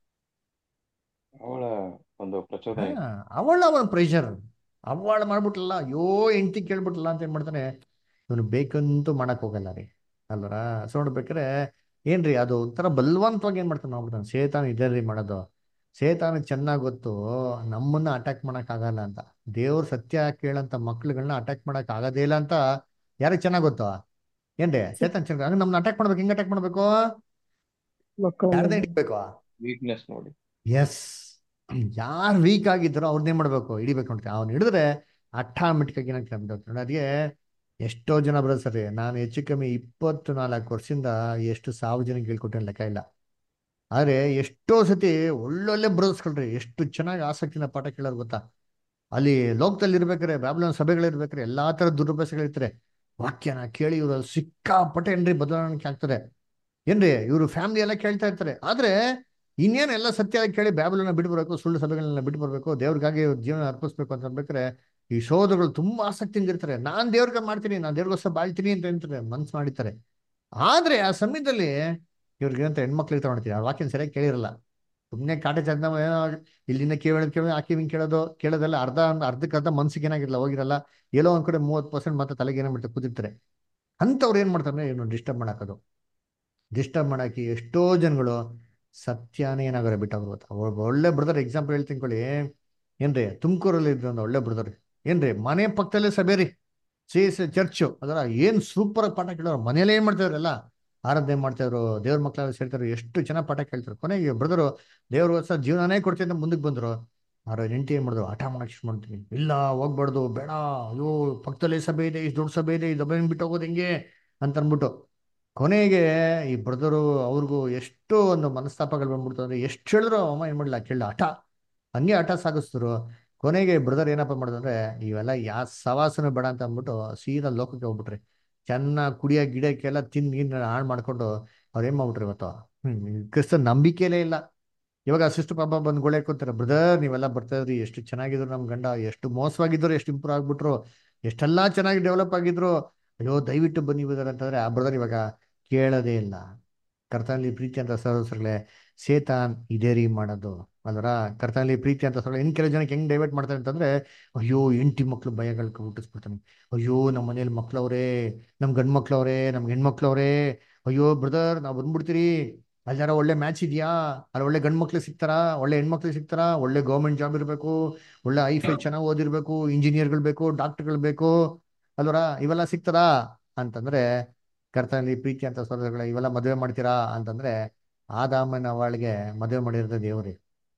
ಅವಳ ಒಂದು ಪ್ರಚೋದನೆ ಹಾ, ಅವಳ ಅವನ ಪ್ರೆಷರ್ ಅವಳ ಮಾಡ್ಬಿಟ್ಲಲ್ಲ ಅಯ್ಯೋ ಹೆಂಡತಿ ಕೇಳ್ಬಿಟ್ಲಲ್ಲ ಅಂತ ಏನ್ ಮಾಡ್ತಾನೆ ಇವನು ಬೇಕಂತೂ ಮಾಡಕ್ ಹೋಗಲ್ಲ ರೀ ಅಲ್ವರ ಸೊ ನೋಡ್ಬೇಕಾರೆ ಏನ್ರಿ ಅದು ಒಂಥರ ಬಲವಂತವಾಗಿ ಏನ್ ಮಾಡ್ತಾನೆ ಮಾಡ್ಬಿಡ್ತಾನೆ ಸೇತಾನ ಇದೆ ರೀ ಮಾಡೋದು ಸೇತಾನ ಚೆನ್ನಾಗ್ ಗೊತ್ತು ನಮ್ಮನ್ನ ಅಟ್ಯಾಕ್ ಮಾಡಕ್ ಆಗಲ್ಲ ಅಂತ ದೇವ್ರ ಸತ್ಯ ಕೇಳಂತ ಮಕ್ಳುಗಳನ್ನ ಅಟ್ಯಾಕ್ ಮಾಡಕ್ ಆಗೋದೇ ಇಲ್ಲ ಅಂತ ಯಾರಿಗೆ ಚೆನ್ನಾಗ್ ಗೊತ್ತು ಏನ್ರಿ ಸೇತಾನ್ ಚೆನ್ನಾಗ್ ಹಂಗ ನಮ್ಮನ್ನ ಅಟ್ಯಾಕ್ ಮಾಡ್ಬೇಕು ಹೆಂಗ್ ಅಟ್ಯಾಕ್ ಮಾಡ್ಬೇಕು ಯಾರ್ದೇ ಮಕ್ಕಳನ್ನ ಹಿಡಿಬೇಕು ವೀಕ್ನೆಸ್ ನೋಡಿ ಎಸ್ ಯಾರು ವೀಕ್ ಆಗಿದ್ದಾರೋ ಅವ್ರನ್ನೇ ಮಾಡ್ಬೇಕು ಹಿಡಿಬೇಕು ಅಂತ ಅವ್ನು ಹಿಡಿದ್ರೆ ಆಟೋಮೆಟಿಕ್ ಆಗಿ ಏನಾಗ್ತದೆ ನೋಡಿ ಅದೇ ಎಷ್ಟೋ ಜನ ಬರೋದು ಸರಿ ನಾನು ಹೆಚ್ಚು ಕಮ್ಮಿ ಇಪ್ಪತ್ತು ನಾಲ್ಕು ವರ್ಷದಿಂದ ಎಷ್ಟು ಸಾವಿರ ಜನಕ್ಕೆ ಹೇಳ್ಕೊಟ್ಟೆ ಲೆಕ್ಕ ಇಲ್ಲ ಆದ್ರೆ ಎಷ್ಟೋ ಸತಿ ಒಳ್ಳೊಳ್ಳೆ ಬ್ರದರ್ಸ್ಕೊಳ್ರಿ ಎಷ್ಟು ಚೆನ್ನಾಗಿ ಆಸಕ್ತಿನ ಪಾಠ ಕೇಳೋರು ಗೊತ್ತಾ ಅಲ್ಲಿ ಲೋಕದಲ್ಲಿ ಇರ್ಬೇಕಾರೆ ಬ್ಯಾಬ್ಲೋನ್ ಸಭೆಗಳಿರ್ಬೇಕಾರೆ ಎಲ್ಲಾ ತರ ದುರುಪಯೋಗಗಳಿರ್ತಾರೆ ವಾಕ್ಯನ ಕೇಳಿ ಇವರು ಸಿಕ್ಕಾಪಟ್ಟೆ ಏನ್ರಿ ಬದಲಾವಣೆ ಆಗ್ತದೆ ಏನ್ರಿ ಇವರು ಫ್ಯಾಮಿಲಿ ಎಲ್ಲ ಕೇಳ್ತಾ ಇರ್ತಾರೆ ಆದ್ರೆ ಇನ್ನೇನು ಎಲ್ಲ ಸತ್ಯ ಕೇಳಿ ಬ್ಯಾಬಲನ್ನ ಬಿಟ್ಬರ್ಬೇಕು ಸುಳ್ಳು ಸಭೆಗಳನ್ನ ಬಿಟ್ಟು ಬರ್ಬೇಕು ದೇವ್ರಿಗಾಗಿ ಇವ್ರ ಜೀವನ ಅರ್ಪಿಸ್ಬೇಕು ಅಂತ ಅನ್ಬೇಕಾರೆ ಈ ಶೋಧಗಳು ತುಂಬಾ ಆಸಕ್ತಿಯಿಂದ ಇರ್ತಾರೆ ನಾನ್ ದೇವ್ರಿಗೆ ಮಾಡ್ತೀನಿ ನಾನ್ ದೇವ್ರಿಗೋಸ್ಕರ ಬಾಳ್ತೀನಿ ಅಂತ ಅಂತಾರೆ ಮನ್ಸು ಮಾಡಿರ್ತಾರೆ ಆದ್ರೆ ಆ ಸಮಯದಲ್ಲಿ ಇವ್ರಿಗೆ ಅಂತ ಹೆಣ್ಮಕ್ಳು ಇರ್ತಾ ಮಾಡ್ತೀವಿ ಆ ವಾಕ್ಯನ ಸರಿಯಾಗಿ ಕೇಳಿರಲ್ಲ ಸುಮ್ಮನೆ ಕಾಟ ಚಂದ ಇಲ್ಲಿಂದ ಕೇಳೋದು ಕೇಳೋದು ಆಕಿ ಹಿಂಗ್ ಕೇಳೋದು ಕೇಳೋದೆಲ್ಲ ಅರ್ಧ ಅರ್ಧಕ್ಕೆ ಅರ್ಧ ಮನ್ಸಿಗೆ ಏನಾಗಿರಲ್ಲ ಹೋಗಿರಲ್ಲ ಎಲ್ಲೋ ಒಂದ್ ಕಡೆ ಮೂವತ್ತು ಪರ್ಸೆಂಟ್ ಮಾತ್ರ ತಲೆಗೆ ಏನೋ ಮಾಡ್ತಾರೆ ಕೂತಿರ್ತಾರೆ ಅಂಥವ್ರು ಏನ್ ಮಾಡ್ತಾರೆ ಇವನು ಡಿಸ್ಟರ್ಬ್ ಮಾಡಾಕೋದು ಡಿಸ್ಟರ್ಬ್ ಮಾಡಾಕಿ ಎಷ್ಟೋ ಜನಗಳು ಸತ್ಯನೇ ಏನಾಗೋರೆ ಬಿಟ್ಟವ್ರು ಗೊತ್ತಾ ಒಬ್ಬ ಒಳ್ಳೆ ಬ್ರದರ್ ಎಕ್ಸಾಂಪಲ್ ಹೇಳ್ತೀನಿ ತಿಳ್ಕೊಳ್ಳಿ ಏನ್ರಿ ತುಮಕೂರಲ್ಲಿ ಇದ್ರು ಒಂದು ಒಳ್ಳೆ ಬ್ರದರ್ ಏನ್ರಿ ಮನೆ ಪಕ್ಕದಲ್ಲೇ ಸಭೆ ರೀ ಸಿ ಎಸ್ ಚರ್ಚು ಅದರ ಏನ್ ಸೂಪರ್ ಪಾಠ ಕೇಳೋರು ಮನೇಲಿ ಏನ್ ಮಾಡ್ತಾವ್ರು ಎಲ್ಲ ಆರಾಧನೆ ಮಾಡ್ತಾವ್ರು ದೇವ್ರ ಮಕ್ಕಳೆಲ್ಲ ಸೇರ್ತಾರೆ ಎಷ್ಟು ಚೆನ್ನಾಗಿ ಪಾಠ ಕೇಳ್ತಾರೆ ಕೊನೆಗೆ ಬ್ರದರು ದೇವ್ರಿಗೋಸ್ಕರ ಜೀವನನೇ ಕೊಡ್ತೀನಿ ಅಂತ ಮುಂದಕ್ಕೆ ಬಂದ್ರು ಅವ್ರ ಹೆಂಡತಿ ಏನ್ ಮಾಡಿದ್ರು ಹಠ ಮಾಡಕ್ ಶುರು ಮಾಡ್ತೀನಿ ಇಲ್ಲ ಹೋಗ್ಬಾರ್ದು ಬೇಡ ಅಯ್ಯೋ ಪಕ್ಕದಲ್ಲೇ ಸಭೆ ಇದೆ ಇಷ್ಟು ದೊಡ್ಡ ಸಭೆ ಇದೆ ಈ ಸಭೆ ಬಿಟ್ಟು ಹೋಗೋದು ಹೆಂಗೆ ಅಂತ ಅನ್ಬಿಟ್ಟು ಕೊನೆಗೆ ಈ ಬ್ರದರು ಅವ್ರಿಗೂ ಎಷ್ಟು ಒಂದು ಮನಸ್ತಾಪಗಳು ಬಂದ್ಬಿಡ್ತು ಅಂದ್ರೆ ಎಷ್ಟು ಹೇಳಿದ್ರು ಅಮ್ಮ ಏನ್ ಮಾಡಲ್ಲ ಕೇಳಲ್ಲ ಹಠ ಹಂಗೆ ಹಠ ಸಾಗಿಸಿದ್ರು ಕೊನೆಗೆ ಬ್ರದರ್ ಏನಪ್ಪ ಮಾಡಿದ್ರು ಅಂದ್ರೆ ಇವೆಲ್ಲ ಯಾ ಸವಾಸನ ಬೇಡ ಅಂತ ಅಂದ್ಬಿಟ್ಟು ಸೀದಾ ಲೋಕಕ್ಕೆ ಹೋಗ್ಬಿಟ್ರಿ ಚೆನ್ನಾಗಿ ಕುಡಿಯ ಗಿಡಕ್ಕೆಲ್ಲ ತಿಂದು ಗಿನ್ನ ಹಾಳು ಮಾಡ್ಕೊಂಡು ಅವ್ರು ಏನ್ ಮಾಡ್ಬಿಟ್ರಿ ಇವತ್ತು ಹ್ಮ್ ಕ್ರಿಸ್ತ ನಂಬಿಕೆನೇ ಇಲ್ಲ ಇವಾಗ ಸಿಸ್ಟರ್ ಪಾಪ ಬಂದ್ ಗೋಳೆ ಕೂತಾರೆ ಬ್ರದರ್ ನೀವೆಲ್ಲ ಬರ್ತಾ ಇದ್ರಿ ಎಷ್ಟು ಚೆನ್ನಾಗಿದ್ರು ನಮ್ ಗಂಡ ಎಷ್ಟು ಮೋಸವಾಗಿದ್ರು ಎಷ್ಟು ಇಂಪ್ರೂವ್ ಆಗ್ಬಿಟ್ರು ಎಷ್ಟೆಲ್ಲಾ ಚೆನ್ನಾಗಿ ಡೆವಲಪ್ ಆಗಿದ್ರು ಅಯ್ಯೋ ದಯವಿಟ್ಟು ಬನ್ನಿ ಬ್ರದರ್ ಅಂತಂದ್ರೆ ಆ ಬ್ರದರ್ ಇವಾಗ ಕೇಳೋದೇ ಇಲ್ಲ ಕರ್ತನಲ್ಲಿ ಪ್ರೀತಿ ಅಂತ ಸಹೋದರಗಳೇ ಸೇತಾನ್ ಇದೇ ರೀ ಮಾಡೋದು ಅಲ್ವರ ಕರ್ತನಲ್ಲಿ ಪ್ರೀತಿ ಅಂತ ಸಹ ಇನ್ ಕೆಲವು ಜನಕ್ಕೆ ಹೆಂಗ್ ಡೈವರ್ಟ್ ಮಾಡ್ತಾರೆ ಅಂತಂದ್ರೆ ಅಯ್ಯೋ ಎಂಟಿ ಮಕ್ಳು ಭಯಗಳು ಹುಟ್ಟಿಸ್ಬಿಡ್ತಾನೆ ಅಯ್ಯೋ ನಮ್ಮ ಮನೇಲಿ ಮಕ್ಳವ್ರೆ ನಮ್ ಗಂಡ್ ಮಕ್ಳವ್ರೆ ನಮ್ ಹೆಣ್ಮಕ್ಳವ್ರೆ ಅಯ್ಯೋ ಬ್ರದರ್ ನಾವ್ ಬಂದ್ಬಿಡ್ತೀರಿ ಅಲ್ಲಿ ಯಾರೋ ಒಳ್ಳೆ ಮ್ಯಾಚ್ ಇದೆಯಾ ಅಲ್ಲಿ ಒಳ್ಳೆ ಗಂಡ್ ಮಕ್ಳು ಸಿಗ್ತಾರಾ ಒಳ್ಳೆ ಹೆಣ್ಮಕ್ಳು ಸಿಗ್ತಾರಾ ಒಳ್ಳೆ ಗೌರ್ಮೆಂಟ್ ಜಾಬ್ ಇರಬೇಕು ಒಳ್ಳೆ ಐ ಫೈ ಚೆನ್ನಾಗಿ ಓದಿರ್ಬೇಕು ಇಂಜಿನಿಯರ್ಗಳು ಬೇಕು ಡಾಕ್ಟರ್ಗಳು ಬೇಕು ಅಲ್ವರ ಇವೆಲ್ಲ ಸಿಗ್ತದಾ ಅಂತಂದ್ರೆ ಕರ್ತನಲ್ಲಿ ಪ್ರೀತಿ ಅಂತ ಸಹೋದರಗಳ ಇವೆಲ್ಲ ಮದುವೆ ಮಾಡ್ತೀರಾ ಅಂತಂದ್ರೆ ಆದಾಮನ ಅವಳಿಗೆ ಮದುವೆ ಮಾಡಿರೋದು ದೇವ್ರಿ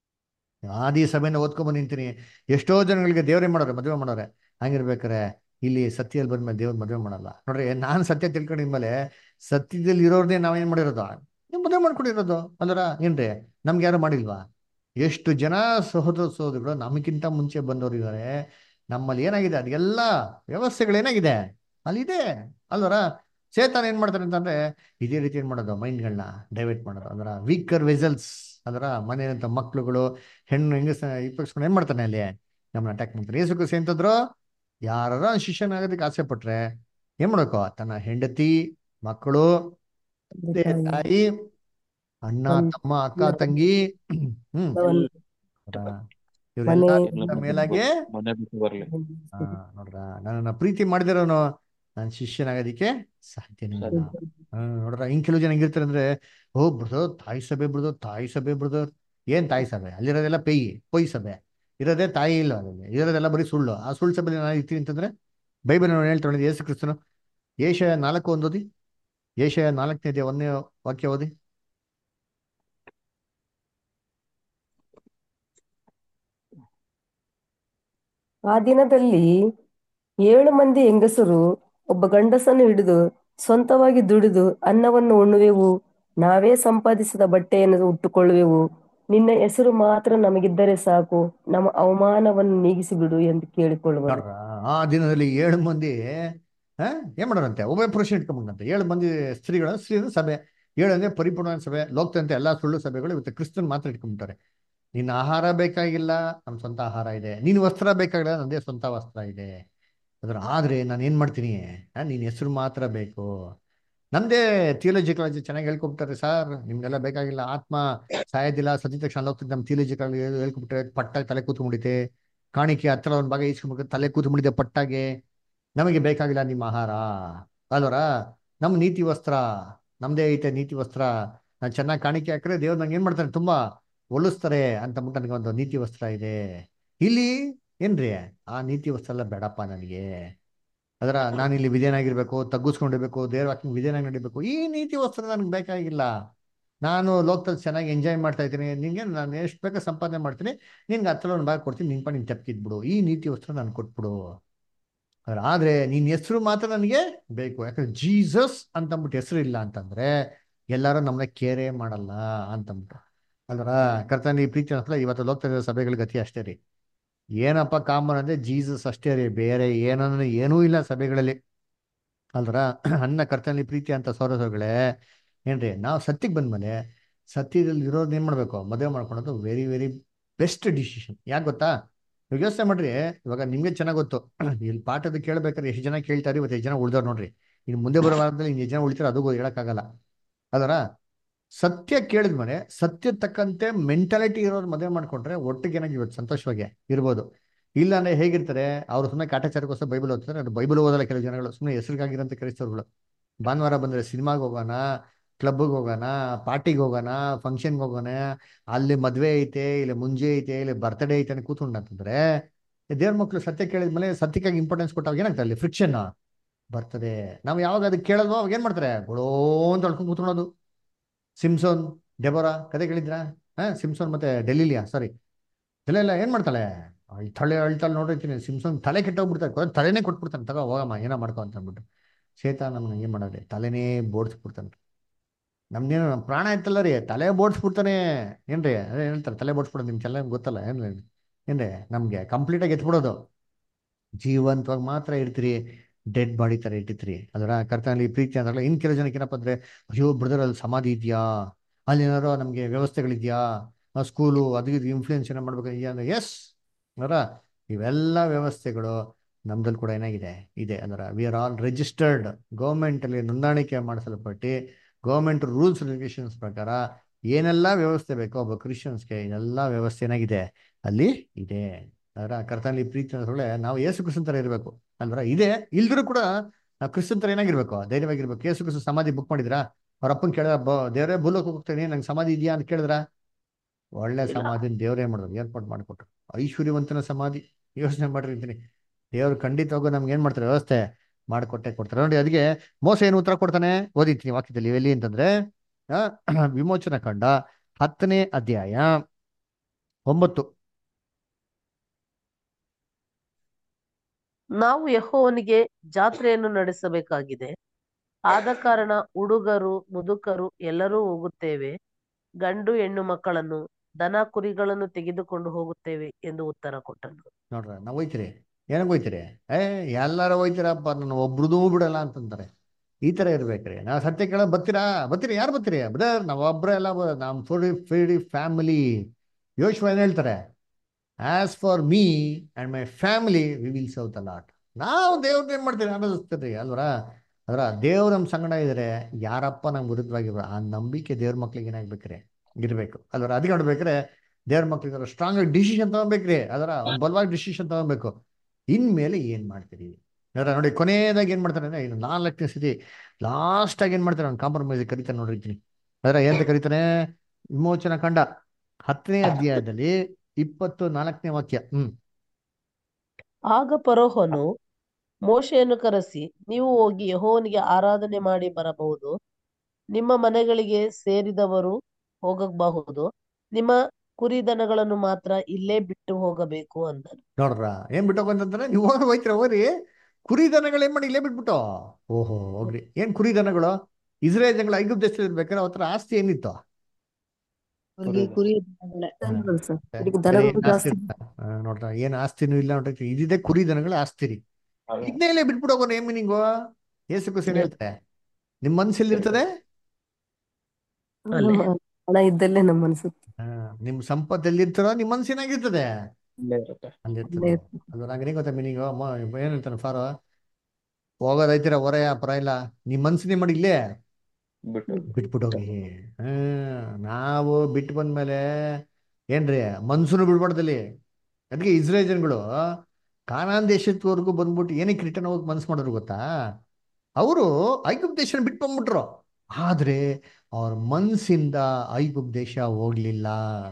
ಆದಿ ಸಭೆನ ಓದ್ಕೊಂಡ್ ಬಂದ್ ನಿಂತೀನಿ ಎಷ್ಟೋ ಜನಗಳಿಗೆ ದೇವ್ರೇ ಮಾಡೋರೆ ಮದುವೆ ಮಾಡೋರೆ ಹಂಗಿರ್ಬೇಕಾರೆ ಇಲ್ಲಿ ಸತ್ಯದಲ್ಲಿ ಬಂದ್ಮೇಲೆ ದೇವ್ರ ಮದುವೆ ಮಾಡಲ್ಲ ನೋಡ್ರಿ ನಾನ್ ಸತ್ಯ ತಿಳ್ಕೊಂಡಿದ್ಮೇಲೆ ಸತ್ಯದಲ್ಲಿ ಇರೋರ್ನೇ ನಾವೇನ್ ಮಾಡಿರೋದು ನೀವು ಮದುವೆ ಮಾಡ್ಕೊಂಡಿರೋದು ಅಲ್ಲರ ಏನ್ರಿ ನಮ್ಗೆ ಯಾರು ಮಾಡಿಲ್ವಾ ಎಷ್ಟು ಜನ ಸಹೋದರ ಸಹೋದರಿಗಳು ನಮಗಿಂತ ಮುಂಚೆ ಬಂದವರು ಇದ್ದಾರೆ ನಮ್ಮಲ್ಲಿ ಏನಾಗಿದೆ ಅದೆಲ್ಲ ವ್ಯವಸ್ಥೆಗಳೇನಾಗಿದೆ ಅಲ್ಲಿದೆ ಅಲ್ವರ ಚೇತನ ಏನ್ ಮಾಡ್ತಾರೆ ಅಂತಂದ್ರೆ ಇದೇ ರೀತಿ ಏನ್ ಮಾಡೋದು ಮೈಂಡ್ಗಳನ್ನ ಡೈವರ್ಟ್ ಮಾಡೋದು ಅಂದ್ರ ವೀಕರ್ ವೆಸಲ್ಸ್ ಅದರ ಮನೆಯಂತ ಮಕ್ಳುಗಳು ಹೆಣ್ಣು ಹೆಂಗಸ ಇಪ್ಪಸ್ಕೊಂಡು ಏನ್ ಮಾಡ್ತಾನೆ ಅಲ್ಲಿ ನಮ್ಮನ್ನ ಅಟ್ಯಾಕ್ ಮಾಡ್ತಾರೆ ಯೇಸು ಕ್ರಿಸ್ತ ಎಂತಂದ್ರು ಯಾರ ಶಿಷ್ಯನಾಗೋದಕ್ಕೆ ಆಸೆ ಪಟ್ರೆ ಏನ್ ಮಾಡ್ಬೇಕು ತನ್ನ ಹೆಂಡತಿ ಮಕ್ಕಳು ತಂದೆ ತಾಯಿ ಅಣ್ಣ ತಂದೆ, ತಮ್ಮ ಅಕ್ಕ ತಂಗಿ ಹ್ಮ್ ಎಲ್ಲವನ್ನು ಇವರೆಲ್ಲ ಮನೆ ಮೇಲಾಗೆ ಮನೆ ಬಿಟ್ಟು ಬರ್ಲಿ ಆ, ನೋಡ್ರ ನನ್ನನ್ನ ಪ್ರೀತಿ ಮಾಡಿದಿರೋನು ನನ್ನ ಶಿಷ್ಯನಾಗೋದಿಕ್ಕೆ ಸಾಧ್ಯನೇ ಇಲ್ಲ ಹ್ಮ್ ನೋಡ್ರ ಹಿಂಗ್ ಕೆಲವು ಜನ ಹೆಂಗಿರ್ತಾರೆ ಅಂದ್ರೆ ಓ ಬ್ರದರ್ ತಾಯಿ ಸಭೆ ಬ್ರದರ್ ತಾಯಿ ಸಭೆ ಬ್ರದರ್ ಏನ್ ತಾಯಿ ಸಭೆ ಅಲ್ಲಿರೋದೆಲ್ಲ ಪೇಯಿ ಪೊಯ್ ಸಭೆ ಇರೋದೇ ತಾಯಿ ಇಲ್ಲ ಅದಲ್ಲಿ ಇರೋದೆಲ್ಲ ಬರೀ ಸುಳ್ಳು ಆ ಸುಳ್ಳು ಸಭೆಯಲ್ಲಿ ನಾನು ಇರ್ತೀನಿ ಅಂತಂದ್ರೆ ಬೈಬಲ್ ಹೇಳ್ತಾಳೆ ಯೇಸು ಕ್ರಿಸ್ತನು ಏಷಯ ನಾಲ್ಕು ಒಂದು ಓದಿ ಏಷಯ ನಾಲ್ಕನೇ ಒಂದನೇ ವಾಕ್ಯ ಓದಿ ಆ ದಿನದಲ್ಲಿ ಏಳು ಮಂದಿ ಹೆಂಗಸರು ಒಬ್ಬ ಗಂಡಸನ್ನು ಹಿಡಿದು ಸ್ವಂತವಾಗಿ ದುಡಿದು ಅನ್ನವನ್ನು ಉಣ್ಣುವೆವು ನಾವೇ ಸಂಪಾದಿಸಿದ ಬಟ್ಟೆಯನ್ನು ಉಟ್ಟುಕೊಳ್ಳುವೆವು ನಿನ್ನ ಹೆಸರು ಮಾತ್ರ ನಮಗಿದ್ದರೆ ಸಾಕು ನಮ್ಮ ಅವಮಾನವನ್ನು ನೀಗಿಸಿ ಬಿಡು ಎಂದು ಕೇಳಿಕೊಳ್ಳುವರು ನೋಡ್ರ ಆ ದಿನದಲ್ಲಿ ಏಳು ಮಂದಿ ಆ, ಏನ್ ಮಾಡೋರಂತೆ ಒಬ್ಬ ಪುರುಷ ಇಟ್ಕೊಂಬಂದಂತೆ ಏಳು ಮಂದಿ ಸ್ತ್ರೀಗಳ ಸ್ತ್ರೀ ಸಭೆ ಏಳು ಅಂದ್ರೆ ಪರಿಪೂರ್ಣ ಸಭೆ ಲೋಕದಂತೆ ಎಲ್ಲಾ ಸುಳ್ಳು ಸಭೆಗಳು ಇವತ್ತು ಕ್ರಿಸ್ತನ್ ಮಾತ್ರ ಇಟ್ಕೊಂಡ್ಬಿಟ್ಟಾರೆ ನಿನ್ನ ಆಹಾರ ಬೇಕಾಗಿಲ್ಲ ನಮ್ಮ ಸ್ವಂತ ಆಹಾರ ಇದೆ ನೀನು ವಸ್ತ್ರ ಬೇಕಾಗಿಲ್ಲ ನಂದೇ ಸ್ವಂತ ವಸ್ತ್ರ ಇದೆ ಅದ್ರ ಆದ್ರೆ ನಾನು ಏನ್ ಮಾಡ್ತೀನಿ ಆ, ನಿನ್ ಹೆಸರು ಮಾತ್ರ ಬೇಕು ನಮ್ದೇ ಥಿಯೋಲಜಿಕಲ್ ಚೆನ್ನಾಗಿ ಹೇಳ್ಕೊಬಿಟ್ಟಾರೆ ಸರ್ ನಿಮ್ಗೆಲ್ಲ ಬೇಕಾಗಿಲ್ಲ ಆತ್ಮ ಸಾಯೋದಿಲ್ಲ ಸತಿ ತಕ್ಷಣ ಹೋಗ್ತದೆ ನಮ್ಮ ಥಿಯೋಲಜಿಕಲ್ ಹೇಳ್ಕೊಬಿಟ್ರೆ ಪಟ್ಟಾಗಿ ತಲೆ ಕೂತ್ಕೊಂಡ್ಬಿಟ್ಟಿದೆ ಕಾಣಿಕೆ ಹತ್ರ ಒಂದು ಭಾಗ ಈಸ್ಕೊಂಡ್ಬೇಕು ತಲೆ ಕೂತ್ಬಿಟ್ಟಿದೆ ಪಟ್ಟಾಗೆ ನಮಗೆ ಬೇಕಾಗಿಲ್ಲ ನಿಮ್ಮ ಆಹಾರ ಅಲ್ವರ ನಮ್ಮ ನೀತಿ ವಸ್ತ್ರ ನಮ್ದೇ ಐತೆ ನೀತಿ ವಸ್ತ್ರ ನಾನು ಚೆನ್ನಾಗಿ ಕಾಣಿಕೆ ಹಾಕಿದ್ರೆ ದೇವ್ರು ನಂಗೆ ಏನ್ ಮಾಡ್ತಾರೆ ತುಂಬಾ ಒಲಿಸ್ತಾರೆ ಅಂತ ಅಂದ್ಬಿಟ್ಟು ನನಗೆ ಒಂದು ನೀತಿ ವಸ್ತ್ರ ಇದೆ ಇಲ್ಲಿ ಏನ್ರಿ ಆ ನೀತಿ ವಸ್ತ್ರ ಎಲ್ಲ ಬೇಡಪ್ಪ ನನಗೆ ಅದರ ನಾನು ಇಲ್ಲಿ ವಿಧೇಯನಾಗಿರ್ಬೇಕು ತಗ್ಗಿಸ್ಕೊಂಡಿರ್ಬೇಕು ದೇವ್ರ ವಾಕ್ಯ ವಿಧೇಯನಾಗಿ ನಡಿಬೇಕು ಈ ನೀತಿ ವಸ್ತ್ರ ನನಗೆ ಬೇಕಾಗಿಲ್ಲ ನಾನು ಲೋಕದಲ್ಲಿ ಚೆನ್ನಾಗಿ ಎಂಜಾಯ್ ಮಾಡ್ತಾ ಇದ್ದೀನಿ ನಿಂಗೆ ನಾನು ಎಷ್ಟು ಬೇಕೋ ಸಂಪಾದನೆ ಮಾಡ್ತೀನಿ ನಿನ್ಗೆ ಹತ್ರ ಒಂದು ಭಾಗ ಕೊಡ್ತೀನಿ ನಿನ್ಪ ನೀನು ತಪ್ಪಿದ್ಬಿಡು ಈ ನೀತಿ ವಸ್ತ್ರ ನಾನು ಕೊಟ್ಬಿಡು ಆದ್ರೆ ಆದ್ರೆ ನಿನ್ನ ಹೆಸರು ಮಾತ್ರ ನನಗೆ ಬೇಕು ಯಾಕಂದ್ರೆ ಜೀಸಸ್ ಅಂತಂದ್ಬಿಟ್ಟು ಹೆಸರು ಇಲ್ಲ ಅಂತಂದ್ರೆ ಎಲ್ಲರೂ ನಮ್ಮನ್ನ ಕೇರೇ ಮಾಡಲ್ಲ ಅಂತಂದ್ಬಿಟ್ಟು ಅಲ್ರ ಕರ್ತನ ಈ ಪ್ರೀತಿ ಅನ್ಸಲ್ಲ ಇವತ್ತು ಹೋಗ್ತಾ ಇರೋ ಸಭೆಗಳ ಗತಿ ಅಷ್ಟೇ ರೀ ಏನಪ್ಪ ಕಾಮನ್ ಅಂದ್ರೆ ಜೀಸಸ್ ಅಷ್ಟೇ ರೀ ಬೇರೆ ಏನಂದ್ರೆ ಏನೂ ಇಲ್ಲ ಸಭೆಗಳಲ್ಲಿ ಅಲ್ರ ಅನ್ನ ಕರ್ತನಲ್ಲಿ ಪ್ರೀತಿ ಅಂತ ಸೌರಸಗಳೇ ಏನ್ರಿ ನಾವು ಸತ್ಯಕ್ಕೆ ಬಂದ್ಮೇಲೆ ಸತ್ಯದಲ್ಲಿ ಇರೋದು ಏನ್ ಮಾಡ್ಬೇಕು ಮದುವೆ ಮಾಡ್ಕೊಳೋದು ವೆರಿ ವೆರಿ ಬೆಸ್ಟ್ ಡಿಸಿಷನ್ ಯಾಕೆ ಗೊತ್ತಾ ಇವಾಗ ಯೋಚನೆ ಮಾಡ್ರಿ ಇವಾಗ ನಿಮ್ಗೆ ಚೆನ್ನಾಗ್ ಗೊತ್ತು ಇಲ್ಲಿ ಪಾಠದ ಕೇಳ್ಬೇಕಾದ್ರೆ ಎಷ್ಟು ಜನ ಕೇಳ್ತಾರೆ ಇವತ್ತು ಎಷ್ಟು ಜನ ಉಳ್ದವ್ರು ನೋಡ್ರಿ ಇನ್ನು ಮುಂದೆ ಬರೋ ವಾರದಲ್ಲಿ ಇನ್ನು ಎಷ್ಟು ಜನ ಉಳಿತಾರೆ ಅದು ಹೇಳಕ್ಕಾಗಲ್ಲ ಅದರ ಸತ್ಯ ಕೇಳಿದ್ಮೇಲೆ ಸತ್ಯ ತಕ್ಕಂತೆ ಮೆಂಟಾಲಿಟಿ ಇರೋರು ಮದುವೆ ಮಾಡ್ಕೊಂಡ್ರೆ ಒಟ್ಟಿಗೆ ಏನಾಗಿ ಇವತ್ತು ಸಂತೋಷವಾಗಿ ಇರ್ಬೋದು ಇಲ್ಲ ಅಂದ್ರೆ ಹೇಗಿರ್ತಾರೆ ಅವ್ರು ಸುಮ್ಮನೆ ಕಾಟಾಚಾರಕ್ಕೋಸ್ಕರ ಬೈಬಲ್ ಓದ್ತಾರೆ ಅದು ಬೈಬಲ್ ಓದಲ್ಲ ಕೆಲವು ಜನಗಳು ಸುಮ್ಮನೆ ಹೆಸರಿಗಾಗಿರೋಂಥ ಕ್ರೈಸ್ತರುಗಳು ಭಾನುವಾರ ಬಂದ್ರೆ ಸಿನಿಮಾಗೆ ಹೋಗೋಣ ಕ್ಲಬ್ಗೆ ಹೋಗೋಣ ಪಾರ್ಟಿಗೆ ಹೋಗೋಣ ಫಂಕ್ಷನ್ಗೆ ಹೋಗೋಣ ಅಲ್ಲಿ ಮದ್ವೆ ಐತೆ ಇಲ್ಲಿ ಮುಂಜೆ ಐತೆ ಇಲ್ಲಿ ಬರ್ತಡೇ ಐತೆ ಅಂತ ಕೂತ್ಕೊಂಡು ಅಂತಂದ್ರೆ ದೇವ್ರ ಮಕ್ಳು ಸತ್ಯ ಕೇಳಿದ್ಮೇಲೆ ಸತ್ಯಕ್ಕಾಗಿ ಇಂಪಾರ್ಟೆನ್ಸ್ ಕೊಟ್ಟಾಗ ಏನಾಗ್ತದೆ ಅಲ್ಲಿ ಫ್ರಿಕ್ಷನ್ ಬರ್ತದೆ ನಾವು ಯಾವಾಗ ಅದಕ್ಕೆ ಕೇಳೋದು ಅವಾಗ ಏನ್ ಮಾಡ್ತಾರೆ ಗೊಳೋ ಅಂತ ಅಳ್ಕೊಂಡು ಕೂತ್ಕೊಳ್ಳೋದು ಸಿಮ್ಸೋನ್ ಡೆಬೋರಾ ಕತೆ ಕೇಳಿದ್ರಾ ಹಾ ಸಿಮ್ಸೋನ್ ಮತ್ತೆ ಡೆಲ್ಲಿಲಿಯಾ ಸಾರಿ ಇಲ್ಲ ಏನ್ ಮಾಡ್ತಾಳೆ ಅಳ್ತಾಳೆ ಅಳ್ತಾಳೆ ನೋಡಿರ್ತೀನಿ ಸಿಮ್ಸೋನ್ ತಲೆ ಕೆಟ್ಟೋಗ್ಬಿಡ್ತಾರೆ ತಲೆನೇ ಕೊಟ್ಬಿಡ್ತಾನೆ ತಗೋ ಹೋಗಮ್ಮ ಏನೋ ಮಾಡ್ಕೊ ಅಂತ ಅಂದ್ಬಿಟ್ಟು ಶೇತ ನಮ್ಗೆ ಏನ್ ಮಾಡೋದು ತಲೆನೇ ಬೋಡ್ಸ್ಬಿಡ್ತಾನೆ ನಮ್ದೇನು ನಮ್ಮ ಪ್ರಾಣ ಇತ್ತಲ್ಲ ರೀ ತಲೆ ಬೋಡ್ಸ್ಬಿಡ್ತಾನೆ ಏನ್ರಿ ಅದೇ ಹೇಳ್ತಾರೆ ತಲೆ ಬೋಡ್ಸ್ಬಿಡೋದು ನಿಮ್ಗೆಲ್ಲ ಗೊತ್ತಲ್ಲ ಏನ್ರಿ ಏನ್ರಿ ನಮ್ಗೆ ಕಂಪ್ಲೀಟ್ ಆಗಿ ಎತ್ಬಿಡೋದು ಜೀವಂತವಾಗಿ ಮಾತ್ರ ಇರ್ತೀರಿ ಡೆಡ್ ಬಾಡಿ ತರ ಇಟ್ಟಿರ್ತೀರಿ ಅದರ ಕರ್ತನಲ್ಲಿ ಪ್ರೀತಿ ಅಂದ್ರಲ್ಲ ಇನ್ ಕೆಲವು ಜನಕ್ಕೆ ಏನಪ್ಪ ಅಂದ್ರೆ ಅಯ್ಯೋ ಬ್ರದರ್ ಅಲ್ಲಿ ಸಮಾಧಿ ಇದೆಯಾ ಅಲ್ಲಿ ಏನಾರು ನಮ್ಗೆ ವ್ಯವಸ್ಥೆಗಳಿದ್ಯಾ ಸ್ಕೂಲು ಅದು ಇದು ಇನ್ಫ್ಲೂಯೆನ್ಸ್ ಏನೋ ಮಾಡ್ಬೇಕು ಅಂದ್ರೆ ಎಸ್ ಅದರ ಇವೆಲ್ಲ ವ್ಯವಸ್ಥೆಗಳು ನಮ್ದಲ್ಲಿ ಕೂಡ ಏನಾಗಿದೆ ಇದೆ ಅಂದ್ರೆ we are all registered government ಅಲ್ಲಿ ನೋಂದಾಣಿಕೆ ಮಾಡಿಸಲ್ಪಟ್ಟು ಗೌರ್ಮೆಂಟ್ ರೂಲ್ಸ್ ರೆಗ್ಯುಲೇಷನ್ಸ್ ಪ್ರಕಾರ ಏನೆಲ್ಲ ವ್ಯವಸ್ಥೆ ಬೇಕೋ ಒಬ್ಬ ಕ್ರಿಶ್ಚಿಯನ್ಸ್ಗೆ ಇದೆಲ್ಲ ವ್ಯವಸ್ಥೆ ಏನಾಗಿದೆ ಅಲ್ಲಿ ಇದೆ ಅದರ ಕರ್ತನಲ್ಲಿ ಪ್ರೀತಿ ಅನ್ನೋದ್ರೊಳಗೆ ನಾವು ಯೇಸು ಕ್ರಿಸ್ತನ್ ತರ ಇರಬೇಕು ಅಲ್ವರ ಇದೆ ಇಲ್ದರೂ ಕೂಡ ನಾವು ಕ್ರಿಸ್ತನ್ ತರ ಏನಾಗಿರ್ಬೇಕು ಧೈರ್ಯವಾಗಿರ್ಬೇಕು ಯೇಸು ಕ್ರಿಸ್ತ ಸಮಾಧಿ ಬುಕ್ ಮಾಡಿದ್ರಾ ಅವ್ರ ಅಪ್ಪನ್ ಕೇಳಿದ್ರ ದೇವರೇ ಭೂಲೋಕ ಹೋಗ್ತೇನೆ ನಂಗೆ ಸಮಾಧಿ ಇದೆಯಾ ಅಂತ ಕೇಳಿದ್ರ ಒಳ್ಳೆ ಸಮಾಧಿ ದೇವರೇ ಮಾಡಿದ್ರು ಏರ್ಪಾಟ್ ಮಾಡಿಕೊಟ್ರು ಐಶ್ವರ್ಯವಂತನ ಸಮಾಧಿ ಯೋಚನೆ ಮಾಡಿರ್ತೀನಿ ದೇವ್ರು ಖಂಡಿತವಾಗೂ ನಮ್ಗೆ ಏನ್ ಮಾಡ್ತಾರೆ ವ್ಯವಸ್ಥೆ ಮಾಡಿಕೊಟ್ಟೆ ಕೊಡ್ತಾರೆ ನೋಡಿ ಅದಕ್ಕೆ ಮೋಸ ಏನು ಉತ್ತರ ಕೊಡ್ತಾನೆ ಓದಿತೀನಿ ವಾಕ್ಯದಲ್ಲಿ ಎಲ್ಲಿ ಅಂತಂದ್ರೆ ಆ, ವಿಮೋಚನ ಕಂಡ ಹತ್ತನೇ ಅಧ್ಯಾಯ ಒಂಬತ್ತು ನಾವು ಯೆಹೋವನಿಗೆ ಜಾತ್ರೆಯನ್ನು ನಡೆಸಬೇಕಾಗಿದೆ ಆದ ಕಾರಣ ಹುಡುಗರು ಮುದುಕರು ಎಲ್ಲರೂ ಹೋಗುತ್ತೇವೆ ಗಂಡು ಹೆಣ್ಣು ಮಕ್ಕಳನ್ನು ದನ ಕುರಿಗಳನ್ನು ತೆಗೆದುಕೊಂಡು ಹೋಗುತ್ತೇವೆ ಎಂದು ಉತ್ತರ ಕೊಟ್ಟನು ನೋಡ್ರ ನಾವು ಹೋಯ್ತಿರಿ ಏನಕ್ಕೆ ಹೋಯ್ತೀರಿ ಏ ಎಲ್ಲಾರು ಹೋಯ್ತೀರಪ್ಪ ನಾನು ಒಬ್ರದೂ ಬಿಡಲ್ಲ ಅಂತಂತಾರೆ ಈ ತರ ಇರ್ಬೇಕ್ರಿ ನಾವು ಸತ್ಯ ಕೇಳ ಬರ್ತೀರಾ ಬರ್ತೀರಿ ಯಾರು ಬರ್ತೀರಿ ಬ್ರದರ್ ನಾವ್ ಒಬ್ರ ಎಲ್ಲ ನಮ್ ಫುಲ್ ಫೀಡಿ ಫ್ಯಾಮಿಲಿ ಯೋಶ್ವ ಏನ್ ಹೇಳ್ತಾರೆ as for me and my family we will serve the Lord ನಾವು ದೇವ್ರನ್ನ ಏನ್ ಮಾಡ್ತೀರಿ ಅನ್ನಿಸ್ತೀರಿ ಅಲ್ವರ ಅದರ ದೇವ್ರ ನಮ್ಮ ಸಂಗಡ ಇದ್ರೆ ಯಾರಪ್ಪ ನಮ್ಗೆ ವಿರುದ್ಧವಾಗಿರೋ ಆ ನಂಬಿಕೆ ದೇವ್ರ ಮಕ್ಳಿಗೆ ಏನಾಗ್ಬೇಕ್ರಿ ಇರ್ಬೇಕು ಅಲ್ವರ ಅದಕ್ಕೆ ನೋಡ್ಬೇಕ್ರೆ ದೇವ್ರ ಮಕ್ಳಿಗೆ ಸ್ಟ್ರಾಂಗ್ ಆಗಿ ಡಿಸಿಷನ್ ತಗೊಬೇಕ್ರಿ ಅದರ ಒಂದು ಬಲವಾಗಿ ಡಿಸಿಷನ್ ತಗೊಬೇಕು ಇನ್ಮೇಲೆ ಏನ್ ಮಾಡ್ತೀರಿ ಅದರ ನೋಡಿ ಕೊನೆಯದಾಗಿ ಏನ್ ಮಾಡ್ತಾರೆ ಅಂದ್ರೆ ಇನ್ನು ನಾಲ್ಕನೇ ಸ್ಥಿತಿ ಲಾಸ್ಟ್ ಆಗಿ ಏನ್ ಮಾಡ್ತಾರೆ ಅವ್ನು ಕಾಂಪ್ರಮೈಸ್ ಕರಿತಾನೆ ನೋಡಿರ್ತೀನಿ ಅದರ ಏನಂತ ಕರೀತಾನೆ ವಿಮೋಚನ ಕಂಡ ಹತ್ತನೇ ಅಧ್ಯಾಯದಲ್ಲಿ ಇಪ್ಪತ್ತು ನಾಲ್ಕನೇ ವಾಕ್ಯ ಹ್ಮ್ ಆಗ ಫರೋಹನು ಮೋಶೆಯನ್ನು ಕರೆಸಿ ನೀವು ಹೋಗಿ ಯೆಹೋವನಿಗೆ ಆರಾಧನೆ ಮಾಡಿ ಬರಬಹುದು ನಿಮ್ಮ ಮನೆಗಳಿಗೆ ಸೇರಿದವರು ಹೋಗಬಹುದು ನಿಮ್ಮ ಕುರಿ ದನಗಳನ್ನು ಮಾತ್ರ ಇಲ್ಲೇ ಬಿಟ್ಟು ಹೋಗಬೇಕು ಅಂದನು ನೋಡ್ರ ಏನ್ ಬಿಟ್ಟು ಹೋಗಂತಂದ್ರೆ ನೀವು ಹೋಗಿ ಹೋಯ್ತೀರ ಹೋಗ್ರಿ ಕುರಿ ದನಗಳು ಏನ್ ಮಾಡಿ ಇಲ್ಲೇ ಬಿಟ್ಬಿಟ್ಟು ಓಹೋ ಹೋಗ್ರಿ ಏನ್ ಕುರಿ ದನಗಳು ಇಸ್ರೇಲ್ ಜನಗಳು ಐಗುಪ್ತ ದೇಶದಲ್ಲಿ ಇರ್ಬೇಕಾದ್ರೆ ಅವ್ರ ಹತ್ರ ಆಸ್ತಿ ಏನಿತ್ತು ಅವ್ರಿಗೆ ಕುರಿ ದನಗಳೇ. ದನಗಳು ಸರ್ ಬೇರೆ ಇದಕ್ಕೆ ದನಗಳು ಏನ್ ಆಸ್ತಿ ಜಾಸ್ತಿ ಇತ್ತ? ಆ, ನೋಡ್ರ ಏನ್ ಆಸ್ತಿನೂ ಇಲ್ಲ ನೋಡ್ರಿ ಇದಿದೆ ಕುರಿ ದನಗಳ ಆಸ್ತಿ ರೀ ಇದನ್ನೇ ಇಲ್ಲೇ ಬಿಟ್ಬಿಟ್ಟು ಹೋಗೋಣ ಏನ್ ಮೀನಿಂಗು ಏಸು ಕುಸೇನ್ ಹೇಳ್ತಾರೆ ನಿಮ್ ಮನ್ಸಲ್ಲಿ ಇರ್ತದೆ ಅಲ್ಲೇ. ನಮ್ಮ ಹಣ ಇದ್ದಲ್ಲೇ ನಮ್ಮ ಮನಸ್ಸು ಆ, ನಿಮ್ ಸಂಪತ್ತು ಎಲ್ಲಿರ್ತಾರೋ ನಿಮ್ ಮನ್ಸು ಏನಾಗಿರ್ತದೆ ಇಲ್ಲೇ ಇರುತ್ತೆ ಅಲ್ಲಿ ಅಲ್ಲೇ ಇರ್ತದೆ ಅದು ನಂಗೆ ಗೊತ್ತಾ ಮೀನಿಂಗ್ ಏನ್ ಹೇಳ್ತಾನೆ ಫಾರೋ ಹೋಗೋದೈತಿರ ಹೊರೆಯ ಪರ ಇಲ್ಲ ನಿಮ್ ಮನ್ಸಿನೇ ಮಾಡಿ ಇಲ್ಲೇ ಬಿಟ್ಟು ಬಿಟ್ಬಿಟ್ಟು ಹೋಗಿ ಹ್ಮ್ ನಾವು ಬಿಟ್ಟು ಬಂದ್ಮೇಲೆ ಏನ್ರಿ ಮನ್ಸುನು ಬಿಡ್ಬಾರ್ದಲ್ಲಿ ಅದಕ್ಕೆ ಇಸ್ರೇಲ್ ಜನಗಳು ಕಾನಾನ್ ದೇಶದವರೆಗೂ ಬಂದ್ಬಿಟ್ಟು ಏನಕ್ಕೆ ರಿಟರ್ನ್ ಹೋಗಿ ಮನ್ಸು ಮಾಡಿದ್ರು ಗೊತ್ತಾ ಅವರು ಐಗುಪ್ತ ದೇಶ ಬಿಟ್ಟು ಬಂದ್ಬಿಟ್ರು ಆದ್ರೆ ಅವ್ರ ಮನ್ಸಿಂದ ಐಗುಪ್ತ ದೇಶ ಹೋಗ್ಲಿಲ್ಲ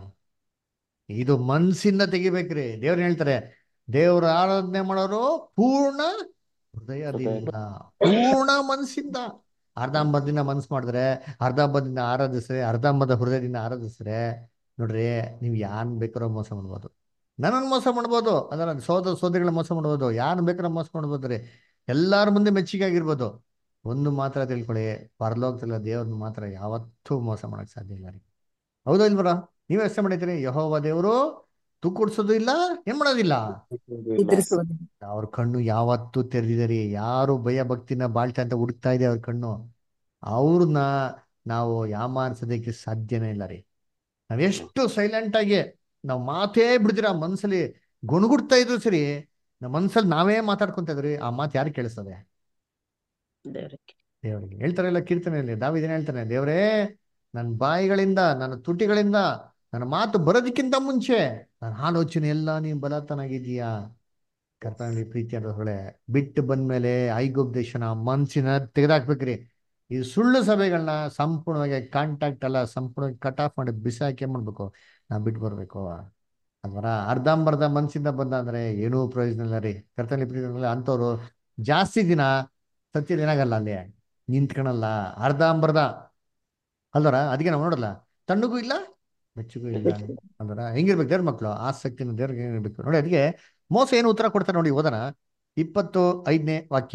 ಇದು ಮನ್ಸಿಂದ ತೆಗಿಬೇಕ್ರಿ ದೇವ್ರು ಹೇಳ್ತಾರೆ ದೇವ್ರ ಆರಾಧನೆ ಮಾಡೋರು ಪೂರ್ಣ ಹೃದಯದಿಂದ ಪೂರ್ಣ ಮನಸ್ಸಿಂದ ಅರ್ಧಂಬರ್ಧಿನ ಮನ್ಸು ಮಾಡಿದ್ರೆ ಅರ್ಧಂಬರ್ಧಿನ ಆರಾಧಿಸ್ರೆ ಅರ್ಧಂಬರ್ಧ ಹೃದಯದಿಂದ ಆರಾಧಿಸ್ರೆ ನೋಡ್ರಿ ನೀವು ಯಾನ್ ಬೇಕಾರೋ ಮೋಸ ಮಾಡ್ಬೋದು ನನ್ನನ್ನು ಮೋಸ ಮಾಡ್ಬೋದು ಅದರ ಸೋದರ ಸೋದರಿಗಳ ಮೋಸ ಮಾಡ್ಬೋದು ಯಾರು ಬೇಕಾರೋ ಮೋಸ ಮಾಡ್ಬೋದು ರೀ ಎಲ್ಲಾರ ಮುಂದೆ ಮೆಚ್ಚುಗೆ ಆಗಿರ್ಬೋದು ಒಂದು ಮಾತ್ರ ತಿಳ್ಕೊಳ್ಳಿ ಪರಲೋಕದಲ್ಲ ದೇವ್ರನ್ನ ಮಾತ್ರ ಯಾವತ್ತೂ ಮೋಸ ಮಾಡಕ್ ಸಾಧ್ಯ ಇಲ್ಲ ರೀ ಹೌದಾ ಇಲ್ವರ ನೀವು ಯೋಚನೆ ಮಾಡಿದ್ರಿ ಯಹೋವ ದೇವರು ತೂಕುಡ್ಸೋದು ಇಲ್ಲ ಏನ್ ಮಾಡೋದಿಲ್ಲ ನಿದ್ರಿಸುವುದು ಅವ್ರ ಕಣ್ಣು ಯಾವತ್ತೂ ತೆರೆದಿದೆ ರೀ ಯಾರು ಭಯ ಭಕ್ತಿನ ಬಾಳ್ತಾ ಅಂತ ಹುಡುಕ್ತಾ ಇದೆ ಅವ್ರ ಕಣ್ಣು ಅವ್ರನ್ನ ನಾವು ಯಾಮಾರಿಸೋದಕ್ಕೆ ಸಾಧ್ಯನೇ ಇಲ್ಲ ರೀ ನಾವೆಷ್ಟು ಸೈಲೆಂಟ್ ಆಗಿ ನಾವು ಮಾತೇ ಬಿಡ್ದಿರ ಮನ್ಸಲ್ಲಿ ಗುಣಗುಡ್ತಾ ಇದ್ರು ಸರಿ ನಮ್ಮ ಮನ್ಸಲ್ಲಿ ನಾವೇ ಮಾತಾಡ್ಕೊಂತ ಇದ್ರಿ ಆ ಮಾತು ಯಾರು ಕೇಳಿಸ್ತದೆ ದೇವರಿಗೆ ದೇವರಿಗೆ ಹೇಳ್ತಾರಲ್ಲ ಕೀರ್ತನೆಯಲ್ಲಿ ದಾವಿದೇನ್ ಹೇಳ್ತಾನೆ ದೇವರೇ ನನ್ನ ಬಾಯಿಗಳಿಂದ ನನ್ನ ತುಟಿಗಳಿಂದ ನನ್ನ ಮಾತು ಬರೋದಕ್ಕಿಂತ ಮುಂಚೆ ನನ್ನ ಆಲೋಚನೆ ಎಲ್ಲ ನೀನ್ ಬಲತನಾಗಿದೀಯಾ ಕರ್ತನಲ್ಲಿ ಪ್ರೀತಿ ಅನ್ನೋದ್ರೊಳೆ ಬಿಟ್ಟು ಬಂದ್ಮೇಲೆ ಐಗುಪ್ ದೇಶನ ಮನ್ಸಿನ ತೆಗೆದಾಕ್ಬೇಕ್ರಿ ಈ ಸುಳ್ಳು ಸಭೆಗಳನ್ನ ಸಂಪೂರ್ಣವಾಗಿ ಕಾಂಟ್ಯಾಕ್ಟ್ ಎಲ್ಲ ಸಂಪೂರ್ಣವಾಗಿ ಕಟ್ ಆಫ್ ಮಾಡಿ ಬಿಸಾಕಿ ಏನ್ ಮಾಡ್ಬೇಕು ನಾವು ಬಿಟ್ಟು ಬರ್ಬೇಕು ಅಲ್ವರ ಅರ್ಧಂಬರ್ಧ ಮನ್ಸಿಂದ ಬಂದ ಅಂದ್ರೆ ಏನೂ ಪ್ರಯೋಜನ ಇಲ್ಲ ರೀ ಕರ್ತನಲ್ಲಿ ಪ್ರೀತಿ ಅಂಥವ್ರು ಜಾಸ್ತಿ ದಿನ ಸತ್ಯದ ಏನಾಗಲ್ಲ ಅಲ್ಲಿ ನಿಂತ್ಕೊಳಲ್ಲ ಅರ್ಧಂಬರ್ಧ ಅಲ್ವರ ಅದಕ್ಕೆ ನಾವು ನೋಡಲ್ಲ ತಣ್ಣಗೂ ಇಲ್ಲ ಬೆಚ್ಚಗೂ ಇಲ್ಲ ಅಂದ್ರ ಹೆಂಗಿರ್ಬೇಕು ದೇವ್ರ ಮಕ್ಳು ಆಸಕ್ತಿನ ದೇವ್ರಿಗೆ ಇರ್ಬೇಕು ನೋಡಿ ಅದಕ್ಕೆ ಮೋಸ ಏನು ಉತ್ತರ ಕೊಡ್ತಾರೆ ನೋಡಿ ಓದನ ಇಪ್ಪತ್ತು ಐದನೇ ವಾಕ್ಯ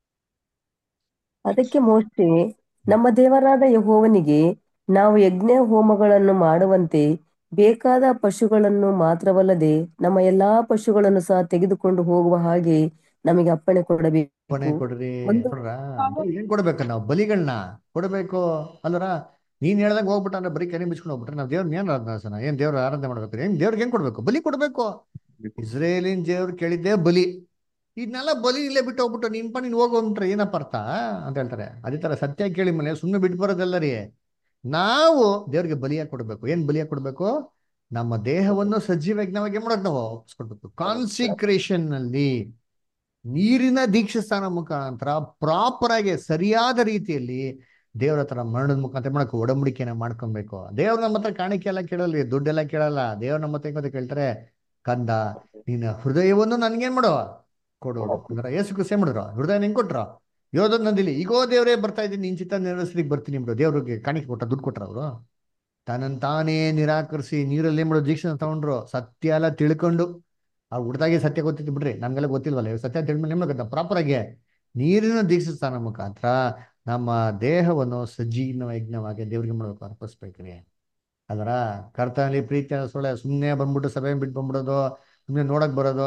ಅದಕ್ಕೆ ಮೋಶೆ ನಮ್ಮ ದೇವರಾದ ಯೆಹೋವನಿಗೆ ನಾವು ಯಜ್ಞ ಹೋಮಗಳನ್ನು ಮಾಡುವಂತೆ ಬೇಕಾದ ಪಶುಗಳನ್ನು ಮಾತ್ರವಲ್ಲದೆ ನಮ್ಮ ಎಲ್ಲಾ ಪಶುಗಳನ್ನು ಸಹ ತೆಗೆದುಕೊಂಡು ಹೋಗುವ ಹಾಗೆ ನಮಗೆ ಅಪ್ಪಣೆ ಕೊಡಬೇಕು ಕೊನೆ ಕೊಡ್ರಿ ಒಂದು- ನೋಡ್ರ ಏನ್ ಕೊಡ್ಬೇಕು ನಾವು ಬಲಿಗಳನ್ನ ಕೊಡಬೇಕು ಅಲ್ವರ ನೀನ್ ಹೇಳ್ದಂಗೆ ಹೋಗ್ಬಿಟ್ಟ ಅಂದ್ರೆ ಬರೀ ಕೈ ಬಿಚ್ಕೊಂಡು ಹೋಗ್ಬಿಟ್ರೆ ನಾವು ದೇವ್ರನ್ನ ಏನ್ ಆರಾಧನೆ ಏನ್ ದೇವ್ರ ಆರಾಧನೆ ಮಾಡ್ಬೇಕು ಏನ್ ದೇವ್ರಿಗೆ ಏನ್ ಕೊಡ್ಬೇಕು ಬಲಿ ಕೊಡ್ಬೇಕು ಇಸ್ರೇಲಿನ್ ದೇವ್ರು ಕೇಳಿದ್ದೆ ಬಲಿ ಇದನ್ನೆಲ್ಲ ಬಲಿ ಇಲ್ಲೇ ಬಿಟ್ಟು ಹೋಗ್ಬಿಟ್ಟು ನಿನ್ಪ ನೀನ್ ಹೋಗ್ಬಿಟ್ರೆ ಏನಪ್ಪ ಅರ್ಥ ಅಂತ ಹೇಳ್ತಾರೆ ಅದೇ ತರ ಸತ್ಯ ಕೇಳಿ ಮನೆ ಸುಮ್ಮನೆ ಬಿಟ್ಟು ಬರೋದಲ್ಲ ರೀ ನಾವು ದೇವ್ರಿಗೆ ಬಲಿಯಾಗಿ ಕೊಡ್ಬೇಕು ಏನ್ ಬಲಿಯಾಗಿ ಕೊಡ್ಬೇಕು ನಮ್ಮ ದೇಹವನ್ನು ಸಜೀವ ಯಜ್ಞವಾಗಿ ಮಾಡೋದು ನಾವು ಒಪ್ಪಿಸ್ಕೊಡ್ಬೇಕು ಕಾನ್ಸಿಕ್ರೇಷನ್ ನಲ್ಲಿ ನೀರಿನ ದೀಕ್ಷಾಸ್ಥಾನ ಮುಖಾಂತರ ಪ್ರಾಪರ್ ಆಗಿ ಸರಿಯಾದ ರೀತಿಯಲ್ಲಿ ದೇವ್ರ ಹತ್ರ ಮರಣದ ಮುಖಾಂತರ ಮಾಡಕ್ಕೆ ಒಡಂಬಡಿಕೆನ ಮಾಡ್ಕೊಬೇಕು ದೇವ್ರ ನಮ್ಮ ಹತ್ರ ಕಾಣಿಕೆ ಎಲ್ಲ ಕೇಳಲ್ರಿ ದುಡ್ಡೆಲ್ಲ ಕೇಳಲ್ಲ ದೇವ್ರ ನಮ್ಮ ಹತ್ರ ಹೆಂಗ್ ಕೇಳ್ತಾರೆ ಕಂದ ನಿನ್ನ ಹೃದಯವನ್ನು ನನ್ಗೇನ್ ಮಾಡೋ ಕೊಡು ಅಂದ್ರೆ ಯೇಸು ಕ್ರಿಸ್ತ ಏನ್ ಮಾಡಿದ್ರು ಹೃದಯ ಹೆಂಗ್ ಕೊಟ್ರ ಯೋಧನ್ ನಂದಿಲಿ ಈಗೋ ದೇವರೇ ಬರ್ತಾ ಇದ್ದೀನಿ ನಿನ್ ಚಿತ್ತ ನೆರವೇರಿಸ್ಲಿಕ್ಕೆ ಬರ್ತೀನಿ ಬಿಡು ದೇವ್ರಿಗೆ ಕಾಣಿಕೆ ಕೊಟ್ಟ ದುಡ್ಡು ಕೊಟ್ರ ಅವರು ತನ್ನನ್ ತಾನೇ ನಿರಾಕರಿಸಿ ನೀರಲ್ಲಿ ಏನ್ ಮಾಡೋ ದೀಕ್ಷೆ ತಗೊಂಡ್ರು ಸತ್ಯ ಎಲ್ಲ ತಿಳ್ಕೊಂಡು ಆ ಹುಡ್ದಾಗೆ ಸತ್ಯ ಗೊತ್ತಿತ್ತು ಬಿಡ್ರಿ ನಮ್ಗೆಲ್ಲ ಗೊತ್ತಿಲ್ವಲ್ಲ ಇವಾಗ ಸತ್ಯ ತಿಳ್ಮೇಲೆ ಏನ್ ಮಾಡ್ಬೇಕಂತ ಪ್ರಾಪರ್ ಆಗಿ ನೀರಿನ ದೀಕ್ಷೆ ಸ್ಥಾನ ಮುಖಾಂತರ ನಮ್ಮ ದೇಹವನ್ನು ಸಜೀವ ಯಜ್ಞವಾಗಿ ದೇವ್ರಿಗೆ ಮಾಡ್ಬೇಕು ಅರ್ಪಿಸ್ಬೇಕ್ರಿ ಅದರ ಕರ್ತನಲ್ಲಿ ಪ್ರೀತಿಯ ಸೊಳ್ಳೆ ಸುಮ್ಮನೆ ಬಂದ್ಬಿಟ್ಟು ಸಭೆ ಬಿಟ್ಟು ಬಂದ್ಬಿಡೋದು ಸುಮ್ಮನೆ ನೋಡಕ್ ಬರೋದು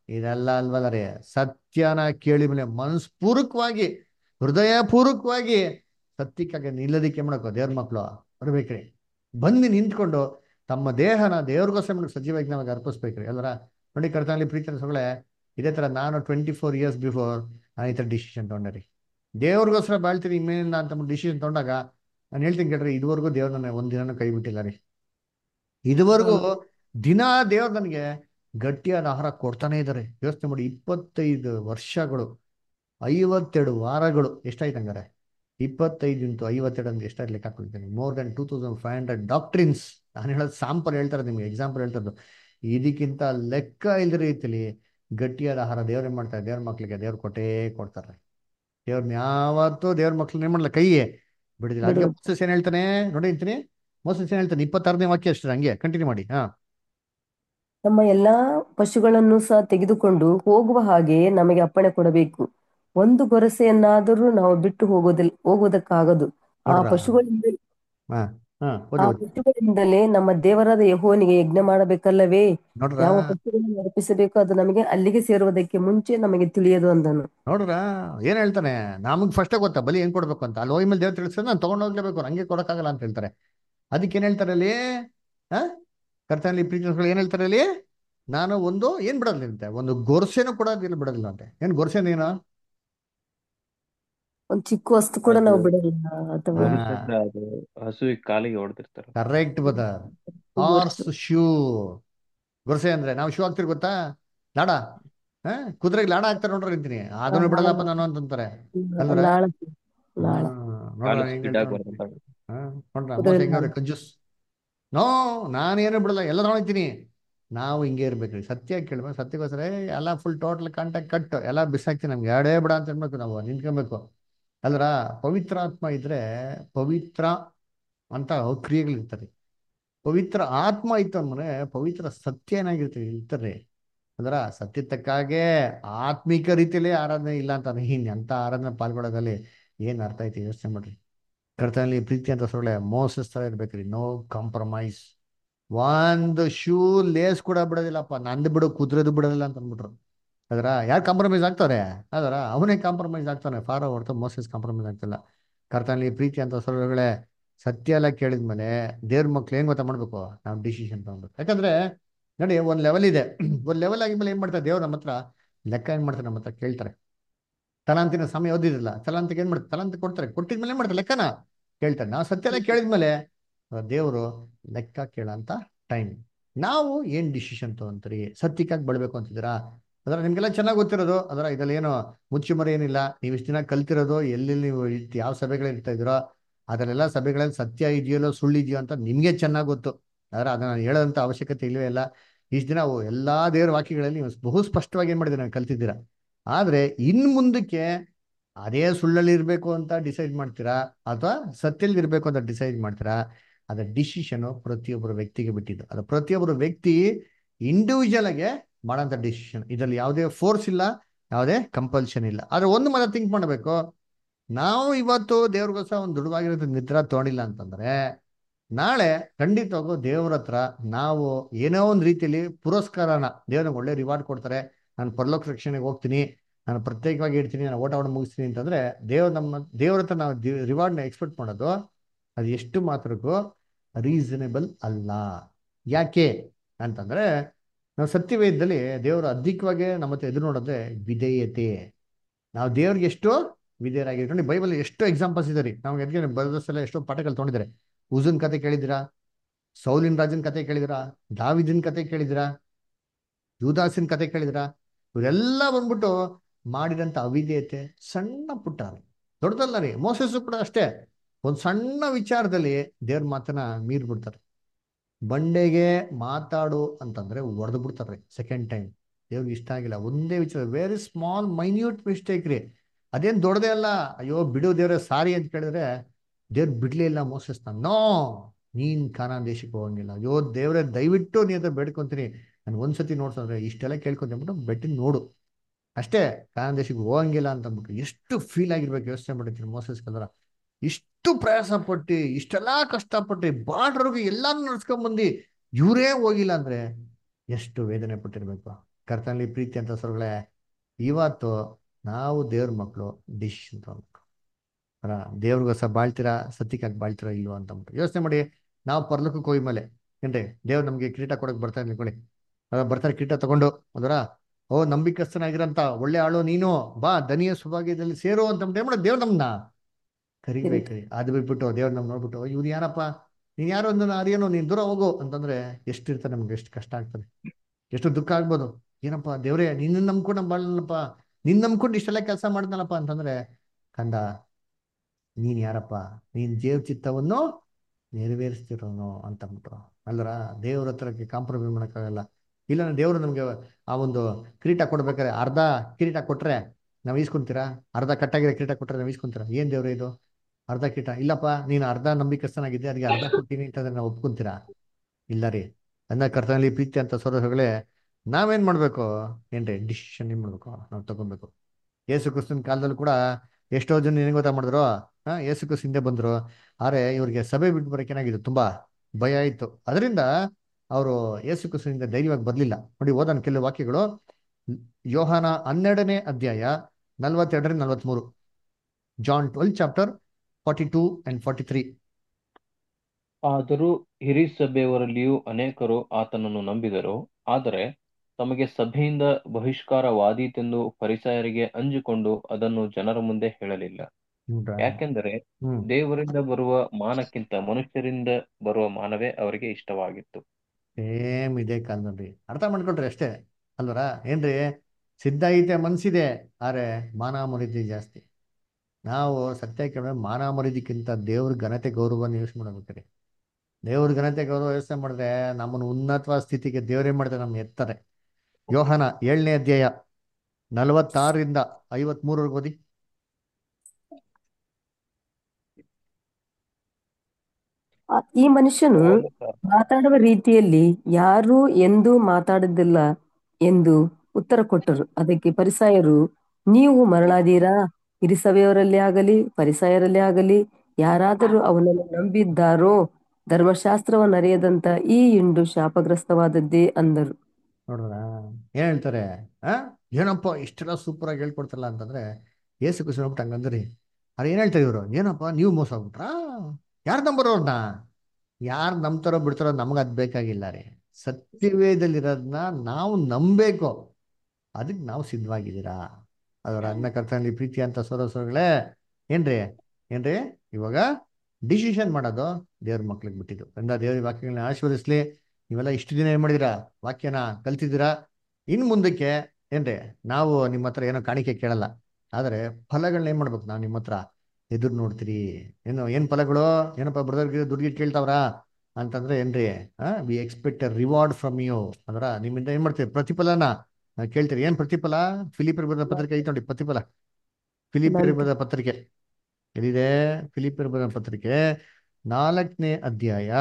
ಇದೆಲ್ಲ ಅಲ್ವಲ್ಲ ರೀ ಸತ್ಯನ ಕೇಳಿ ಮೇಲೆ ಮನಸ್ಪೂರ್ವಕವಾಗಿ ಹೃದಯಪೂರ್ವಕವಾಗಿ ಸತ್ಯಕ್ಕಾಗಿ ನಿಲ್ಲದಿಕ್ಕೆ ಮಾಡಬೇಕು ದೇವ್ರ ಮಕ್ಕಳು ಬರ್ಬೇಕ್ರಿ ಬಂದು ನಿಂತ್ಕೊಂಡು ತಮ್ಮ ದೇಹನ ದೇವ್ರಿಗೋಸ್ಕರ ಮಾಡಕ್ಕೆ ಸಜೀವಾಗಿ ನಾವಾಗ ಅರ್ಪಿಸ್ಬೇಕ್ರಿ ಎಲ್ಲರ ನೋಡಿ ಕರ್ತನಲ್ಲಿ ಪ್ರೀತಿ ಸೊಗಳೆ ಇದೇ ಥರ ನಾನು ಟ್ವೆಂಟಿ ಫೋರ್ ಇಯರ್ಸ್ ಬಿಫೋರ್ ನಾನು ಈ ಥರ ಡಿಸಿಷನ್ ತೊಗೊಂಡೆ ರೀ ದೇವ್ರಿಗೋಸ್ಕರ ಬಾಳ್ತೀನಿ ಇನ್ಮೇಲಿಂದ ಅಂತ ಡಿಸಿಷನ್ ತೊಗೊಂಡಾಗ ನಾನು ಹೇಳ್ತೀನಿ ಕೇಳ್ರಿ ಇದುವರೆಗೂ ದೇವ್ರು ನನ್ನ ಒಂದ್ ದಿನನೂ ಕೈ ಬಿಟ್ಟಿಲ್ಲ ರೀ ಇದುವರೆಗೂ ದಿನ ದೇವ್ರು ನನಗೆ ಗಟ್ಟಿಯಾದ ಆಹಾರ ಕೊಡ್ತಾನೆ ಇದ್ದಾರೆ ಯೋಚನೆ ಮಾಡಿ ಇಪ್ಪತ್ತೈದು ವರ್ಷಗಳು ಐವತ್ತೆರಡು ವಾರಗಳು ಎಷ್ಟಾಯ್ತು ಹಂಗಾರೆ ಇಪ್ಪತ್ತೈದು ಇಂಟು ಐವತ್ತೆರಡು ಅಂತ ಎಷ್ಟಾಯ್ತು ಲೆಕ್ಕ ಹಾಕೊಳ್ತೀನಿ more than two thousand five hundred doctrines ನಾನು ಹೇಳೋದು ಸಾಂಪಲ್ ಹೇಳ್ತಾರೆ ನಿಮ್ಗೆ ಎಕ್ಸಾಂಪಲ್ ಹೇಳ್ತಾರೆ ಇದಕ್ಕಿಂತ ಲೆಕ್ಕ ಇಲ್ದ ರೀತಿಲಿ ಗಟ್ಟಿಯಾದ ಆಹಾರ ದೇವ್ರು ಏನ್ ಮಾಡ್ತಾರೆ ದೇವ್ರ ಮಕ್ಳಿಗೆ ದೇವ್ರು ಕೊಟ್ಟೇ ಕೊಡ್ತಾರೆ ದೇವ್ರನ್ನ ಯಾವತ್ತೂ ದೇವ್ರ ಮಕ್ಳನ್ನ ಏನ್ ಮಾಡಲ್ಲ ಕೈಯೇ ಬಿಡುದಿಲ್ಲ ಅದಕ್ಕೆ ಬಿಡೋದು. ಮೋಸಸ್ ಏನ್ ಹೇಳ್ತಾನೆ ನೋಡಿ ಅಂತೀನಿ ಮೋಸಸ್ ಏನ್ ಹೇಳ್ತಾನೆ ಇಪ್ಪತ್ತಾರನೇ ವಾಕ್ಯ ಅಷ್ಟೇ ಹಂಗೆ ಕಂಟಿನ್ಯೂ ಮಾಡಿ ಹಾ ನಮ್ಮ ಎಲ್ಲಾ ಪಶುಗಳನ್ನು ಸಹ ತೆಗೆದುಕೊಂಡು ಹೋಗುವ ಹಾಗೆ ನಮಗೆ ಅಪ್ಪಣೆ ಕೊಡಬೇಕು ಒಂದು ಗೊರಸೆಯನ್ನಾದರೂ ನಾವು ಬಿಟ್ಟು ಹೋಗೋದಿಲ್ಲ ಹೋಗುವುದಕ್ಕಾಗದು ಆ ನೋಡ್ರಾ? ಪಶುಗಳಿಂದ ಹಾ ಹಾ ಓದಿ ಆ ಓದಿ ಪಶುಗಳಿಂದಲೇ ನಮ್ಮ ದೇವರಾದ ಯೆಹೋವನಿಗೆ ಯಜ್ಞ ಮಾಡಬೇಕಲ್ಲವೇ ನೋಡ್ರ ಯಾವ ಪಶುಗಳನ್ನು ಅರ್ಪಿಸಬೇಕು ಅದು ನಮಗೆ ಅಲ್ಲಿಗೆ ಸೇರುವುದಕ್ಕೆ ಮುಂಚೆ ನಮಗೆ ತಿಳಿಯದು ಅಂದನು ನೋಡ್ರ ಏನ್ ಹೇಳ್ತಾನೆ ನಮಗ್ ಫಸ್ಟ್ ಗೊತ್ತಾ ಬಲಿ ಏನ್ ಕೊಡ್ಬೇಕು ಅಂತ ಅಲ್ಲಿ ಹೋಗಿ ಮೇಲೆ ದೇವ್ರು ತಿಳಿಸಿದ್ರೆ ನಾನು ತಗೊಂಡ್ ಹೋಗ್ಲೇಬೇಕು ಹಂಗೆ ಕೊಡಕ್ಕಾಗಲ್ಲ ಅಂತ ಹೇಳ್ತಾರೆ ಅದಕ್ಕೆ ಏನ್ ಹೇಳ್ತಾರೆ ಅಲ್ಲಿ ಹಾ ಕರ್ತನಲ್ಲಿ ಪ್ರೀತಿಗಳು ಏನ್ ಹೇಳ್ತಾರೆ ಅಲ್ಲಿ ನಾನು ಒಂದು ಏನ್ ಬಿಡೋದಿಲ್ಲಂತೆ ಒಂದು ಗೊರ್ಸೆನೂ ಕೊಡೋದಿಲ್ಲ ಬಿಡೋದಿಲ್ಲ ಅಂತೆ ಏನ್ ಗೊರ್ಸೆನೇನು ಒಂದು ಚಿಕ್ಕ ವಸ್ತು ಕೂಡ ನಾವು ಬಿಡಲಿಲ್ಲ ಅಥವಾ ಹಾ. ಗೊರಸೆಂದ್ರೆ ಅದು ಹಸುವಿಗೆ ಕಾಲಿಗೆ ಹೊಡೆದಿರ್ತಾರ ಕರೆಕ್ಟ್ ಬದ ಹಾರ್ಸ್ ಶೂ ಗೊರ್ಸೆ ಅಂದ್ರೆ ನಾವು ಶೂ ಹಾಕ್ತಿರ್ ಗೊತ್ತಾ ಲಾಡ ಹಾ ಕುದುರೆಗೆ ಲಾಡ ಹಾಕ್ತಾರೆ ನೋಡ್ರಿ ಅಂತೀನಿ ಅದನ್ನು ಹಾ, ಬಿಡಲ್ಲಪ್ಪ ಲಾಡ. ನಾನು ಅಂತಂತಾರೆ ಅಲ್ರ? ಲಾಳ ಲಾಳ ನೋಡ್ರ ಕಾಲು ಹೆಂಗ್ ಸ್ಪೀಡ್ ಆಗಿ ಹೇಳ್ತಾರೆ ಬರ್ತಂತ ಹಾ, ನೋಡ್ರ ಕುದುರೆ ಮೋಸ ಹೆಂಗವ್ರೆ ಲಾಳ. ಕಂಜೂಸ್ ನೋ ನಾನೇನು ಬಿಡಲ್ಲ ಎಲ್ಲ ತಗೊಂಡಿದ್ದೀನಿ ನಾವು ಹಿಂಗೆ ಇರ್ಬೇಕ್ರಿ ಸತ್ಯ ಕೇಳ್ಬೇಕು ಸತ್ಯಕ್ಕೋಸ್ಕರ ಏ, ಎಲ್ಲ ಫುಲ್ ಟೋಟಲ್ ಕಾಂಟ್ಯಾಕ್ಟ್ ಕಟ್ ಎಲ್ಲ ಬಿಸಾಕ್ತೀನಿ ನಮ್ಗೆ ಎರಡೇ ಬಿಡ ಅಂತ ಅನ್ಬೇಕು ನಾವು ನಿಂತ್ಕೊಬೇಕು ಅಲ್ರ ಪವಿತ್ರಾತ್ಮ ಇದ್ರೆ ಪವಿತ್ರ ಅಂತ ಕ್ರಿಯೆಗಳಿರ್ತದೆ ಪವಿತ್ರ ಆತ್ಮ ಇತ್ತು ಅಂದ್ರೆ ಪವಿತ್ರ ಸತ್ಯ ಏನಾಗಿರ್ತದೆ ಇರ್ತಾರೆ ಅಂದ್ರ ಸತ್ಯ ತಕ್ಕಾಗೆ ಆತ್ಮಿಕ ರೀತಿಯಲ್ಲೇ ಆರಾಧನೆ ಇಲ್ಲ ಅಂತ ಇನ್ ಅಂತ ಆರಾಧನೆ ಪಾಲ್ಗೊಳ್ಳೋದಲ್ಲಿ ಏನ್ ಅರ್ಥ ಐತಿ ಯೋಚನೆ ಮಾಡ್ರಿ ಕರ್ತನಲ್ಲಿ ಪ್ರೀತಿ ಅಂತ ಸೊಳ್ಳೆ ಮೋಸಸ್ ತರ ಇರ್ಬೇಕ್ರಿ ನೋ ಕಾಂಪ್ರಮೈಸ್ ಒಂದು ಶೂ ಲೇಸ್ ಕೂಡ ಬಿಡೋದಿಲ್ಲಪ್ಪ ನಂದು ಬಿಡು ಕುದುರೆದು ಬಿಡೋದಿಲ್ಲ ಅಂತ ಅಂದ್ಬಿಟ್ರು ಅದರ ಯಾರು ಕಾಂಪ್ರಮೈಸ್ ಆಗ್ತಾರೆ ಅದರ ಅವನೇ ಕಾಂಪ್ರಮೈಸ್ ಆಗ್ತಾನೆ ಫಾರೋ ಹೊರತು ಮೋಸಸ್ ಕಾಂಪ್ರಮೈಸ್ ಆಗ್ತಿಲ್ಲ ಕರ್ತನಲ್ಲಿ ಪ್ರೀತಿ ಅಂತ ಸೊಳ್ಳೆಗಳೇ ಸತ್ಯ ಎಲ್ಲ ಕೇಳಿದ್ಮೇಲೆ ದೇವ್ರ ಮಕ್ಳು ಏನ್ ಗೊತ್ತಾ ಮಾಡ್ಬೇಕು ನಾವು ಡಿಸಿಷನ್ ತಗೊಳ್ಬೇಕು ಯಾಕಂದ್ರೆ ನೋಡಿ ಒಂದ್ ಲೆವೆಲ್ ಇದೆ ಒಂದ್ ಲೆವೆಲ್ ಆಗಿದ್ಮೇಲೆ ಏನ್ ಮಾಡ್ತಾರೆ ದೇವ್ರು ನಮ್ಮ ಹತ್ರ ಲೆಕ್ಕ ಏನ್ ಮಾಡ್ತಾರೆ ನಮ್ಮ ಹತ್ರ ಕೇಳ್ತಾರೆ ತಲಾಂತಿನ ಸಮಯ ಓದಿದಿಲ್ಲ ತಲಾಂತಿಗೆ ಏನ್ ಮಾಡ್ತಾರೆ ತಲಾಂತ ಕೊಡ್ತಾರೆ ಕೊಟ್ಟಿದ್ಮೇಲೆ ಏನ್ ಮಾಡ್ತಾರೆ ಲೆಕ್ಕನ ಕೇಳ್ತಾರೆ ನಾವು ಸತ್ಯ ಎಲ್ಲ ಕೇಳಿದ್ಮೇಲೆ ದೇವರು ಲೆಕ್ಕ ಕೇಳಂತ ಟೈಮ್ ನಾವು ಏನ್ ಡಿಸಿಷನ್ ತಗೊಂತೀರಿ ಸತ್ಯಕ್ಕಾಗಿ ಬೆಳಬೇಕು ಅಂತಿದ್ದೀರಾ ಅದರ ನಿಮ್ಗೆಲ್ಲ ಚೆನ್ನಾಗಿ ಗೊತ್ತಿರೋದು ಅದರ ಇದ್ರಲ್ಲಿ ಏನು ಮುಚ್ಚುಮರೆ ಏನಿಲ್ಲ ನೀವು ಇಷ್ಟು ದಿನ ಕಲ್ತಿರೋದು ಎಲ್ಲೆಲ್ಲಿ ನೀವು ಇರ್ತಿ- ಯಾವ ಸಭೆಗಳಲ್ಲಿ ಇರ್ತಾ ಇದ್ದೀರೋ ಅದರಲ್ಲೆಲ್ಲ ಸಭೆಗಳಲ್ಲಿ ಸತ್ಯ ಇದೆಯೋ ಸುಳ್ಳು ಇದೆಯೋ ಅಂತ ನಿಮ್ಗೆ ಚೆನ್ನಾಗಿ ಗೊತ್ತು ಆದ್ರೆ ಅದನ್ನ ಹೇಳೋದಂತ ಅವಶ್ಯಕತೆ ಇಲ್ಲವೇ ಇಲ್ಲ ಇಷ್ಟು ದಿನ ಅವು ಎಲ್ಲಾ ದೇವರ ವಾಕ್ಯಗಳಲ್ಲಿ ನೀವು ಬಹು ಸ್ಪಷ್ಟವಾಗಿ ಏನ್ ಮಾಡಿದ್ದೀರಾ ಕಲ್ತಿದ್ದೀರಾ ಆದ್ರೆ ಇನ್ ಮುಂದಕ್ಕೆ ಅದೇ ಸುಳ್ಳಲ್ಲಿ ಇರ್ಬೇಕು ಅಂತ ಡಿಸೈಡ್ ಮಾಡ್ತೀರಾ ಅಥವಾ ಸತ್ಯದಲ್ಲಿ ಇರ್ಬೇಕು ಅಂತ ಡಿಸೈಡ್ ಮಾಡ್ತೀರಾ ಅದ್ರ ಡಿಸಿಷನ್ ಪ್ರತಿಯೊಬ್ಬರ ವ್ಯಕ್ತಿಗೆ ಬಿಟ್ಟಿದ್ದು ಅದು ಪ್ರತಿಯೊಬ್ಬರು ವ್ಯಕ್ತಿ ಇಂಡಿವಿಜುವಲ್ ಆಗಿ ಮಾಡೋಂಥ ಡಿಸಿಷನ್ ಇದರಲ್ಲಿ ಯಾವುದೇ ಫೋರ್ಸ್ ಇಲ್ಲ ಯಾವುದೇ ಕಂಪಲ್ಷನ್ ಇಲ್ಲ ಆದ್ರೆ ಒಂದು ಮಾತ್ರ ಥಿಂಕ್ ಮಾಡಬೇಕು ನಾವು ಇವತ್ತು ದೇವ್ರಿಗೋಸ್ಕರ ಒಂದು ದುಡುವಾಗಿರೋ ನಿದ್ರ ತಗೊಂಡಿಲ್ಲ ಅಂತಂದ್ರೆ ನಾಳೆ ಖಂಡಿತವಾಗೂ ದೇವ್ರ ಹತ್ರ ನಾವು ಏನೋ ಒಂದು ರೀತಿಯಲ್ಲಿ ಪುರಸ್ಕಾರನ ದೇವ್ರಿಗೆ ಒಳ್ಳೆ ರಿವಾರ್ಡ್ ಕೊಡ್ತಾರೆ ನಾನು ಪರಲೋಕ ರಕ್ಷಣೆಗೆ ಹೋಗ್ತೀನಿ ನಾನು ಪ್ರತ್ಯೇಕವಾಗಿ ಇರ್ತೀನಿ ನಾನು ಓಟ ಓಡ ಮುಗಿಸ್ತೀನಿ ಅಂತಂದ್ರೆ ದೇವ್ರ ನಮ್ಮ ದೇವ್ರ ಹತ್ರ ನಾವು ರಿವಾರ್ಡ್ನ ಎಕ್ಸ್ಪೆಕ್ಟ್ ಮಾಡೋದು ಅದು ಎಷ್ಟು ಮಾತ್ರಕ್ಕೂ ರೀಸನೇಬಲ್ ಅಲ್ಲ ಯಾಕೆ ಅಂತಂದ್ರೆ ನಾವು ಸತ್ಯವೇದದಲ್ಲಿ ದೇವರು ಅಧಿಕವಾಗಿ ನಮ್ಮ ಹತ್ರ ಎದುರು ನೋಡೋದ್ರೆ ವಿಧೇಯತೆ ನಾವು ದೇವ್ರಿಗೆ ಎಷ್ಟು ವಿಧೇಯರಾಗಿ ನೋಡಿ ಬೈಬಲ್ ಎಷ್ಟು ಎಕ್ಸಾಂಪಲ್ಸ್ ಇದೆ ರೀ ನಾವು ಎದ್ಗೆ ಬರೆದಷ್ಟೆಲ್ಲ ಎಷ್ಟೋ ಪಾಠಗಳು ತೊಗೊಂಡಿದ್ದಾರೆ ಉಜುನ್ ಕತೆ ಕೇಳಿದಿರಾ ಸೌಲಿನ್ ರಾಜನ್ ಕತೆ ಕೇಳಿದಿರಾ ದಾವಿದಿನ್ ಕತೆ ಕೇಳಿದಿರಾ ಯುದಾಸಿನ್ ಕತೆ ಕೇಳಿದಿರಾ ಇವರೆಲ್ಲ ಬಂದ್ಬಿಟ್ಟು ಮಾಡಿದಂತ ಅವಿಧೇಯತೆ ಸಣ್ಣ ಪುಟ್ಟ ದೊಡ್ಡದಲ್ಲ ರೀ ಮೋಸಸ್ಸು ಕೂಡ ಅಷ್ಟೇ ಒಂದ್ ಸಣ್ಣ ವಿಚಾರದಲ್ಲಿ ದೇವ್ರ ಮಾತನ್ನ ಮೀರ್ ಬಿಡ್ತಾರೆ ಬಂಡೆಗೆ ಮಾತಾಡು ಅಂತಂದ್ರೆ ಒಡೆದು ಬಿಡ್ತಾರೆ ಸೆಕೆಂಡ್ ಟೈಮ್ ದೇವ್ರಿಗೆ ಇಷ್ಟ ಆಗಿಲ್ಲ ಒಂದೇ ವಿಚಾರ ವೆರಿ ಸ್ಮಾಲ್ ಮೈನ್ಯೂಟ್ ಮಿಸ್ಟೇಕ್ ರೀ ಅದೇನ್ ದೊಡ್ಡದೇ ಅಲ್ಲ ಅಯ್ಯೋ ಬಿಡು ದೇವ್ರೆ ಸಾರಿ ಅಂತ ಕೇಳಿದ್ರೆ ದೇವ್ರು ಬಿಡ್ಲೇ ಇಲ್ಲ ಮೋಸಸ್ನ ನೋ ನೀನ್ ಕಾನಾನ್ ದೇಶಕ್ಕೆ ಹೋಗಂಗಿಲ್ಲ ಅಯ್ಯೋ ದೇವ್ರೆ ದಯವಿಟ್ಟು ನೀ ಹತ್ರ ಬೇಡ್ಕೊಂತೀನಿ ನಾನು ಒಂದ್ಸತಿ ನೋಡ್ಸಂದ್ರೆ ಇಷ್ಟೆಲ್ಲ ಕೇಳ್ಕೊಂತ ಅಂದ್ಬಿಟ್ಟು ಬೆಟ್ಟಿ ನೋಡು ಅಷ್ಟೇ ಕಾನಾನ್ ದೇಶಕ್ಕೆ ಹೋಗಂಗಿಲ್ಲ ಅಂತ ಅಂದ್ಬಿಟ್ಟು ಎಷ್ಟು ಫೀಲ್ ಆಗಿರ್ಬೇಕು ಯೋಚನೆ ಮಾಡಿರ್ತೀನಿ ಮೋಸಸ್ ಕಲರ ಇಷ್ಟು ಪ್ರಯಾಸ ಪಟ್ಟು ಇಷ್ಟೆಲ್ಲಾ ಕಷ್ಟಪಟ್ಟು ಬಾರ್ಡ್ರಿಗೆ ಎಲ್ಲಾನು ನಡ್ಸ್ಕೊಂಡ್ ಬಂದು ಇವರೇ ಹೋಗಿಲ್ಲ ಅಂದ್ರೆ ಎಷ್ಟು ವೇದನೆ ಪಟ್ಟಿರ್ಬೇಕು ಕರ್ತನಲ್ಲಿ ಪ್ರೀತಿ ಅಂತ ಸ್ವರ್ಗಳೇ ಇವತ್ತು ನಾವು ದೇವ್ರ ಮಕ್ಕಳು ಡಿಶ್ ಅಂತ ಅಂದ್ಬಿಟ್ಟು ಅಲ್ಲ ದೇವ್ರಿಗೋಸ್ಕರ ಬಾಳ್ತೀರಾ ಸತ್ಯಕ್ಕಾಗಿ ಬಾಳ್ತೀರಾ ಇಲ್ವೋ ಅಂತ ಅಂದ್ಬಿಟ್ಟು ಯೋಚನೆ ಮಾಡಿ ನಾವು ಪರ್ಲಕ್ಕಕ್ಕೆ ಹೋಗಿ ಮೇಲೆ ಏನ್ರಿ ದೇವ್ರು ನಮಗೆ ಕಿರೀಟ ಕೊಡಕ್ಕೆ ಬರ್ತಾರೆ ನಿಂತ್ಕೊಳ್ಳಿ ಅವಾಗ ಬರ್ತಾರೆ ಕಿರೀಟ ತಗೊಂಡು ಅದರ ಓ ನಂಬಿಕಸ್ಥನಾಗಿರಂತ ಒಳ್ಳೆ ಆಳು ನೀನು ಬಾ ದನಿಯ ಸುಭಾಗ್ಯದಲ್ಲಿ ಸೇರು ಅಂತ ಅಂದ್ಬಿಟ್ಟು ಏನ್ ಮಾಡೋದು ದೇವ್ರು ನಮ್ನ ಕರಿಬೇಕ್ರಿ ಅದು ಬಿಟ್ಬಿಟ್ಟು ದೇವ್ರು ನಮ್ ನೋಡ್ಬಿಟ್ಟು ಇವ್ರು ಯಾರಪ್ಪ ನೀನ್ ಯಾರು ಒಂದು ಅರಿಯನು ನೀನ್ ದೂರ ಹೋಗು ಅಂತಂದ್ರೆ ಎಷ್ಟಿರ್ತದೆ ನಮ್ಗೆ ಎಷ್ಟು ಕಷ್ಟ ಆಗ್ತದೆ ಎಷ್ಟು ದುಃಖ ಆಗ್ಬೋದು ಏನಪ್ಪ ದೇವ್ರೇ ನಿನ್ನ ನಂಬ್ಕೊಂಡು ನಮ್ ಬಾಳಲ್ಲಪ್ಪ ನಿನ್ ನಂಬ್ಕೊಂಡು ಇಷ್ಟೆಲ್ಲ ಕೆಲಸ ಮಾಡ್ದನಲ್ಲಪ್ಪ ಅಂತಂದ್ರೆ ಕಂದ ನೀನ್ ಯಾರಪ್ಪ ನೀನ್ ದೇವ್ ಚಿತ್ತವನ್ನು ನೆರವೇರಿಸ್ತಿರೋನು ಅಂತ ಅಂದ್ಬಿಟ್ಟು ಅಲ್ರ ದೇವ್ರ ಹತ್ರಕ್ಕೆ ಕಾಂಪ್ರಮೈಸ್ ಮಾಡೋಕ್ಕಾಗಲ್ಲ ಇಲ್ಲ ದೇವ್ರು ನಮ್ಗೆ ಆ ಒಂದು ಕಿರೀಟ ಕೊಡ್ಬೇಕಾದ್ರೆ ಅರ್ಧ ಕಿರೀಟ ಕೊಟ್ರೆ ನಾವ್ ಈಸ್ಕೊಂತೀರಾ ಅರ್ಧ ಕಟ್ಟಾಗಿರೋ ಕಿರೀಟ ಕೊಟ್ರೆ ನಾವ್ ಈಸ್ಕೊಂತೀರಾ ಏನ್ ದೇವ್ರ ಇದು ಅರ್ಧ ಕಿರೀಟ ಇಲ್ಲಪ್ಪ ನೀನು ಅರ್ಧ ನಂಬಿಕಸ್ಥನಾಗಿದ್ದೆ ಅದಕ್ಕೆ ಅರ್ಧ ಕೊಡ್ತೀನಿ ಅಂತಂದ್ರೆ ನಾವು ಒಪ್ಕೊಂತೀರಾ ಇಲ್ಲ ರೀ ಅನ್ನ ಕರ್ತನಲ್ಲಿ ಪ್ರೀತಿ ಅಂತ ಸೋದರಗಳೇ ನಾವೇನ್ ಮಾಡ್ಬೇಕು ಏನ್ರಿ ಡಿಸಿಷನ್ ಏನ್ ಮಾಡ್ಬೇಕು ನಾವು ತಗೊಬೇಕು ಯೇಸು ಕ್ರಿಸ್ತನ ಕಾಲದಲ್ಲಿ ಕೂಡ ಎಷ್ಟೋ ಜನ ಏನ್ ಗೊತ್ತಾ ಮಾಡಿದ್ರು ಹಾ ಯೇಸು ಕ್ರಿಸ್ತ ಹಿಂದೆ ಬಂದ್ರು ಆದ್ರೆ ಇವ್ರಿಗೆ ಸಭೆ ಬಿಟ್ಟು ಬರಕ್ಕೆ ಏನಾಗಿತ್ತು ತುಂಬಾ ಭಯ ಇತ್ತು ಅದರಿಂದ ಅವರು ಯೇಸು ಕ್ರಿಸ್ತನಿಂದ ಧೈರ್ಯವಾಗಿ ಬರ್ಲಿಲ್ಲ ನೋಡಿ ಓದೋಣ ಕೆಲವು ವಾಕ್ಯಗಳು ಯೋಹಾನ ಹನ್ನೆರಡನೇ ಅಧ್ಯಾಯ ನಲ್ವತ್ತೆರಡರಿಂದ ನಲ್ವತ್ಮೂರು John twelve chapter forty two and forty three ಆದರೂ ಹಿರೀ ಸಭೆಯವರಲ್ಲಿಯೂ ಅನೇಕರು ಆತನನ್ನು ನಂಬಿದರು ಆದರೆ ತಮಗೆ ಸಭೆಯಿಂದ ಬಹಿಷ್ಕಾರವಾದೀತೆಂದು ಫರಿಸಾಯರಿಗೆ ಅಂಜಿಕೊಂಡು ಅದನ್ನು ಜನರ ಮುಂದೆ ಹೇಳಲಿಲ್ಲ ಯಾಕೆಂದರೆ ಹ್ಮ್ ದೇವರಿಂದ ಬರುವ ಮಾನಕ್ಕಿಂತ ಮನುಷ್ಯರಿಂದ ಬರುವ ಮಾನವೇ ಅವರಿಗೆ ಇಷ್ಟವಾಗಿತ್ತು ಸೇಮ್ ಇದೇ ಕಾಲದಲ್ಲಿ ಅರ್ಥ ಮಾಡ್ಕೊಳ್ರಿ ಅಷ್ಟೇ ಅಲ್ವರ ಏನ್ರಿ ಸಿದ್ಧ ಐತೆ ಮನ್ಸಿದೆ ಆದ್ರೆ ಮಾನ ಮರ್ಯಾದೆ ಜಾಸ್ತಿ ನಾವು ಸತ್ಯ ಕೇಳಿದ್ರೆ ಮಾನ ಮರ್ಯಾದಕ್ಕಿಂತ ದೇವ್ರ ಘನತೆ ಗೌರವನ ಯೋಚನೆ ಮಾಡ್ಬೇಕ್ರಿ ದೇವ್ರ ಘನತೆ ಗೌರವ ಯೋಚನೆ ಮಾಡಿದ್ರೆ ನಮ್ಮನ್ನು ಉನ್ನತವಾದ ಸ್ಥಿತಿಗೆ ದೇವ್ರೇನ್ ಮಾಡ್ತಾರೆ ನಮ್ಮ ಎತ್ತಾರೆ ಯೋಹನ ಏಳನೇ ಅಧ್ಯಾಯ ನಲವತ್ತಾರರಿಂದ ಐವತ್ಮೂರವರೆಗೆ ಓದಿ ಆ- ಈ ಮನುಷ್ಯನು ಮಾತಾಡುವ ರೀತಿಯಲ್ಲಿ ಯಾರೂ ಎಂದೂ ಮಾತಾಡಿದ್ದಿಲ್ಲ ಎಂದು ಉತ್ತರ ಕೊಟ್ಟರು ಅದಕ್ಕೆ ಪರಿಸಾಯರು ನೀವು ಮರಳಾದೀರಾ ಹಿರಿಸಭೆಯವರಲ್ಲಿ ಆಗಲಿ ಪರಿಸಾಯರಲ್ಲಿ ಆಗಲಿ ಯಾರಾದರೂ ಅವನನ್ನು ನಂಬಿದ್ದಾರೋ ಧರ್ಮಶಾಸ್ತ್ರವನ್ನು ಅರಿಯದಂತ ಈ ಹಿಂಡು ಶಾಪಗ್ರಸ್ತವಾದದ್ದೇ ಅಂದರು ನೋಡ್ರ ಏನ್ ಹೇಳ್ತಾರೆ ಆ ಏನಪ್ಪ ಇಷ್ಟೆಲ್ಲ ಸೂಪರ್ ಆಗಿ ಹೇಳ್ಕೊಡ್ತಾರಲ್ಲ ಅಂತಂದ್ರೆ ಏಸು ಕುಸಿ ನೋಡ್ಬಿಟ್ಟು ಹಂಗಂದ್ರಿ ಅರೆ ಏನ್ ಹೇಳ್ತಾರೆ ಇವರು ಏನಪ್ಪ ನೀವು ಮೋಸ ಆಗ್ಬಿಟ್ರಾ ಯಾರು ನಂಬರೋರ್ನ ಯಾರು ನಂಬ್ತಾರೋ ಬಿಡ್ತಾರೋ ನಮ್ಗೆ ಅದ್ ಬೇಕಾಗಿಲ್ಲ ರೀ ಸತ್ಯವೇದಲ್ಲಿರೋದನ್ನ ನಾವು ನಂಬೇಕು ಅದಕ್ಕೆ ನಾವು ಸಿದ್ಧವಾಗಿದ್ದೀರಾ ಅದರ ಅನ್ನ ಕರ್ತನಲ್ಲಿ ಪ್ರೀತಿ ಅಂತ ಸೋದರಗಳೇ ಏನ್ರಿ ಏನ್ರಿ ಇವಾಗ ಡಿಸಿಷನ್ ಮಾಡೋದು ದೇವ್ರ ಮಕ್ಳಿಗೆ ಬಿಟ್ಟಿದ್ದು ಅಂದ ದೇವ್ರ ವಾಕ್ಯಗಳನ್ನ ಆಶೀರ್ವದಿಸ್ಲಿ ನೀವೆಲ್ಲ ಇಷ್ಟು ದಿನ ಏನ್ ಮಾಡಿದಿರಾ ವಾಕ್ಯನ ಕಲ್ತಿದ್ದೀರಾ ಇನ್ ಮುಂದಕ್ಕೆ ಏನ್ರಿ ನಾವು ನಿಮ್ಮ ಹತ್ರ ಏನೋ ಕಾಣಿಕೆ ಕೇಳಲ್ಲ ಆದ್ರೆ ಫಲಗಳನ್ನ ಏನ್ ಮಾಡ್ಬೇಕು ನಾವು ನಿಮ್ಮ ಹತ್ರ ಎದುರು ನೋಡ್ತೀರಿ ಏನು ಏನ್ ಫಲಗಳು ಏನಪ್ಪ ಬ್ರದರ್ಗೆ ದುಡ್ಡು ಕೇಳ್ತಾವ್ರಾ ಅಂತಂದ್ರೆ ಏನ್ರಿ we expect reward from you ಅಂದ್ರ ನಿಮ್ಮಿಂದ ಏನ್ ಮಾಡ್ತೀವಿ ಪ್ರತಿಫಲನ ನಾವ್ ಕೇಳ್ತೀರಿ ಏನ್ ಪ್ರತಿಫಲ ಫಿಲಿಪಿಯರ್ ಬರೆದ ಪತ್ರಿಕೆ ಐತೆ ನೋಡಿ ಪ್ರತಿಫಲ ಫಿಲಿಪಿಯರ್ ಬರೆದ ಪತ್ರಿಕೆ ಎಲ್ಲಿದೆ ಫಿಲಿಪಿಯರ್ ಬರೆದ ಪತ್ರಿಕೆ ನಾಲ್ಕನೇ ಅಧ್ಯಾಯ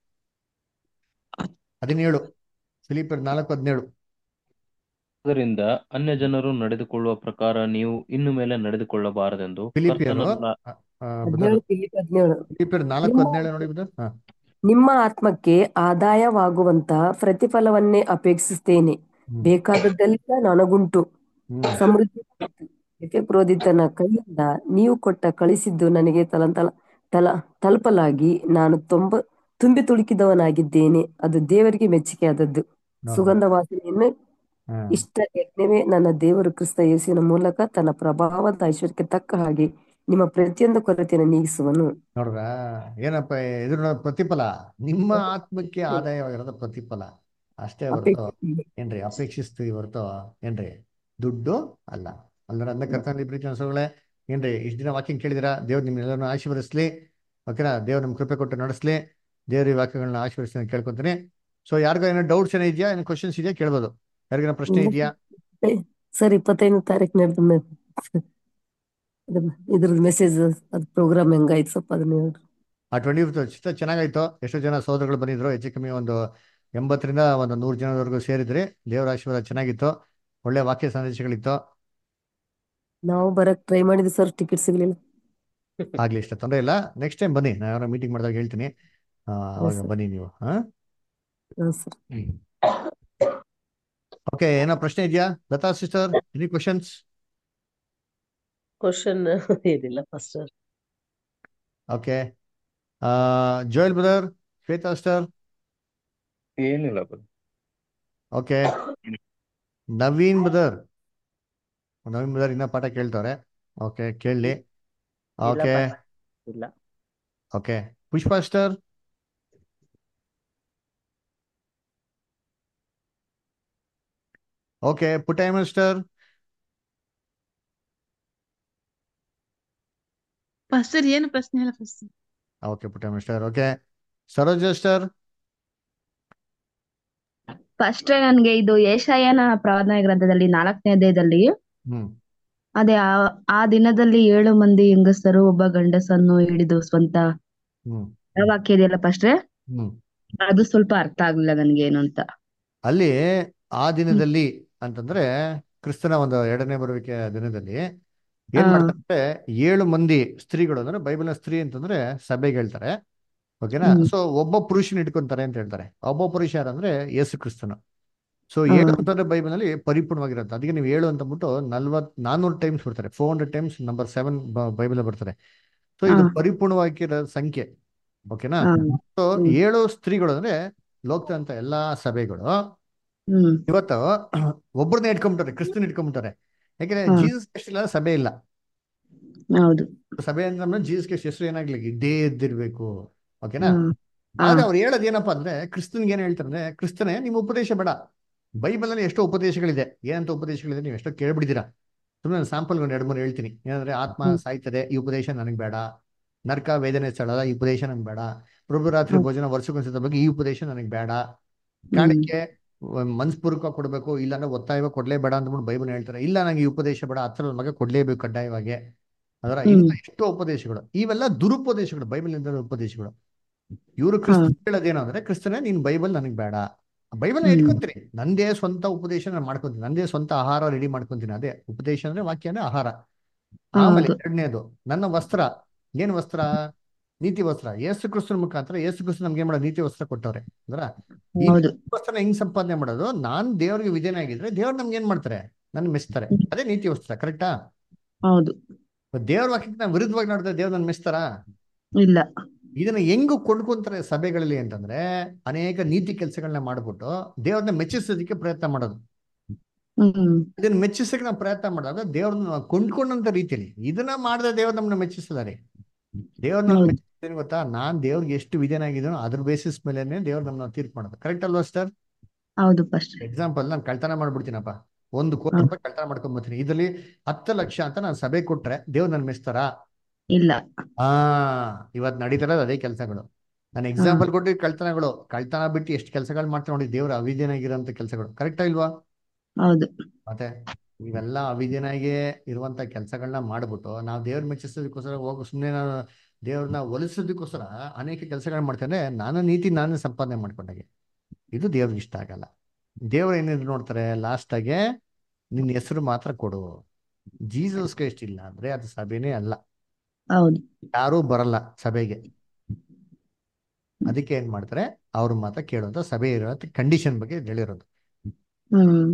ಹದಿನೇಳು ಫಿಲಿಪಿಯರ್ ನಾಲ್ಕು ಹದಿನೇಳು ಅದರಿಂದ ಅನ್ಯ ಜನರು ನಡೆದುಕೊಳ್ಳುವ ಪ್ರಕಾರ ನೀವು ಇನ್ನು ಮೇಲೆ ನಡೆದುಕೊಳ್ಳಬಾರದೆಂದು ಫಿಲಿಪಿಯರು ಕರ್ತನನ್ನ ಹದಿನೇಳು ಫಿಲಿಪ್ ಹದಿನೇಳು ಫಿಲಿಪಿಯರ್ ನಾಲ್ಕು ನಿಮ್ಮ ಹದಿನೇಳು ನೋಡಿ ಬ್ರದರ್ ಹಾ ನಿಮ್ಮ ಆತ್ಮಕ್ಕೆ ಆದಾಯವಾಗುವಂತ ಪ್ರತಿಫಲವನ್ನೇ ಅಪೇಕ್ಷಿಸುತ್ತೇನೆ ಹ್ಮ್ ಬೇಕಾದದ್ದೆಲ್ಲ ನನಗುಂಟು ಹ್ಮ್ ಸಮೃದ್ಧಿ ಉಂಟು. ಎಫೆಪ್ರೋದಿತನ ಕೈಯಿಂದ ನೀವು ಕೊಟ್ಟ ಕಳಿಸಿದ್ದು ನನಗೆ ತಲಂತಲ ತಲ ತಲುಪಲಾಗಿ ನಾನು ತೊಂಬ ತುಂಬಿ ತುಳುಕಿದವನಾಗಿದ್ದೇನೆ ಅದು ದೇವರಿಗೆ ಮೆಚ್ಚುಗೆಯಾದದ್ದು ನೋಡ್ರ ಸುಗಂಧ ವಾಸನೆಯನ್ನು ಹಾ ಇಷ್ಟ ಯಜ್ಞವೇ ನನ್ನ ದೇವರು ಕ್ರಿಸ್ತ ಯೇಸುವಿನ ಮೂಲಕ ತನ್ನ ಪ್ರಭಾವದ ಐಶ್ವರ್ಯಕ್ಕೆ ತಕ್ಕ ಹಾಗೆ ನಿಮ್ಮ ಪ್ರತಿಯೊಂದು ಕೊರತೆಯನ್ನು ನೀಗಿಸುವನು ನೋಡ್ರ ಏನಪ್ಪ ಇದ್ರ ಪ್ರತಿಫಲ ನಿಮ್ಮ ಆತ್ಮಕ್ಕೆ ಆದಾಯವಾಗಿರೋದ ಪ್ರತಿಫಲ ಅಷ್ಟೇ ಹೊರತು ಅಪೇಕ್ಷೆ ಏನ್ರಿ ಅಪೇಕ್ಷಿಸ್ತೀವಿ ಹೊರತು ಏನ್ರಿ ದುಡ್ಡು ಅಲ್ಲ ಅಲ್ಲರ ಅಂದ ಕರ್ತನಲ್ಲಿ ಪ್ರೀತಿ ಅನ್ಸೋಗಳೇ ಏನ್ರಿ ಇಷ್ಟು ದಿನ ವಾಕ್ಯ ಕೇಳಿದಿರಾ ದೇವ್ರು ನಿಮ್ಮೆಲ್ಲರನ್ನು ಆಶೀರ್ವದಿಸ್ಲಿ ಓಕೆನಾ ದೇವ್ರು ನಿಮ್ ಕೃಪೆ ಕೊಟ್ಟು ನಡೆಸ್ಲಿ ದೇವ್ರ ಈ ವಾಕ್ಯಗಳನ್ನ ಆಶೀರ್ವದಿಸ್ಲಿ ಅಂತ ಕೇಳ್ಕೊತೀನಿ ಸೊ ಯಾರಿಗೋ ಏನೋ ಡೌಟ್ಸ್ ಏನೋ ಇದೆಯಾ ಏನೋ ಕ್ವಶನ್ಸ್ ಇದೆಯಾ ಕೇಳ್ಬೋದು ಯಾರಿಗೇನೋ ಪ್ರಶ್ನೆ ಇದೆಯಾ ಸರ್ ಇಪ್ಪತ್ತೈದನೇ ತಾರೀಕು ನಡೆದ ಮೇಲೆ ಇದ್ರದ್ದು ಮೆಸೇಜ್ ಅದು ಪ್ರೋಗ್ರಾಮ್ ಹೆಂಗಾಯ್ತು ಸ್ವಲ್ಪ ಅದನ್ನ ಹೇಳ್ರಿ ಆ ಟ್ವೆಂಟಿ ಚಿತ್ರ ಚೆನ್ನಾಗಾಯ್ತು ಎಷ್ಟೋ ಜನ ಸೋದರಗಳು ಬಂದಿದ್ರು ಹೆಚ್ಚು ಕಮ್ಮಿ ಒಂದು ಎಂಬತ್ತರಿಂದ ಒಂದು ನೂರು ಜನದವರೆಗೂ ಸೇರಿದ್ರಿ ದೇವರ ಆಶೀರ್ವಾದ ಚೆನ್ನಾಗಿತ್ತು ಒಳ್ಳೆ ವಾಕ್ಯ ಸಂದೇಶಗಳಿತ್ತು ನಾವು ಬರಕ್ ಟ್ರೈ ಮಾಡಿದ್ವಿ ಸರ್ ಟಿಕೆಟ್ ಸಿಗ್ಲಿಲ್ಲ ಆಗ್ಲಿ ಇಷ್ಟ ತೊಂದರೆ ಇಲ್ಲ ನೆಕ್ಸ್ಟ್ ಟೈಮ್ ಬನ್ನಿ ನಾನು ಯಾರೋ ಮೀಟಿಂಗ್ ಮಾಡಿದಾಗ ಹೇಳ್ತೀನಿ ಆ, ಅವಾಗ ಸರ್ ಬನ್ನಿ ನೀವು ಹಾ ಹಾಂ ಸರ್ ಓಕೆ ಏನೋ ಪ್ರಶ್ನೆ ಇದೆಯಾ Latha sister any questions question ಏನಿಲ್ಲ pastor okay Joel brother Shweta sister ಏನಿಲ್ಲ brother. Okay Naveen brother Naveen brother ಇನ್ನ ಪಾಠ ಕೇಳ್ತವ್ರೆ ಓಕೆ ಕೇಳಲಿ ಇಲ್ಲ ಓಕೆ ಪಾಪ. ಇಲ್ಲ okay Pushpa sister okay Puttaiah sister pastor ಏನು ಪ್ರಶ್ನೆ ಇಲ್ಲ first okay Puttaiah sister okay Saroja sister first ನನ್ಗೆ ಇದು ಏಷಾಯನ ಪ್ರವಾದನ ಗ್ರಂಥದಲ್ಲಿ ನಾಲ್ಕನೇ ಅಧ್ಯಾಯದಲ್ಲಿ ಹ್ಮ್ ಅದೇ ಆ ಆ ದಿನದಲ್ಲಿ ಏಳು ಮಂದಿ ಹೆಂಗಸರು ಒಬ್ಬ ಗಂಡಸನ್ನು ಹಿಡಿದು ಸ್ವಂತ ಹ್ಮ್ ಆ ವಾಕ್ಯ ಇದೆಯಲ್ಲ ಫಸ್ಟ್ ಹ್ಮ್ ಅದು ಸ್ವಲ್ಪ ಅರ್ಥ ಆಗ್ಲಿಲ್ಲ ನನ್ಗೆ ಏನು ಅಂತ ಅಲ್ಲಿ ಆ ದಿನದಲ್ಲಿ ಅಂತಂದ್ರೆ ಕ್ರಿಸ್ತನ ಒಂದು ಎರಡನೇ ಬರುವಿಕೆ ದಿನದಲ್ಲಿ ಏನ್ ಆ. ಮಾಡ್ತಾರೆ ಏಳು ಮಂದಿ ಸ್ತ್ರೀಗಳು ಅಂದ್ರೆ ಬೈಬಲ್ನ ಸ್ತ್ರೀ ಅಂತಂದ್ರೆ ಸಭೆಗೆ ಹೇಳ್ತಾರೆ ಓಕೆನಾ ಹ್ಮ್. ಸೊ ಒಬ್ಬ ಪುರುಷನ ಇಟ್ಕೊಂತಾರೆ ಅಂತ ಹೇಳ್ತಾರೆ ಒಬ್ಬ ಪುರುಷ ಯಾರಂದ್ರೆ ಯೇಸು ಕ್ರಿಸ್ತನು ಸೊ ಹಾ. ಏಳು ಅಂತಂದ್ರೆ ಬೈಬಲ್ನಲ್ಲಿ ಪರಿಪೂರ್ಣವಾಗಿರುತ್ತೆ ಅದಕ್ಕೆ ನೀವು ಏಳು ಅಂತ ಬಿಟ್ಟು ನಲ್ವತ್ ನಾನ್ನೂರು ಟೈಮ್ಸ್ ಬರ್ತಾರೆ four hundred times number seven Bible ಬರ್ತಾರೆ ಸೊ ಇದು ಹಾ. ಪರಿಪೂರ್ಣವಾಗಿರೋ ಸಂಖ್ಯೆ ಓಕೆನಾ ಹಾ. ಸೊ ಹ್ಮ್. ಏಳು ಸ್ತ್ರೀಗಳು ಅಂದ್ರೆ ಲೋಕದಂತ ಎಲ್ಲಾ ಸಭೆಗಳು ಹ್ಮ್ ಇವತ್ತು ಒಬ್ಬರನ್ನ ಇಟ್ಕೊಂಡ್ಬಿಟ್ಟಾರೆ ಕ್ರಿಸ್ತನ್ ಇಟ್ಕೊಂಡ್ಬಿಟ್ಟಾರೆ ಯಾಕಂದ್ರೆ ಹಾ. ಜೀಸಸ್ ಕ್ರೈಸ್ಟ್ ಇಲ್ಲ ಸಭೆ ಇಲ್ಲ ಹೌದು ಸಭೆ ಅಂದ್ರೆ ಜೀಸಸ್ ಕ್ರೈಸ್ಟ್ ಹೆಸರು ಏನಾಗ್ಲಿ ಇದ್ದೇ ಇದ್ದಿರ್ಬೇಕು ಓಕೆನಾ ಹಾ. ಹಾ. ಆದ್ರೆ ಅವ್ರು ಹೇಳೋದು ಏನಪ್ಪಾ ಅಂದ್ರೆ ಕ್ರಿಸ್ತನ್ಗೆ ಏನ್ ಹೇಳ್ತಾರೆ ಅಂದ್ರೆ ಕ್ರಿಸ್ತನೇ ನಿಮ್ಮ ಉಪದೇಶ ಬೇಡ ಬೈಬಲ್ ಅಲ್ಲಿ ಎಷ್ಟೋ ಉಪದೇಶಗಳಿದೆ ಏನಂತ ಉಪದೇಶಗಳಿದೆ ನೀವು ಎಷ್ಟೋ ಕೇಳ್ಬಿಡಿದ್ದೀರಾ ಸುಮ್ಮನೆ ಸ್ಯಾಂಪಲ್ ಒಂದು ಎರಡು ಮೂರು ಹೇಳ್ತೀನಿ ಏನಂದ್ರೆ ಆತ್ಮ ಹ್ಮ್. ಸಾಯ್ತದೆ ಈ ಉಪದೇಶ ನನಗೆ ಬೇಡ ನರ್ಕ ವೇದನೆ ಸ್ಥಳ ಈ ಉಪದೇಶ ನನಗೆ ಬೇಡ ಪ್ರಭು ರಾತ್ರಿ ಹ್ಮ್. ಭೋಜನ ವರ್ಷಕ್ಕೊಂದ್ಸತ ಬಗ್ಗೆ ಈ ಉಪದೇಶ ನನಗೆ ಬೇಡ ಹ್ಮ್. ಕಾಣಿಕೆ ಮನಸ್ಪೂರ್ವಕ ಕೊಡಬೇಕು ಇಲ್ಲಾಂದ್ರೆ ಒತ್ತಾಯವಾಗಿ ಕೊಡ್ಲೇಬೇಡ ಅಂದ್ಬಿಟ್ಟು ಬೈಬಲ್ ಹೇಳ್ತಾರೆ ಇಲ್ಲ ನಂಗೆ ಈ ಉಪದೇಶ ಬೇಡ ಹತ್ರ ಮಗ ಕೊಡ್ಲೇಬೇಕು ಕಡ್ಡಾಯವಾಗಿ ಅದರ ಹ್ಮ್. ಇಲ್ಲ ಎಷ್ಟೋ ಉಪದೇಶಗಳು ಇವೆಲ್ಲ ದುರುಪದೇಶಗಳು ಬೈಬಲ್ ಇಂದ ಉಪದೇಶಗಳು ಇವರು ಕ್ರಿಸ್ತ ಹೇಳೋದೇನು ಅಂದ್ರೆ ಕ್ರಿಸ್ತನೇ ನೀನ್ ಬೈಬಲ್ ನನಗೆ ಬೇಡ ಬೈಬಲ್ ಹ್ಮ್. ಇಟ್ಕೊಂತೀನಿ ನಂದೇ ಸ್ವಂತ ಉಪದೇಶ ನಾನು ಮಾಡ್ಕೊಂತೀನಿ ನಂದೇ ಸ್ವಂತ ಆಹಾರ ರೆಡಿ ಮಾಡ್ಕೊಂತೀನಿ ಅದೇ ಉಪದೇಶ ಅಂದ್ರೆ ವಾಕ್ಯ ಅಂದ್ರೆ ಆಹಾರ ಆಮೇಲೆ ಹೌದು. ಎರಡನೇದು ನನ್ನ ವಸ್ತ್ರ ಏನ್ ವಸ್ತ್ರ ನೀತಿ ವಸ್ತ್ರ ಯೇಸು ಕ್ರಿಸ್ತನ ಮುಖಾಂತರ ಯೇಸು ಕ್ರಿಸ್ತ ನಮ್ಗೆ ಏನ್ ಮಾಡೋದು ನೀತಿ ವಸ್ತ್ರ ಕೊಟ್ಟವ್ರೆ ಅಂದ್ರ ಈ ಹೌದು ವಸ್ತ್ರನ ಹೆಂಗ್ ಸಂಪಾದನೆ ಮಾಡೋದು ನಾನ್ ದೇವ್ರಿಗೆ ವಿಧೇಯನಾಗಿದ್ರೆ ದೇವ್ರು ನಮ್ಗೆ ಏನ್ ಮಾಡ್ತಾರೆ ನನ್ ಮೆಚ್ತಾರೆ ಅದೇ ನೀತಿ ವಸ್ತ್ರ ಕರೆಕ್ಟಾ ಹೌದು ದೇವ್ರ ವಾಕ್ಯಕ್ಕೆ ನಾವು ವಿರುದ್ಧವಾಗಿ ನೋಡಿದ್ರೆ ದೇವ್ರು ನನ್ ಮೆಚ್ತಾರ ಇಲ್ಲ ಇದನ್ನ ಹೆಂಗು ಕೊಂಡ್ಕೊಂತಾರೆ ಸಭೆಗಳಲ್ಲಿ ಅಂತಂದ್ರೆ ಅನೇಕ ನೀತಿ ಕೆಲಸಗಳನ್ನ ಮಾಡ್ಬಿಟ್ಟು ದೇವ್ರನ್ನ ಮೆಚ್ಚಿಸೋದಕ್ಕೆ ಪ್ರಯತ್ನ ಮಾಡೋದು ಹ್ಮ್ ಇದನ್ನ ಮೆಚ್ಚಿಸಕ್ಕೆ ನಾವು ಪ್ರಯತ್ನ ಮಾಡಿದಾಗ ದೇವ್ರನ್ನ ನಾವು ಕೊಂಡ್ಕೊಂಡಂತ ರೀತಿಯಲ್ಲಿ ಇದನ್ನ ಮಾಡಿದ್ರೆ ದೇವ್ರು ನಮ್ಮನ್ನ ಮೆಚ್ಚಿಸಿದಾರೆ ದೇವ್ರನ್ನ ಹೌದು. ಮೆಚ್ಚಿಸ್ತೀನಿ ಗೊತ್ತಾ ನಾನ್ ದೇವ್ರಿಗೆ ಎಷ್ಟು ವಿಧೇನಾಗಿದ್ದೀನೋ ಅದ್ರ ಬೇಸಿಸ್ ಮೇಲೆನೆ ದೇವ್ರು ನಮ್ಮನ್ನ ತೀರ್ಪು ಮಾಡೋದು ಕರೆಕ್ಟ್ ಅಲ್ವಾ ಸರ್ ಹೌದು ಫಸ್ಟ್ ಎಕ್ಸಾಂಪಲ್ ನಾನು ಕಳ್ತನ ಮಾಡ್ಬಿಡ್ತೀನಪ್ಪ ಒಂದು ಕೋಟಿ ಹ್ಮ್. ರೂಪಾಯಿ ಕಳ್ತನ ಮಾಡ್ಕೊಂಡ್ ಬರ್ತೀನಿ ಇದರಲ್ಲಿ ಹತ್ತು ಲಕ್ಷ ಅಂತ ನಾನು ಸಭೆ ಕೊಟ್ರೆ ದೇವ್ರು ನನ್ ಮೆಚ್ತಾರ ಇಲ್ಲ ಆ ಇವತ್ ನಡೀತಿರೋದು ಅದೇ ಕೆಲಸಗಳು ನಾನು ಎಕ್ಸಾಂಪಲ್ ಕೊಟ್ಟು ಕಳ್ತನಗಳು ಕಳ್ತನ ಬಿಟ್ಟು ಎಷ್ಟು ಕೆಲಸಗಳು ಮಾಡ್ತಾರೆ ನೋಡಿ ದೇವ್ರ ಅವಿದ್ಯನಾಗಿರೋಂಥ ಕೆಲಸಗಳು ಕರೆಕ್ಟಾ ಇಲ್ವಾ ಹೌದು ಮತ್ತೆ ಇವೆಲ್ಲ ಅವಿದ್ಯನಾಗೆ ಇರುವಂತ ಕೆಲಸಗಳನ್ನ ಮಾಡ್ಬಿಟ್ಟು ನಾವು ದೇವ್ರ ಮೆಚ್ಚಿಸೋದಕ್ಕೋಸ್ಕರ ಹೋಗಿ ಸುಮ್ಮನೆ ನಾನು ದೇವ್ರನ್ನ ಒಲಿಸೋದಕ್ಕೋಸ್ಕರ ಅನೇಕ ಕೆಲಸಗಳನ್ನ ಮಾಡ್ತೇನೆ ನಾನು ನೀತಿ ನಾನು ಸಂಪಾದನೆ ಮಾಡ್ಕೊಂಡಾಗೆ ಇದು ದೇವ್ರಿಗೆ ಇಷ್ಟ ಆಗಲ್ಲ ದೇವ್ರು ಏನಿದ್ರು ನೋಡ್ತಾರೆ ಲಾಸ್ಟ್ ಆಗೆ ನಿನ್ನ ಹೆಸರು ಮಾತ್ರ ಕೊಡು ಜೀಸಸ್ ಕ್ರೈಸ್ಟ್ ಇಲ್ಲ ಅಂದ್ರೆ ಅದು ಸಭೆನೇ ಅಲ್ಲ ಹೌದು ಯಾರೂ ಬರಲ್ಲ ಸಭೆಗೆ ಅದಕ್ಕೆ ಏನ್ ಮಾಡ್ತಾರೆ ಅವ್ರು ಮಾತ್ರ ಕೇಳುವಂತ ಸಭೆ ಇರೋ ಕಂಡೀಷನ್ ಬಗ್ಗೆ ಹೇಳಿರೋದು ಹ್ಮ್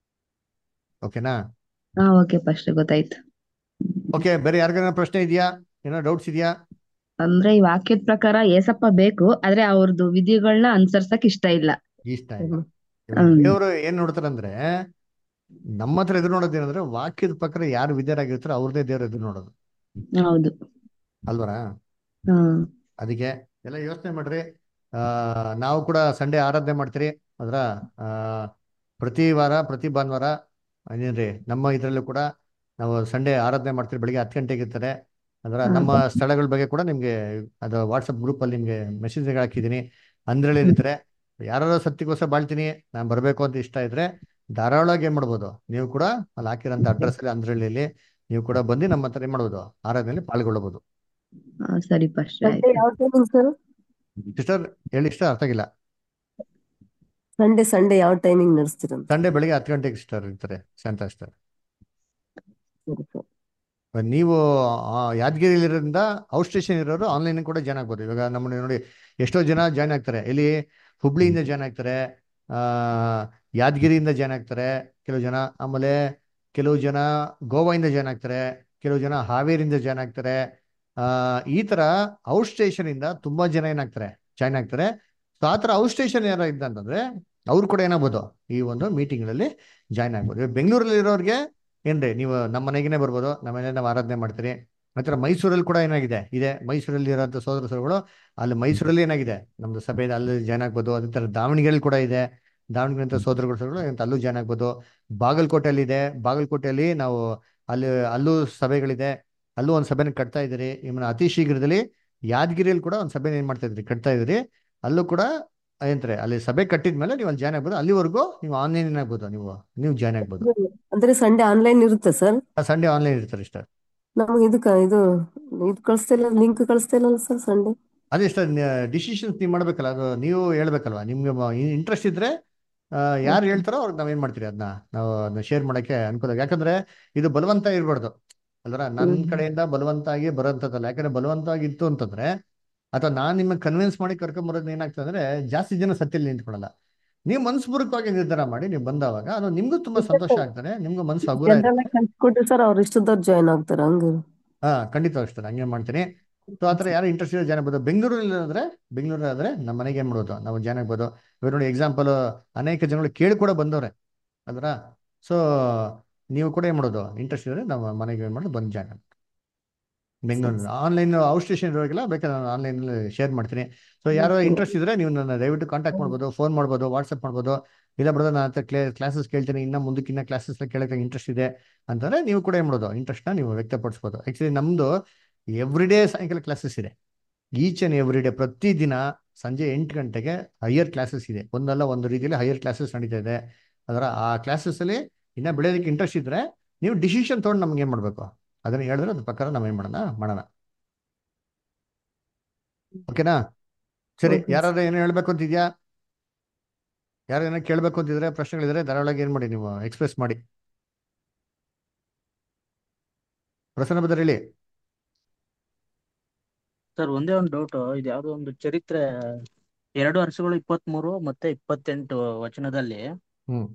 ಓಕೆನಾ ಹಾ ಓಕೆ ಫಸ್ಟ್ ಗೊತ್ತಾಯ್ತು ಓಕೆ ಬೇರೆ ಯಾರಿಗಾರ ಪ್ರಶ್ನೆ ಇದೆಯಾ ಏನೋ ಡೌಟ್ಸ್ ಇದೆಯಾ ಅಂದ್ರೆ ಈ ವಾಕ್ಯದ ಪ್ರಕಾರ ಏಸಪ್ಪ ಬೇಕು ಆದ್ರೆ ಅವ್ರದ್ದು ವಿಧಿಗಳನ್ನ ಅನುಸರ್ಸಕ್ ಇಷ್ಟ ಇಲ್ಲ ಇಷ್ಟ ಇಲ್ಲ ಹ್ಮ್. ಇವಾಗ ಹ್ಮ್. ದೇವ್ರು ಏನ್ ನೋಡ್ತಾರಂದ್ರೆ ನಮ್ಮ ಹತ್ರ ಎದುರು ನೋಡೋದೇನಂದ್ರೆ ವಾಕ್ಯದ ಪ್ರಕಾರ ಯಾರು ವಿದ್ಯಾರಾಗಿರ್ತಾರೋ ಅವ್ರದೇ ದೇವ್ರ ಎದುರು ನೋಡೋದು ಹೌದು ಅಲ್ವರಾ ಹ್ಮ್ ಅದಕ್ಕೆ ಎಲ್ಲ ಯೋಚನೆ ಮಾಡ್ರಿ ಆ ನಾವು ಕೂಡ ಸಂಡೇ ಆರಾಧನೆ ಮಾಡ್ತೀರಿ ಅದ್ರ ಆ ಪ್ರತಿ ವಾರ ಪ್ರತಿ ಭಾನುವಾರ ಏನೇನ್ರಿ ನಮ್ಮ ಇದ್ರಲ್ಲೂ ಕೂಡ ನಾವು ಸಂಡೇ ಆರಾಧನೆ ಮಾಡ್ತೀರಿ ಬೆಳಿಗ್ಗೆ ಹತ್ತು ಗಂಟೆಗೆ ಇರ್ತಾರೆ ಅದರ ಹ್ಮ್. ನಮ್ಮ ಸ್ಥಳಗಳ ಬಗ್ಗೆ ಕೂಡ ನಿಮ್ಗೆ ಅದು ವಾಟ್ಸಪ್ ಗ್ರೂಪ್ ಅಲ್ಲಿ ನಿಮ್ಗೆ ಮೆಸೇಜ್ ಹಾಕಿದ್ದೀನಿ ಅಂದ್ರಲ್ಲಿ ಇರ್ತಾರೆ ಯಾರು ಸತ್ಯಕ್ಕೋಸ್ಕರ ಬಾಳ್ತೀನಿ ನಾನು ಬರಬೇಕು ಅಂತ ಇಷ್ಟ ಇದ್ರೆ ಧಾರಾಳವಾಗಿ ಏನ್ ಮಾಡ್ಬೋದು ನೀವು ಕೂಡ ಅಲ್ಲಿ ಹಾಕಿರೋಂಥ ಅಡ್ರೆಸ್ ಅಲ್ಲಿ ಅಂದ್ರಳ್ಳಿಯಲ್ಲಿ ನೀವು ಕೂಡ ಬಂದು ನಮ್ಮ ಹತ್ರ ಏನ್ ಮಾಡ್ಬೋದು ಆರಾಧನೆಯಲ್ಲಿ ಪಾಲ್ಗೊಳ್ಳಬಹುದು ಹಾ, ಸರಿ ಫಸ್ಟ್ ಸಂಡೇ ಆಯ್ತು ಯಾವ ಟೈಮಿಂಗ್ ಸರ್ ಸಿಸ್ಟರ್ ಹೇಳಿ ಇಷ್ಟ ಅರ್ಥ ಆಗಿಲ್ಲ ಸಂಡೇ ಸಂಡೇ ಯಾವ ಟೈಮಿಂಗ್ ನಡೆಸ್ತೀರಂತ ಸಂಡೇ ಬೆಳಿಗ್ಗೆ ಹತ್ತು ಗಂಟೆಗೆ ಸ್ಟಾರ್ ಇರ್ತಾರೆ ಶಾಂತ ಸ್ಟಾರ್ ಸರಿ ಸರ್ ನೀವು ಆ, ಯಾದಗಿರಿಲಿರೋದ್ರಿಂದ ಔಟ್ ಸ್ಟೇಷನ್ ಇರೋರು ಆನ್ಲೈನ್ ಕೂಡ ಜಾಯ್ನ್ ಆಗ್ಬೋದು ಇವಾಗ ನಮ್ಮನ್ನ ನೋಡಿ ಎಷ್ಟೋ ಜನ ಜಾಯ್ನ್ ಆಗ್ತಾರೆ ಇಲ್ಲಿ ಹುಬ್ಳಿಯಿಂದ ಜಾಯ್ನ್ ಆಗ್ತಾರೆ ಆ ಯಾದಗಿರಿಯಿಂದ ಜಾಯ್ನ್ ಆಗ್ತಾರೆ ಕೆಲವು ಜನ ಆಮೇಲೆ ಕೆಲವು ಜನ ಗೋವಾದಿಂದ ಜಾಯ್ನ್ ಆಗ್ತಾರೆ ಕೆಲವು ಜನ ಹಾವೇರಿಯಿಂದ ಜಾಯ್ನ್ ಆಗ್ತಾರೆ ಆ ಈ ತರ ಔಟ್ ಸ್ಟೇಷನ್ ಇಂದ ತುಂಬಾ ಜನ ಏನಾಗ್ತಾರೆ ಜಾಯ್ನ್ ಆಗ್ತಾರೆ ಸೊ ಆ ಥರ ಔಟ್ ಸ್ಟೇಷನ್ ಯಾರು ಇದ್ದ ಅಂತಂದ್ರೆ ಅವ್ರು ಕೂಡ ಏನಾಗ್ಬೋದು ಈ ಒಂದು ಮೀಟಿಂಗ್ಗಳಲ್ಲಿ ಜಾಯ್ನ್ ಆಗ್ಬೋದು ಇವಾಗ ಬೆಂಗಳೂರಲ್ಲಿ ಇರೋರಿಗೆ ಏನ್ರಿ ನೀವು ನಮ್ಮ ಮನೆಗೇನೆ ಬರ್ಬೋದು ನಮ್ಮ ಮನೇಲಿ ನಾವು ಆರಾಧನೆ ಮಾಡ್ತೀರಿ ನಂತರ ಮೈಸೂರಲ್ಲಿ ಕೂಡ ಏನಾಗಿದೆ ಇದೆ ಮೈಸೂರಲ್ಲಿ ಇರೋಂಥ ಸೋದರ ಸೋದರಗಳು ಅಲ್ಲಿ ಮೈಸೂರಲ್ಲಿ ಏನಾಗಿದೆ ನಮ್ದು ಸಭೆ ಇದೆ ಅಲ್ಲಿ ಜಾಯ್ನ್ ಆಗ್ಬೋದು ಅದೇ ಥರ ದಾವಣಗೆರೆಯಲ್ಲಿ ಕೂಡ ಇದೆ ದಾವಣಗೆರೆ ಅಂತ ಸೋದರಗಳು ಸೋದರಗಳು ಅಂತ ಅಲ್ಲೂ ಜಾಯ್ನ್ ಆಗ್ಬೋದು ಬಾಗಲಕೋಟೆಯಲ್ಲಿ ಇದೆ ಬಾಗಲಕೋಟೆಯಲ್ಲಿ ನಾವು ಅಲ್ಲಿ ಅಲ್ಲೂ ಸಭೆಗಳಿದೆ ಅಲ್ಲೂ ಒಂದು ಸಭೆನ ಕಟ್ತಾ ಇದ್ದೀರಿ ಇನ್ನು ಅತಿ ಶೀಘ್ರದಲ್ಲಿ ಯಾದಗಿರಿಯಲ್ಲಿ ಕೂಡ ಒಂದು ಸಭೆನ ಏನ್ ಮಾಡ್ತಾ ಇದ್ರಿ ಕಟ್ತಾ ಇದ್ರಿ ಅಲ್ಲೂ ಕೂಡ ಏನಂತಾರೆ ಅಲ್ಲಿ ಸಭೆ ಕಟ್ಟಿದ್ಮೇಲೆ ನೀವು ಅಲ್ಲಿ ಜಾಯ್ನ್ ಆಗ್ಬೋದು ಅಲ್ಲಿವರೆಗೂ ನೀವು ಆನ್ಲೈನ್ ಆಗ್ಬೋದು ನೀವು ನೀವು ಜಾಯ್ನ್ ಆಗ್ಬೋದು ಅಂದ್ರೆ ಸಂಡೇ ಆನ್ಲೈನ್ ಇರುತ್ತೆ ಸರ್ ಸಂಡೇ ಆನ್ಲೈನ್ ಇರ್ತಾರೆ ಇಷ್ಟ ನಮಗೆ ಇದಕ್ಕೆ ಇದು ಇದು ಕಳಿಸ್ತಿಲ್ಲ ಲಿಂಕ್ ಕಳಿಸ್ತಿಲ್ಲ ಸರ್ ಸಂಡೇ ಅದೇ ಇಷ್ಟ ಡಿಸಿಷನ್ಸ್ ನೀವು ಮಾಡ್ಬೇಕಲ್ಲ ಅದು ನೀವು ಹೇಳ್ಬೇಕಲ್ವಾ ನಿಮ್ಗೆ ಇಂಟ್ರೆಸ್ಟ್ ಇದ್ರೆ ಆ, ಯಾರು ಹೇಳ್ತಾರೋ ಅವ್ರಿಗೆ ನಾವೇನ್ ಮಾಡ್ತೀರಿ ಅದನ್ನ ನಾವು ಅದನ್ನ ಶೇರ್ ಮಾಡಕ್ಕೆ ಅನುಕೂಲ ಯಾಕಂದ್ರೆ ಇದು ಬಲವಂತ ಇರ್ಬಾರ್ದು ಅಲ್ವರ ನನ್ನ ಹ್ಮ್. ಕಡೆಯಿಂದ ಬಲವಂತ ಆಗಿ ಬರೋಂಥದ್ದಲ್ಲ ಯಾಕಂದ್ರೆ ಬಲವಂತವಾಗಿ ಇತ್ತು ಅಂತಂದ್ರೆ ಅಥವಾ ನಾನ್ ನಿಮ್ಮನ್ನ ಕನ್ವಿನ್ಸ್ ಮಾಡಿ ಕರ್ಕೊಂಡ್ ಬರೋದು ಏನಾಗ್ತದೆ ಅಂದ್ರೆ ಜಾಸ್ತಿ ಜನ ಸತ್ಯಲ್ಲಿ ನಿಂತ್ಕೊಳ್ಳಲ್ಲ ನೀವು ಮನಸ್ಪೂರ್ವಕವಾಗಿ ನಿರ್ಧಾರ ಮಾಡಿ ನೀವು ಬಂದವಾಗ ಅದು ನಿಮ್ಗೂ ತುಂಬಾ ಸಂತೋಷ ಆಗ್ತಾರೆ ನಿಮ್ಗೂ ಮನಸ್ಸು ಹಗುರ ಜನರಲ್ ಇರುತ್ತೆ ಕಳ್ಸಿಕೊಟ್ರೆ ಸರ್ ಅವ್ರ ಇಷ್ಟದವ್ರು ಜಾಯ್ನ್ ಆಗ್ತಾರೆ ಹಂಗ ಹಾ ಖಂಡಿತ ಅಷ್ಟೇ ಹಂಗೆ ಮಾಡ್ತೀನಿ ಸೊ ಆ ಥರ ಯಾರು ಇಂಟ್ರೆಸ್ಟ್ ಇದೆ ಜಾಯ್ನ್ ಆಗ್ಬೋದು ಬೆಂಗಳೂರಲ್ಲಿ ಆದ್ರೆ ಬೆಂಗಳೂರಲ್ಲಿ ಆದ್ರೆ ನಮ್ಮ ಮನೆಗೆ ಏನ್ ಮಾಡ್ಬೋದು ನಾವು ಜಾಯ್ನ್ ಆಗ್ಬೋದು ಇವಾಗ ನೋಡಿ ಎಕ್ಸಾಂಪಲ್ ಅನೇಕ ಜನಗಳು ಕೇಳಿ ಕೂಡ ಬಂದವ್ರೆ ಅಲ್ರ ಸೊ ನೀವು ಕೂಡ ಏನ್ ಮಾಡೋದು ಇಂಟ್ರೆಸ್ಟ್ ಇದ್ರೆ ನಮ್ಮ ಮನೆಗೆ ಏನ್ ಮಾಡೋದು ಬಂದು ಜಾಯ್ನ್ ಆಗ್ಬೋದು ಬೆಂಗಳೂರಲ್ಲಿ ಆನ್ಲೈನ್ ಔಟ್ ಸ್ಟೇಷನ್ ಇರೋರಿಗೆಲ್ಲ ಬೇಕಾದ್ರೆ ನಾನು ಆನ್ಲೈನ್ ಶೇರ್ ಮಾಡ್ತೀನಿ ಸೊ ಯಾರೋ ಇಂಟ್ರೆಸ್ಟ್ ಇದ್ರೆ ನೀವು ನನ್ನ ದಯವಿಟ್ಟು ಕಾಂಟ್ಯಾಕ್ಟ್ ಮಾಡ್ಬೋದು ಫೋನ್ ಮಾಡ್ಬೋದು ವಾಟ್ಸಪ್ ಮಾಡ್ಬೋದು ಇಲ್ಲ ಬ್ರದರ್ ನಾನು ಹತ್ರ ಕ್ಲೇ ಕ್ಲಾಸಸ್ ಕೇಳ್ತೀನಿ ಇನ್ನ ಮುಂದಕ್ಕೆ ಇನ್ನ ಕ್ಲಾಸಸ್ ಕೇಳಕ್ಕೆ ಇಂಟ್ರೆಸ್ಟ್ ಇದೆ ಅಂತಂದ್ರೆ ನೀವು ಕೂಡ ಏನ್ ಮಾಡೋದು ಇಂಟ್ರೆಸ್ಟ್ನ ನೀವು ವ್ಯಕ್ತಪಡಿಸ್ಬೋದು ಆಕ್ಚುಲಿ ನಮ್ದು ಎವ್ರಿ ಡೇ ಸಾಯಂಕಾಲ ಕ್ಲಾಸಸ್ ಇದೆ ಈಚ್ ಅಂಡ್ ಎವ್ರಿ ಡೇ ಪ್ರತಿದಿನ ಸಂಜೆ ಎಂಟು ಗಂಟೆಗೆ ಹೈಯರ್ ಕ್ಲಾಸಸ್ ಇದೆ ಒಂದಲ್ಲ ಒಂದು ರೀತಿಯಲ್ಲಿ ಹೈಯರ್ ಕ್ಲಾಸಸ್ ನಡೀತಾ ಇದೆ ಅದರ ಆ ಕ್ಲಾಸಸ್ ಅಲ್ಲಿ ಇನ್ನ ಬೆಳೆಯೋದಕ್ಕೆ ಇಂಟ್ರೆಸ್ಟ್ ಇದ್ರೆ ನೀವು ಡಿಸಿಷನ್ ತೊಗೊಂಡು ನಮ್ಗೆ ಏನ್ ಮಾಡ್ಬೇಕು ಅದನ್ನ ಹೇಳಿದ್ರೆ ಅದ್ರ ಪ್ರಕಾರ ನಾವೇನ್ ಮಾಡೋಣ ಮಾಡೋಣ ಓಕೆನಾ ಸರಿ Okay, ಯಾರಾದ್ರೂ ಏನೋ ಹೇಳ್ಬೇಕು ಅಂತಿದ್ಯಾ ಯಾರು ಏನೋ ಕೇಳ್ಬೇಕು ಅಂತಿದ್ರೆ ಪ್ರಶ್ನೆಗಳಿದ್ರೆ ಧಾರಾಳವಾಗಿ ಏನ್ ಮಾಡಿ ನೀವು ಎಕ್ಸ್ಪ್ರೆಸ್ ಮಾಡಿ ಪ್ರಸನ್ನ ಬದರ್ ಹೇಳಿ ಸರ್ ಒಂದೇ ಒಂದು ಡೌಟ್ ಇದು ಯಾವ್ದೋ ಒಂದು ಚರಿತ್ರೆ ಎರಡು ವರ್ಷಗಳು ಇಪ್ಪತ್ಮೂರು ಮತ್ತೆ ಇಪ್ಪತ್ತೆಂಟು ವಚನದಲ್ಲಿ ಹ್ಮ್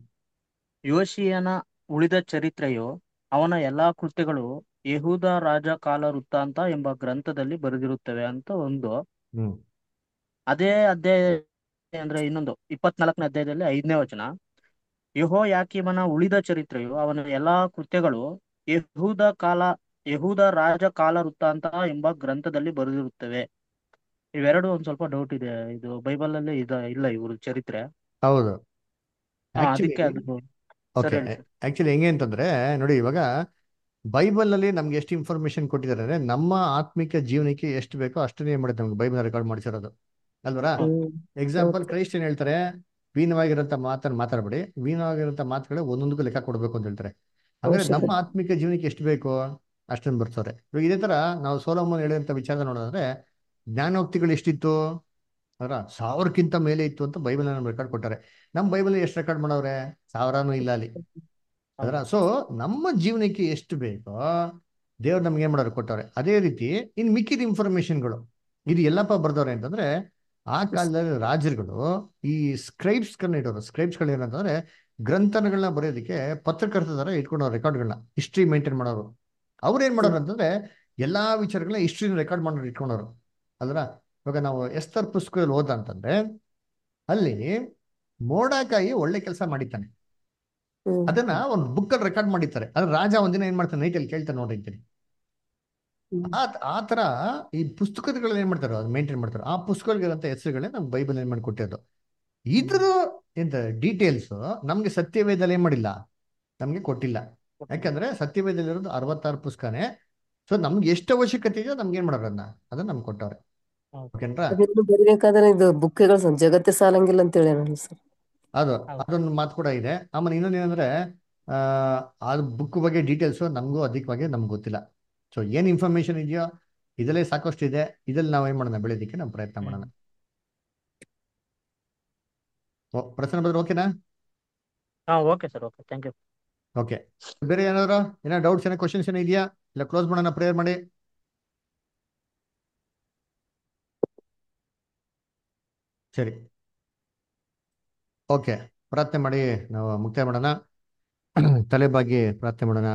ಯೋಶಿಯನ ಉಳಿದ ಚರಿತ್ರೆಯು ಅವನ ಎಲ್ಲಾ ಕೃತ್ಯಗಳು ಯಹೂದ ರಾಜ ಕಾಲ ವೃತ್ತಾಂತ ಎಂಬ ಗ್ರಂಥದಲ್ಲಿ ಬರೆದಿರುತ್ತವೆ ಅಂತ ಒಂದು ಹ್ಮ್ ಅದೇ ಅಧ್ಯಾಯ ಅಂದ್ರೆ ಇನ್ನೊಂದು ಇಪ್ಪತ್ನಾಲ್ಕನೇ ಅಧ್ಯಾಯದಲ್ಲಿ ಐದನೇ ವಚನ ಯಹೋ ಯಾಕೀಮನ ಉಳಿದ ಚರಿತ್ರೆಯು ಅವನ ಎಲ್ಲಾ ಕೃತ್ಯಗಳು ಯಹೂದ ಕಾಲ ಯಹೂದ ರಾಜ ಕಾಲ ವೃತ್ತಾಂತ ಎಂಬ ಗ್ರಂಥದಲ್ಲಿ ಬರೆದಿರುತ್ತವೆ ಇವೆರಡು ಒಂದ್ ಸ್ವಲ್ಪ ಡೌಟ್ ಇದೆ ಇದು ಬೈಬಲ್ ಅಲ್ಲಿ ಇದ ಇಲ್ಲ ಇವ್ರ ಚರಿತ್ರೆ ಹೌದು ಹಾ ಆಕ್ಚುಲಿ ಅದಕ್ಕೆ ಅದು ಸರ್ ಓಕೆ ಹೇಳಿ ಸರ್ ಆಕ್ಚುಲಿ ಹೆಂಗೆ ಅಂತಂದ್ರೆ ನೋಡಿ ಇವಾಗ ಬೈಬಲ್ ಅಲ್ಲಿ ನಮ್ಗೆ ಎಷ್ಟು ಇನ್ಫಾರ್ಮೇಶನ್ ಕೊಟ್ಟಿದ್ದಾರೆ ಅಂದ್ರೆ ನಮ್ಮ ಆತ್ಮಿಕ ಜೀವನಕ್ಕೆ ಎಷ್ಟು ಬೇಕೋ ಅಷ್ಟನ್ನೇ ಏನ್ ಮಾಡುತ್ತೆ ನಮ್ಗೆ ಬೈಬಲ್ ರೆಕಾರ್ಡ್ ಮಾಡಿಸಿರೋದು ಅಲ್ವರಾ ಹೌದು ಹ್ಮ್ ಎಕ್ಸಾಂಪಲ್ ಹೌದು ಕ್ರೈಸ್ಟ್ ಏನ್ ಹೇಳ್ತಾರೆ ವೀಣವಾಗಿರೋಂಥ ಮಾತನ್ನ ಮಾತಾಡಬೇಡಿ ವೀಣವಾಗಿರೋಂಥ ಮಾತುಗಳೇ ಒಂದೊಂದಕ್ಕೂ ಲೆಕ್ಕ ಕೊಡಬೇಕು ಅಂತ ಹೇಳ್ತಾರೆ ಹಾಗಾದ್ರೆ ನಮ್ಮ ಅವಶ್ಯಕತೆ ಆತ್ಮಿಕ ಜೀವನಕ್ಕೆ ಎಷ್ಟು ಬೇಕು ಅಷ್ಟನ್ನು ಬರ್ತಾರೆ ಇವಾಗ ಇದೇ ತರ ನಾವು ಸೋಲೋಮನ್ ಹೇಳಿದಂಥ ವಿಚಾರ ನೋಡೋದಾದ್ರೆ ಜ್ಞಾನೋಕ್ತಿಗಳು ಎಷ್ಟಿತ್ತು ಅದರ ಸಾವಿರಕ್ಕಿಂತ ಮೇಲೆ ಇತ್ತು ಅಂತ ಬೈಬಲ್ ನಮ್ಗೆ ರೆಕಾರ್ಡ್ ಕೊಟ್ಟಾರೆ ನಮ್ಮ ಬೈಬಲ್ ಎಷ್ಟು ರೆಕಾರ್ಡ್ ಮಾಡವ್ರೆ ಸಾವಿರಾನು ಇಲ್ಲ ಅಲ್ಲಿ ಅದರ ಹೌದು ಸೊ ನಮ್ಮ ಜೀವನಕ್ಕೆ ಎಷ್ಟು ಬೇಕೋ ದೇವ್ರು ನಮ್ಗೆ ಏನ್ ಮಾಡೋರು ಕೊಟ್ಟವ್ರೆ ಅದೇ ರೀತಿ ಇನ್ ಮಿಕ್ಕಿದ ಇನ್ಫಾರ್ಮೇಶನ್ಗಳು ಇದು ಎಲ್ಲಪ್ಪ ಬರ್ದವ್ರೆ ಅಂತಂದ್ರೆ ಆ ಕಾಲದಲ್ಲಿ ರಾಜರುಗಳು ಈ ಸ್ಕ್ರೈಬ್ಸ್ ಗಳನ್ನ ಇಡೋರು ಸ್ಕ್ರೈಬ್ಸ್ ಗಳು ಏನಂತಂದ್ರೆ ಗ್ರಂಥಗಳನ್ನ ಬರೆಯೋದಕ್ಕೆ ಪತ್ರಕರ್ತ ತರ ಇಟ್ಕೊಂಡವ್ರು ರೆಕಾರ್ಡ್ಗಳನ್ನ ಹಿಸ್ಟ್ರಿ ಮೇಂಟೈನ್ ಮಾಡೋರು ಅವ್ರು ಏನ್ ಮಾಡೋರು ಅಂತಂದ್ರೆ ಎಲ್ಲಾ ವಿಚಾರಗಳನ್ನ ಹಿಸ್ಟ್ರಿನ ರೆಕಾರ್ಡ್ ಮಾಡೋರು ಇಟ್ಕೊಂಡವ್ರು ಅಲ್ರ ಇವಾಗ ನಾವು ಎಸ್ತರ್ ಪುಸ್ತಕದಲ್ಲಿ ಓದ ಅಂತಂದ್ರೆ ಅಲ್ಲಿ ಮೋಡಾಕಾಯಿ ಒಳ್ಳೆ ಕೆಲಸ ಮಾಡಿದ್ದಾನೆ ಹ್ಮ್ ಅದನ್ನ ಒಂದು ಬುಕ್ ಅಲ್ಲಿ ರೆಕಾರ್ಡ್ ಮಾಡಿರ್ತಾರೆ ಅದ್ರ ರಾಜ ಒಂದಿನ ಏನ್ ಮಾಡ್ತಾನೆ ನೈಟ್ ಅಲ್ಲಿ ಕೇಳ್ತಾನೆ ನೋಡಿ ಅಂತೀನಿ ಹ್ಮ್ ಆ ಆ ತರ ಈ ಪುಸ್ತಕಗಳನ್ನ ಏನ್ ಮಾಡ್ತಾರೋ ಅದು ಮೇಂಟೈನ್ ಮಾಡ್ತಾರೆ ಆ ಪುಸ್ತಕಗಳಿರಂತ ಹೆಸರುಗಳೇ ನಮ್ ಬೈಬಲ್ ಏನ್ ಮಾಡಿ ಕೊಟ್ಟಿರೋದು ಇದ್ರ ಎಂತ ಡೀಟೇಲ್ಸ್ ನಮ್ಗೆ ಸತ್ಯವೇದಲ್ಲಿ ಏನ್ ಮಾಡಿಲ್ಲ ನಮ್ಗೆ ಕೊಟ್ಟಿಲ್ಲ ಯಾಕಂದ್ರೆ ಸತ್ಯವೇದಲ್ಲಿರೋದು ಅರವತ್ತಾರು ಪುಸ್ತಕನೇ ಸೊ ನಮ್ಗೆ ಎಷ್ಟು ಅವಶ್ಯಕತೆ ಇದೆಯೋ ನಮ್ಗೆ ಏನ್ ಮಾಡೋರು ಅದನ್ನ ಅದನ್ನ ನಮ್ಗೆ ಕೊಟ್ಟವ್ರೆ ಹೌದು ಓಕೆನ್ರಾ ಅದಿನ್ನು ಬರಿಬೇಕಾದ್ರೆ ಇದು ಬುಕ್ಗಳು ಜಗತ್ತೇ ಸಾಲಂಗಿಲ್ಲ ಅಂತ ಹೇಳಿ ಸರ್ ಅದು ಹೌದು ಅದೊಂದು ಮಾತು ಕೂಡ ಇದೆ ಆಮೇಲೆ ಇನ್ನೊಂದು ಏನಂದ್ರೆ ಆ ಆ ಬುಕ್ ಬಗ್ಗೆ ಡೀಟೇಲ್ಸ್ ನಮಗೂ ಅಧಿಕವಾಗಿ ನಮ್ಗೆ ಗೊತ್ತಿಲ್ಲ ಸೊ ಏನ್ ಇನ್ಫಾರ್ಮೇಶನ್ ಇದೆಯೋ ಇದರಲ್ಲೇ ಸಾಕಷ್ಟು ಇದೆ ಇದ್ರಲ್ಲಿ ನಾವು ಏನ್ ಮಾಡೋಣ ಬೆಳೆಯೋದಕ್ಕೆ ನಾವು ಪ್ರಯತ್ನ ಹ್ಮ್ ಮಾಡೋಣ ಓ ಪ್ರಸನ್ನ ಬದ್ರೆ ಓಕೆನಾ ಹಾ okay sir okay thank you okay ಬೇರೆ ಏನಾದ್ರು ಏನೋ ಡೌಟ್ಸ್ ಏನೋ ಕ್ವಶನ್ಸ್ ಏನೋ ಇದೆಯಾ ಇಲ್ಲ ಕ್ಲೋಸ್ ಮಾಡೋಣ ಪ್ರೇಯರ್ ಮಾಡಿ ಸರಿ ಓಕೆ ಪ್ರಾರ್ಥನೆ ಮಾಡಿ ನಾವು ಮುಕ್ತಾಯ ಮಾಡೋಣ ತಲೆ ಬಾಗಿ ಪ್ರಾರ್ಥನೆ ಮಾಡೋಣ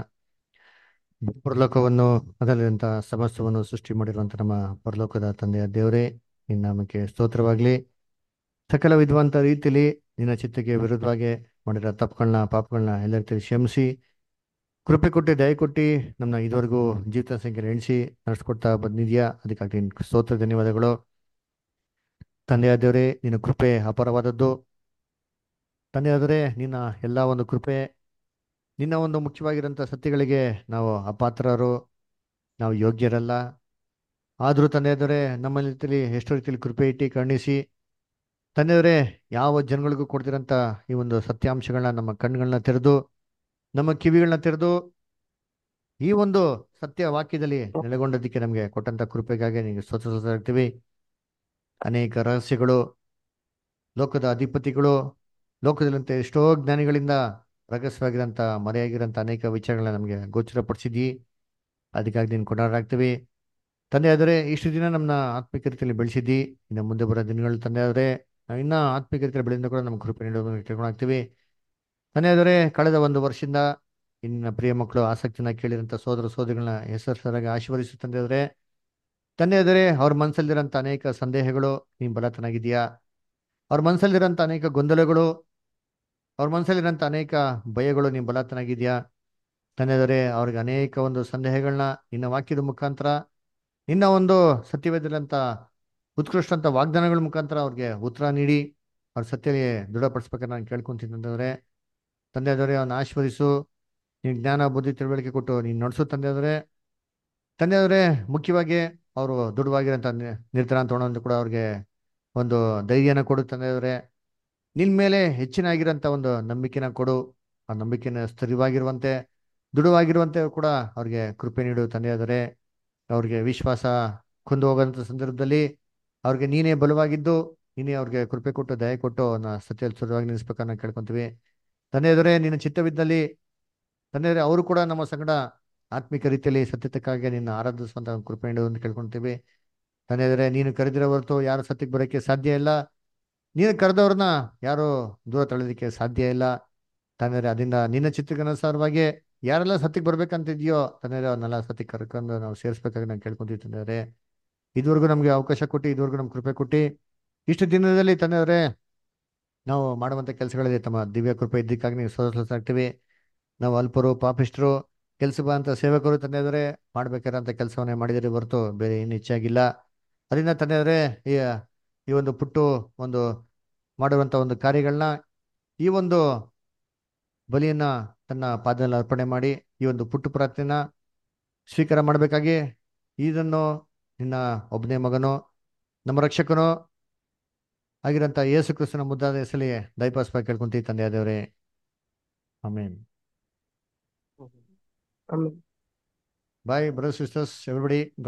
ಪರಲೋಕವನ್ನು ಅದರಲ್ಲಿರುವಂಥ ಸಮಸ್ತವನ್ನು ಸೃಷ್ಟಿ ಮಾಡಿರುವಂಥ ನಮ್ಮ ಪರಲೋಕದ ತಂದೆಯ ದೇವರೇ ನಿನ್ನ ನಾಮಕ್ಕೆ ಸ್ತೋತ್ರವಾಗಲಿ ಸಕಲ ವಿಧವಂತ ರೀತಿಯಲ್ಲಿ ನಿನ್ನ ಚಿತ್ತಕ್ಕೆ ವಿರುದ್ಧವಾಗಿ ಮಾಡಿರೋ ತಪ್ಪುಗಳನ್ನ ಪಾಪಗಳನ್ನ ಎಲ್ಲ ರೀತಿಯಲ್ಲಿ ಕ್ಷಮಿಸಿ ಕೃಪೆ ಕೊಟ್ಟು ದಯ ಕೊಟ್ಟು ನಮ್ಮನ್ನ ಇದುವರೆಗೂ ಜೀವಿತ ಸಂಖ್ಯೆ ಎಣಿಸಿ ನಡೆಸ್ಕೊಡ್ತಾ ಬಂದಿದ್ಯಾ ಅದಕ್ಕಾಗಿ ನಿನ್ನ ಸ್ತೋತ್ರ ಧನ್ಯವಾದಗಳು ತಂದೆಯ ದೇವರೇ ನಿನ್ನ ಕೃಪೆ ಅಪಾರವಾದದ್ದು ತಂದೆಯಾದರೆ ನಿನ್ನ ಎಲ್ಲ ಒಂದು ಕೃಪೆ ನಿನ್ನ ಒಂದು ಮುಖ್ಯವಾಗಿರೋಂಥ ಸತ್ಯಗಳಿಗೆ ನಾವು ಅಪಾತ್ರರು ನಾವು ಯೋಗ್ಯರಲ್ಲ ಆದರೂ ತಂದೆಯಾದರೆ ನಮ್ಮ ರೀತಿಯಲ್ಲಿ ಎಷ್ಟೋ ರೀತಿಯಲ್ಲಿ ಕೃಪೆ ಇಟ್ಟು ಕರುಣಿಸಿ ತಂದೆಯವರೇ ಯಾವ ಜನಗಳಿಗೂ ಕೊಡ್ತಿರೋಂಥ ಈ ಒಂದು ಸತ್ಯಾಂಶಗಳನ್ನ ನಮ್ಮ ಕಣ್ಣುಗಳನ್ನ ತೆರೆದು ನಮ್ಮ ಕಿವಿಗಳನ್ನ ತೆರೆದು ಈ ಒಂದು ಸತ್ಯ ವಾಕ್ಯದಲ್ಲಿ ನೆಲೆಗೊಂಡದಕ್ಕೆ ನಮಗೆ ಕೊಟ್ಟಂತ ಕೃಪೆಗಾಗಿ ನಿಮಗೆ ಸ್ತೋತ್ರ ಆಗ್ತೀವಿ ಅನೇಕ ರಹಸ್ಯಗಳು ಲೋಕದ ಅಧಿಪತಿಗಳು ಲೋಕದಲ್ಲಂತೆ ಎಷ್ಟೋ ಜ್ಞಾನಿಗಳಿಂದ ರಹಸ್ಯವಾಗಿರೋಂಥ ಮರೆಯಾಗಿರೋಂಥ ಅನೇಕ ವಿಚಾರಗಳನ್ನ ನಮಗೆ ಗೋಚರಪಡಿಸಿದ್ವಿ ಅದಕ್ಕಾಗಿ ನೀನು ಕೊಂಡಾಡಾಗ್ತೀವಿ ತಂದೆ ಆದರೆ ಇಷ್ಟು ದಿನ ನಮ್ಮನ್ನ ಆತ್ಮಿಕ ರೀತಿಯಲ್ಲಿ ಬೆಳೆಸಿದ್ದಿ ಇನ್ನು ಮುಂದೆ ಬರೋ ದಿನಗಳು ತಂದೆ ಆದರೆ ನಾವು ಇನ್ನೂ ಆತ್ಮಿಕ ರೀತಿಯಲ್ಲಿ ಬೆಳೆದಿಂದ ಕೂಡ ನಮ್ಗೆ ಕೃಪೆ ನೀಡೋದನ್ನು ಕೇಳ್ಕೊಂಡಾಗ್ತೀವಿ ತಂದೆ ಆದರೆ ಕಳೆದ ಒಂದು ವರ್ಷದಿಂದ ಇನ್ನ ಪ್ರಿಯ ಮಕ್ಕಳು ಆಸಕ್ತಿನ ಕೇಳಿದಂಥ ಸೋದರ ಸೋದರಿಗಳನ್ನ ಹೆಸರಾಗಿ ಆಶೀರ್ವದಿಸು ತಂದೆ ಆದರೆ ತಂದೆ ಆದರೆ ಅವ್ರ ಮನಸ್ಸಲ್ಲಿರೋಂಥ ಅನೇಕ ಸಂದೇಹಗಳು ನೀನು ಬಲತನಾಗಿದೆಯಾ ಅವ್ರ ಮನಸ್ಸಲ್ಲಿರೋಂಥ ಅನೇಕ ಗೊಂದಲಗಳು ಅವ್ರ ಮನಸ್ಸಲ್ಲಿರೋಂಥ ಅನೇಕ ಭಯಗಳು ನೀನು ಬಲತನಾಗಿದೆಯಾ ತಂದೆದರೆ ಅವ್ರಿಗೆ ಅನೇಕ ಒಂದು ಸಂದೇಹಗಳನ್ನ ನಿನ್ನ ವಾಕ್ಯದ ಮುಖಾಂತರ ನಿನ್ನ ಒಂದು ಸತ್ಯವೇದರಂತ ಉತ್ಕೃಷ್ಟ ಅಂತ ವಾಗ್ದಾನಗಳ ಮುಖಾಂತರ ಅವ್ರಿಗೆ ಉತ್ತರ ನೀಡಿ ಅವ್ರ ಸತ್ಯಕ್ಕೆ ದೃಢಪಡಿಸ್ಬೇಕಂತ ನಾನು ಕೇಳ್ಕೊಂತೀನಿ ಅಂತಂದ್ರೆ ತಂದೆ ಆದವರೇ ಅವನ್ನ ಆಶೀರ್ವದಿಸು ನೀನು ಜ್ಞಾನ ಬುದ್ಧಿ ತಿಳುವಳಿಕೆ ಕೊಟ್ಟು ನೀನು ನಡೆಸು ತಂದೆ ಆದವರೇ ತಂದೆ ಆದವರೇ ಮುಖ್ಯವಾಗಿ ಅವರು ದೃಢವಾಗಿರೋಂಥ ನಿರ್ಧಾರ ತೊಗೊಳೋದು ಕೂಡ ಅವ್ರಿಗೆ ಒಂದು ಧೈರ್ಯನ ಕೊಡು ತಂದೆ ಆದವರೇ ನಿನ್ನ ಮೇಲೆ ಹೆಚ್ಚಿನ ಆಗಿರೋಂಥ ಒಂದು ನಂಬಿಕೆನ ಕೊಡು ಆ ನಂಬಿಕೆನ ಸ್ಥಿರವಾಗಿರುವಂತೆ ದೃಢವಾಗಿರುವಂತೆ ಕೂಡ ಅವ್ರಿಗೆ ಕೃಪೆ ನೀಡು ತಂದೆಯಾದರೆ ಅವ್ರಿಗೆ ವಿಶ್ವಾಸ ಕುಂದು ಹೋಗೋಂಥ ಸಂದರ್ಭದಲ್ಲಿ ಅವ್ರಿಗೆ ನೀನೇ ಬಲವಾಗಿದ್ದು ನೀನೇ ಅವ್ರಿಗೆ ಕೃಪೆ ಕೊಟ್ಟು ದಯ ಕೊಟ್ಟು ಅವನ್ನ ಸತ್ಯ ಸುರವಾಗಿ ನಿಲ್ಲಿಸ್ಬೇಕನ್ನ ಕೇಳ್ಕೊಂತೀವಿ ತಂದೆಯದರೆ ನಿನ್ನ ಚಿತ್ತವಿದ್ದಲ್ಲಿ ತಂದೆಯದರೆ ಅವರು ಕೂಡ ನಮ್ಮ ಸಂಗಡ ಆತ್ಮಿಕ ರೀತಿಯಲ್ಲಿ ಸತ್ಯತಕ್ಕಾಗಿ ನಿನ್ನ ಆರಾಧಿಸುವಂತ ಒಂದು ಕೃಪೆ ನೀಡು ಅಂತ ಕೇಳ್ಕೊಂತೀವಿ ತಂದೆಯದರೆ ನೀನು ಕರೆದಿರೋ ಹೊರತು ಯಾರು ಸತ್ಯಕ್ಕೆ ಬರೋಕ್ಕೆ ಸಾಧ್ಯ ಇಲ್ಲ ನೀನು ಕರೆದವ್ರನ್ನ ಯಾರು ದೂರ ತಳ್ಳೋದಕ್ಕೆ ಸಾಧ್ಯ ಇಲ್ಲ ತಂದೆಯರೆ ಅದರಿಂದ ನಿನ್ನ ಚಿತ್ರಕ್ಕನುಸಾರವಾಗಿ ಯಾರೆಲ್ಲ ಸತ್ಯಕ್ಕೆ ಬರ್ಬೇಕಂತಿದ್ಯೋ ತಂದೆಯರೆ ಅವ್ರನ್ನೆಲ್ಲ ಸತ್ಯಕ್ಕೆ ಕರ್ಕೊಂಡು ನಾವು ಸೇರಿಸ್ಬೇಕಾಗಿ ನಾನು ಕೇಳ್ಕೊಂತೀವಿ ತಂದೆಯರೆ ಇದುವರೆಗೂ ನಮಗೆ ಅವಕಾಶ ಕೊಟ್ಟು ಇದುವರೆಗೂ ನಮ್ಗೆ ಕೃಪೆ ಕೊಟ್ಟು ಇಷ್ಟು ದಿನದಲ್ಲಿ ತಂದೆಯವರೇ ನಾವು ಮಾಡುವಂಥ ಕೆಲಸಗಳಲ್ಲಿ ತಮ್ಮ ದಿವ್ಯ ಕೃಪೆ ಇದ್ದಕ್ಕಾಗಿ ನೀವು ಸೋದರ್ಸ್ಲಾಗ್ತೀವಿ ನಾವು ಅಲ್ಪರು ಪಾಪಿಷ್ಠರು ಕೆಲಸ ಅಂತ ಸೇವಕರು ತಂದೆಯವರೇ ಮಾಡ್ಬೇಕಾರಂಥ ಕೆಲಸವನ್ನೇ ಮಾಡಿದರೆ ಹೊರತು ಬೇರೆ ಏನು ಹೆಚ್ಚಾಗಿಲ್ಲ ಅದರಿಂದ ತಂದೆಯವರೇ ಈ ಈ ಒಂದು ಪುಟ್ಟು ಒಂದು ಮಾಡುವಂಥ ಒಂದು ಕಾರ್ಯಗಳನ್ನ ಈ ಒಂದು ಬಲಿಯನ್ನ ತನ್ನ ಪಾದದಲ್ಲಿ ಅರ್ಪಣೆ ಮಾಡಿ ಈ ಒಂದು ಪುಟ್ಟು ಪ್ರಾರ್ಥನೆನ ಸ್ವೀಕಾರ ಮಾಡಬೇಕಾಗಿ ಇದನ್ನು ನಿನ್ನ ಒಬ್ಬನೇ ಮಗನೋ ನಮ್ಮ ರಕ್ಷಕನೋ ಆಗಿರೋಂಥ ಯೇಸು ಕ್ರಿಸ್ತನ ಮುದ್ದಾದ ಹೆಸಲಿ ದಯಪಾಸ್ಪಾಗಿ ಕೇಳ್ಕೊಂತೀವಿ ತಂದೆಯಾದವರೇ ಆಮೇನ್ ಆಮೇಲೆ ಬಾಯ್ ಬ್ರದರ್ ಸಿಸ್ಟರ್ಸ್ ಎವ್ರಿಬಡಿ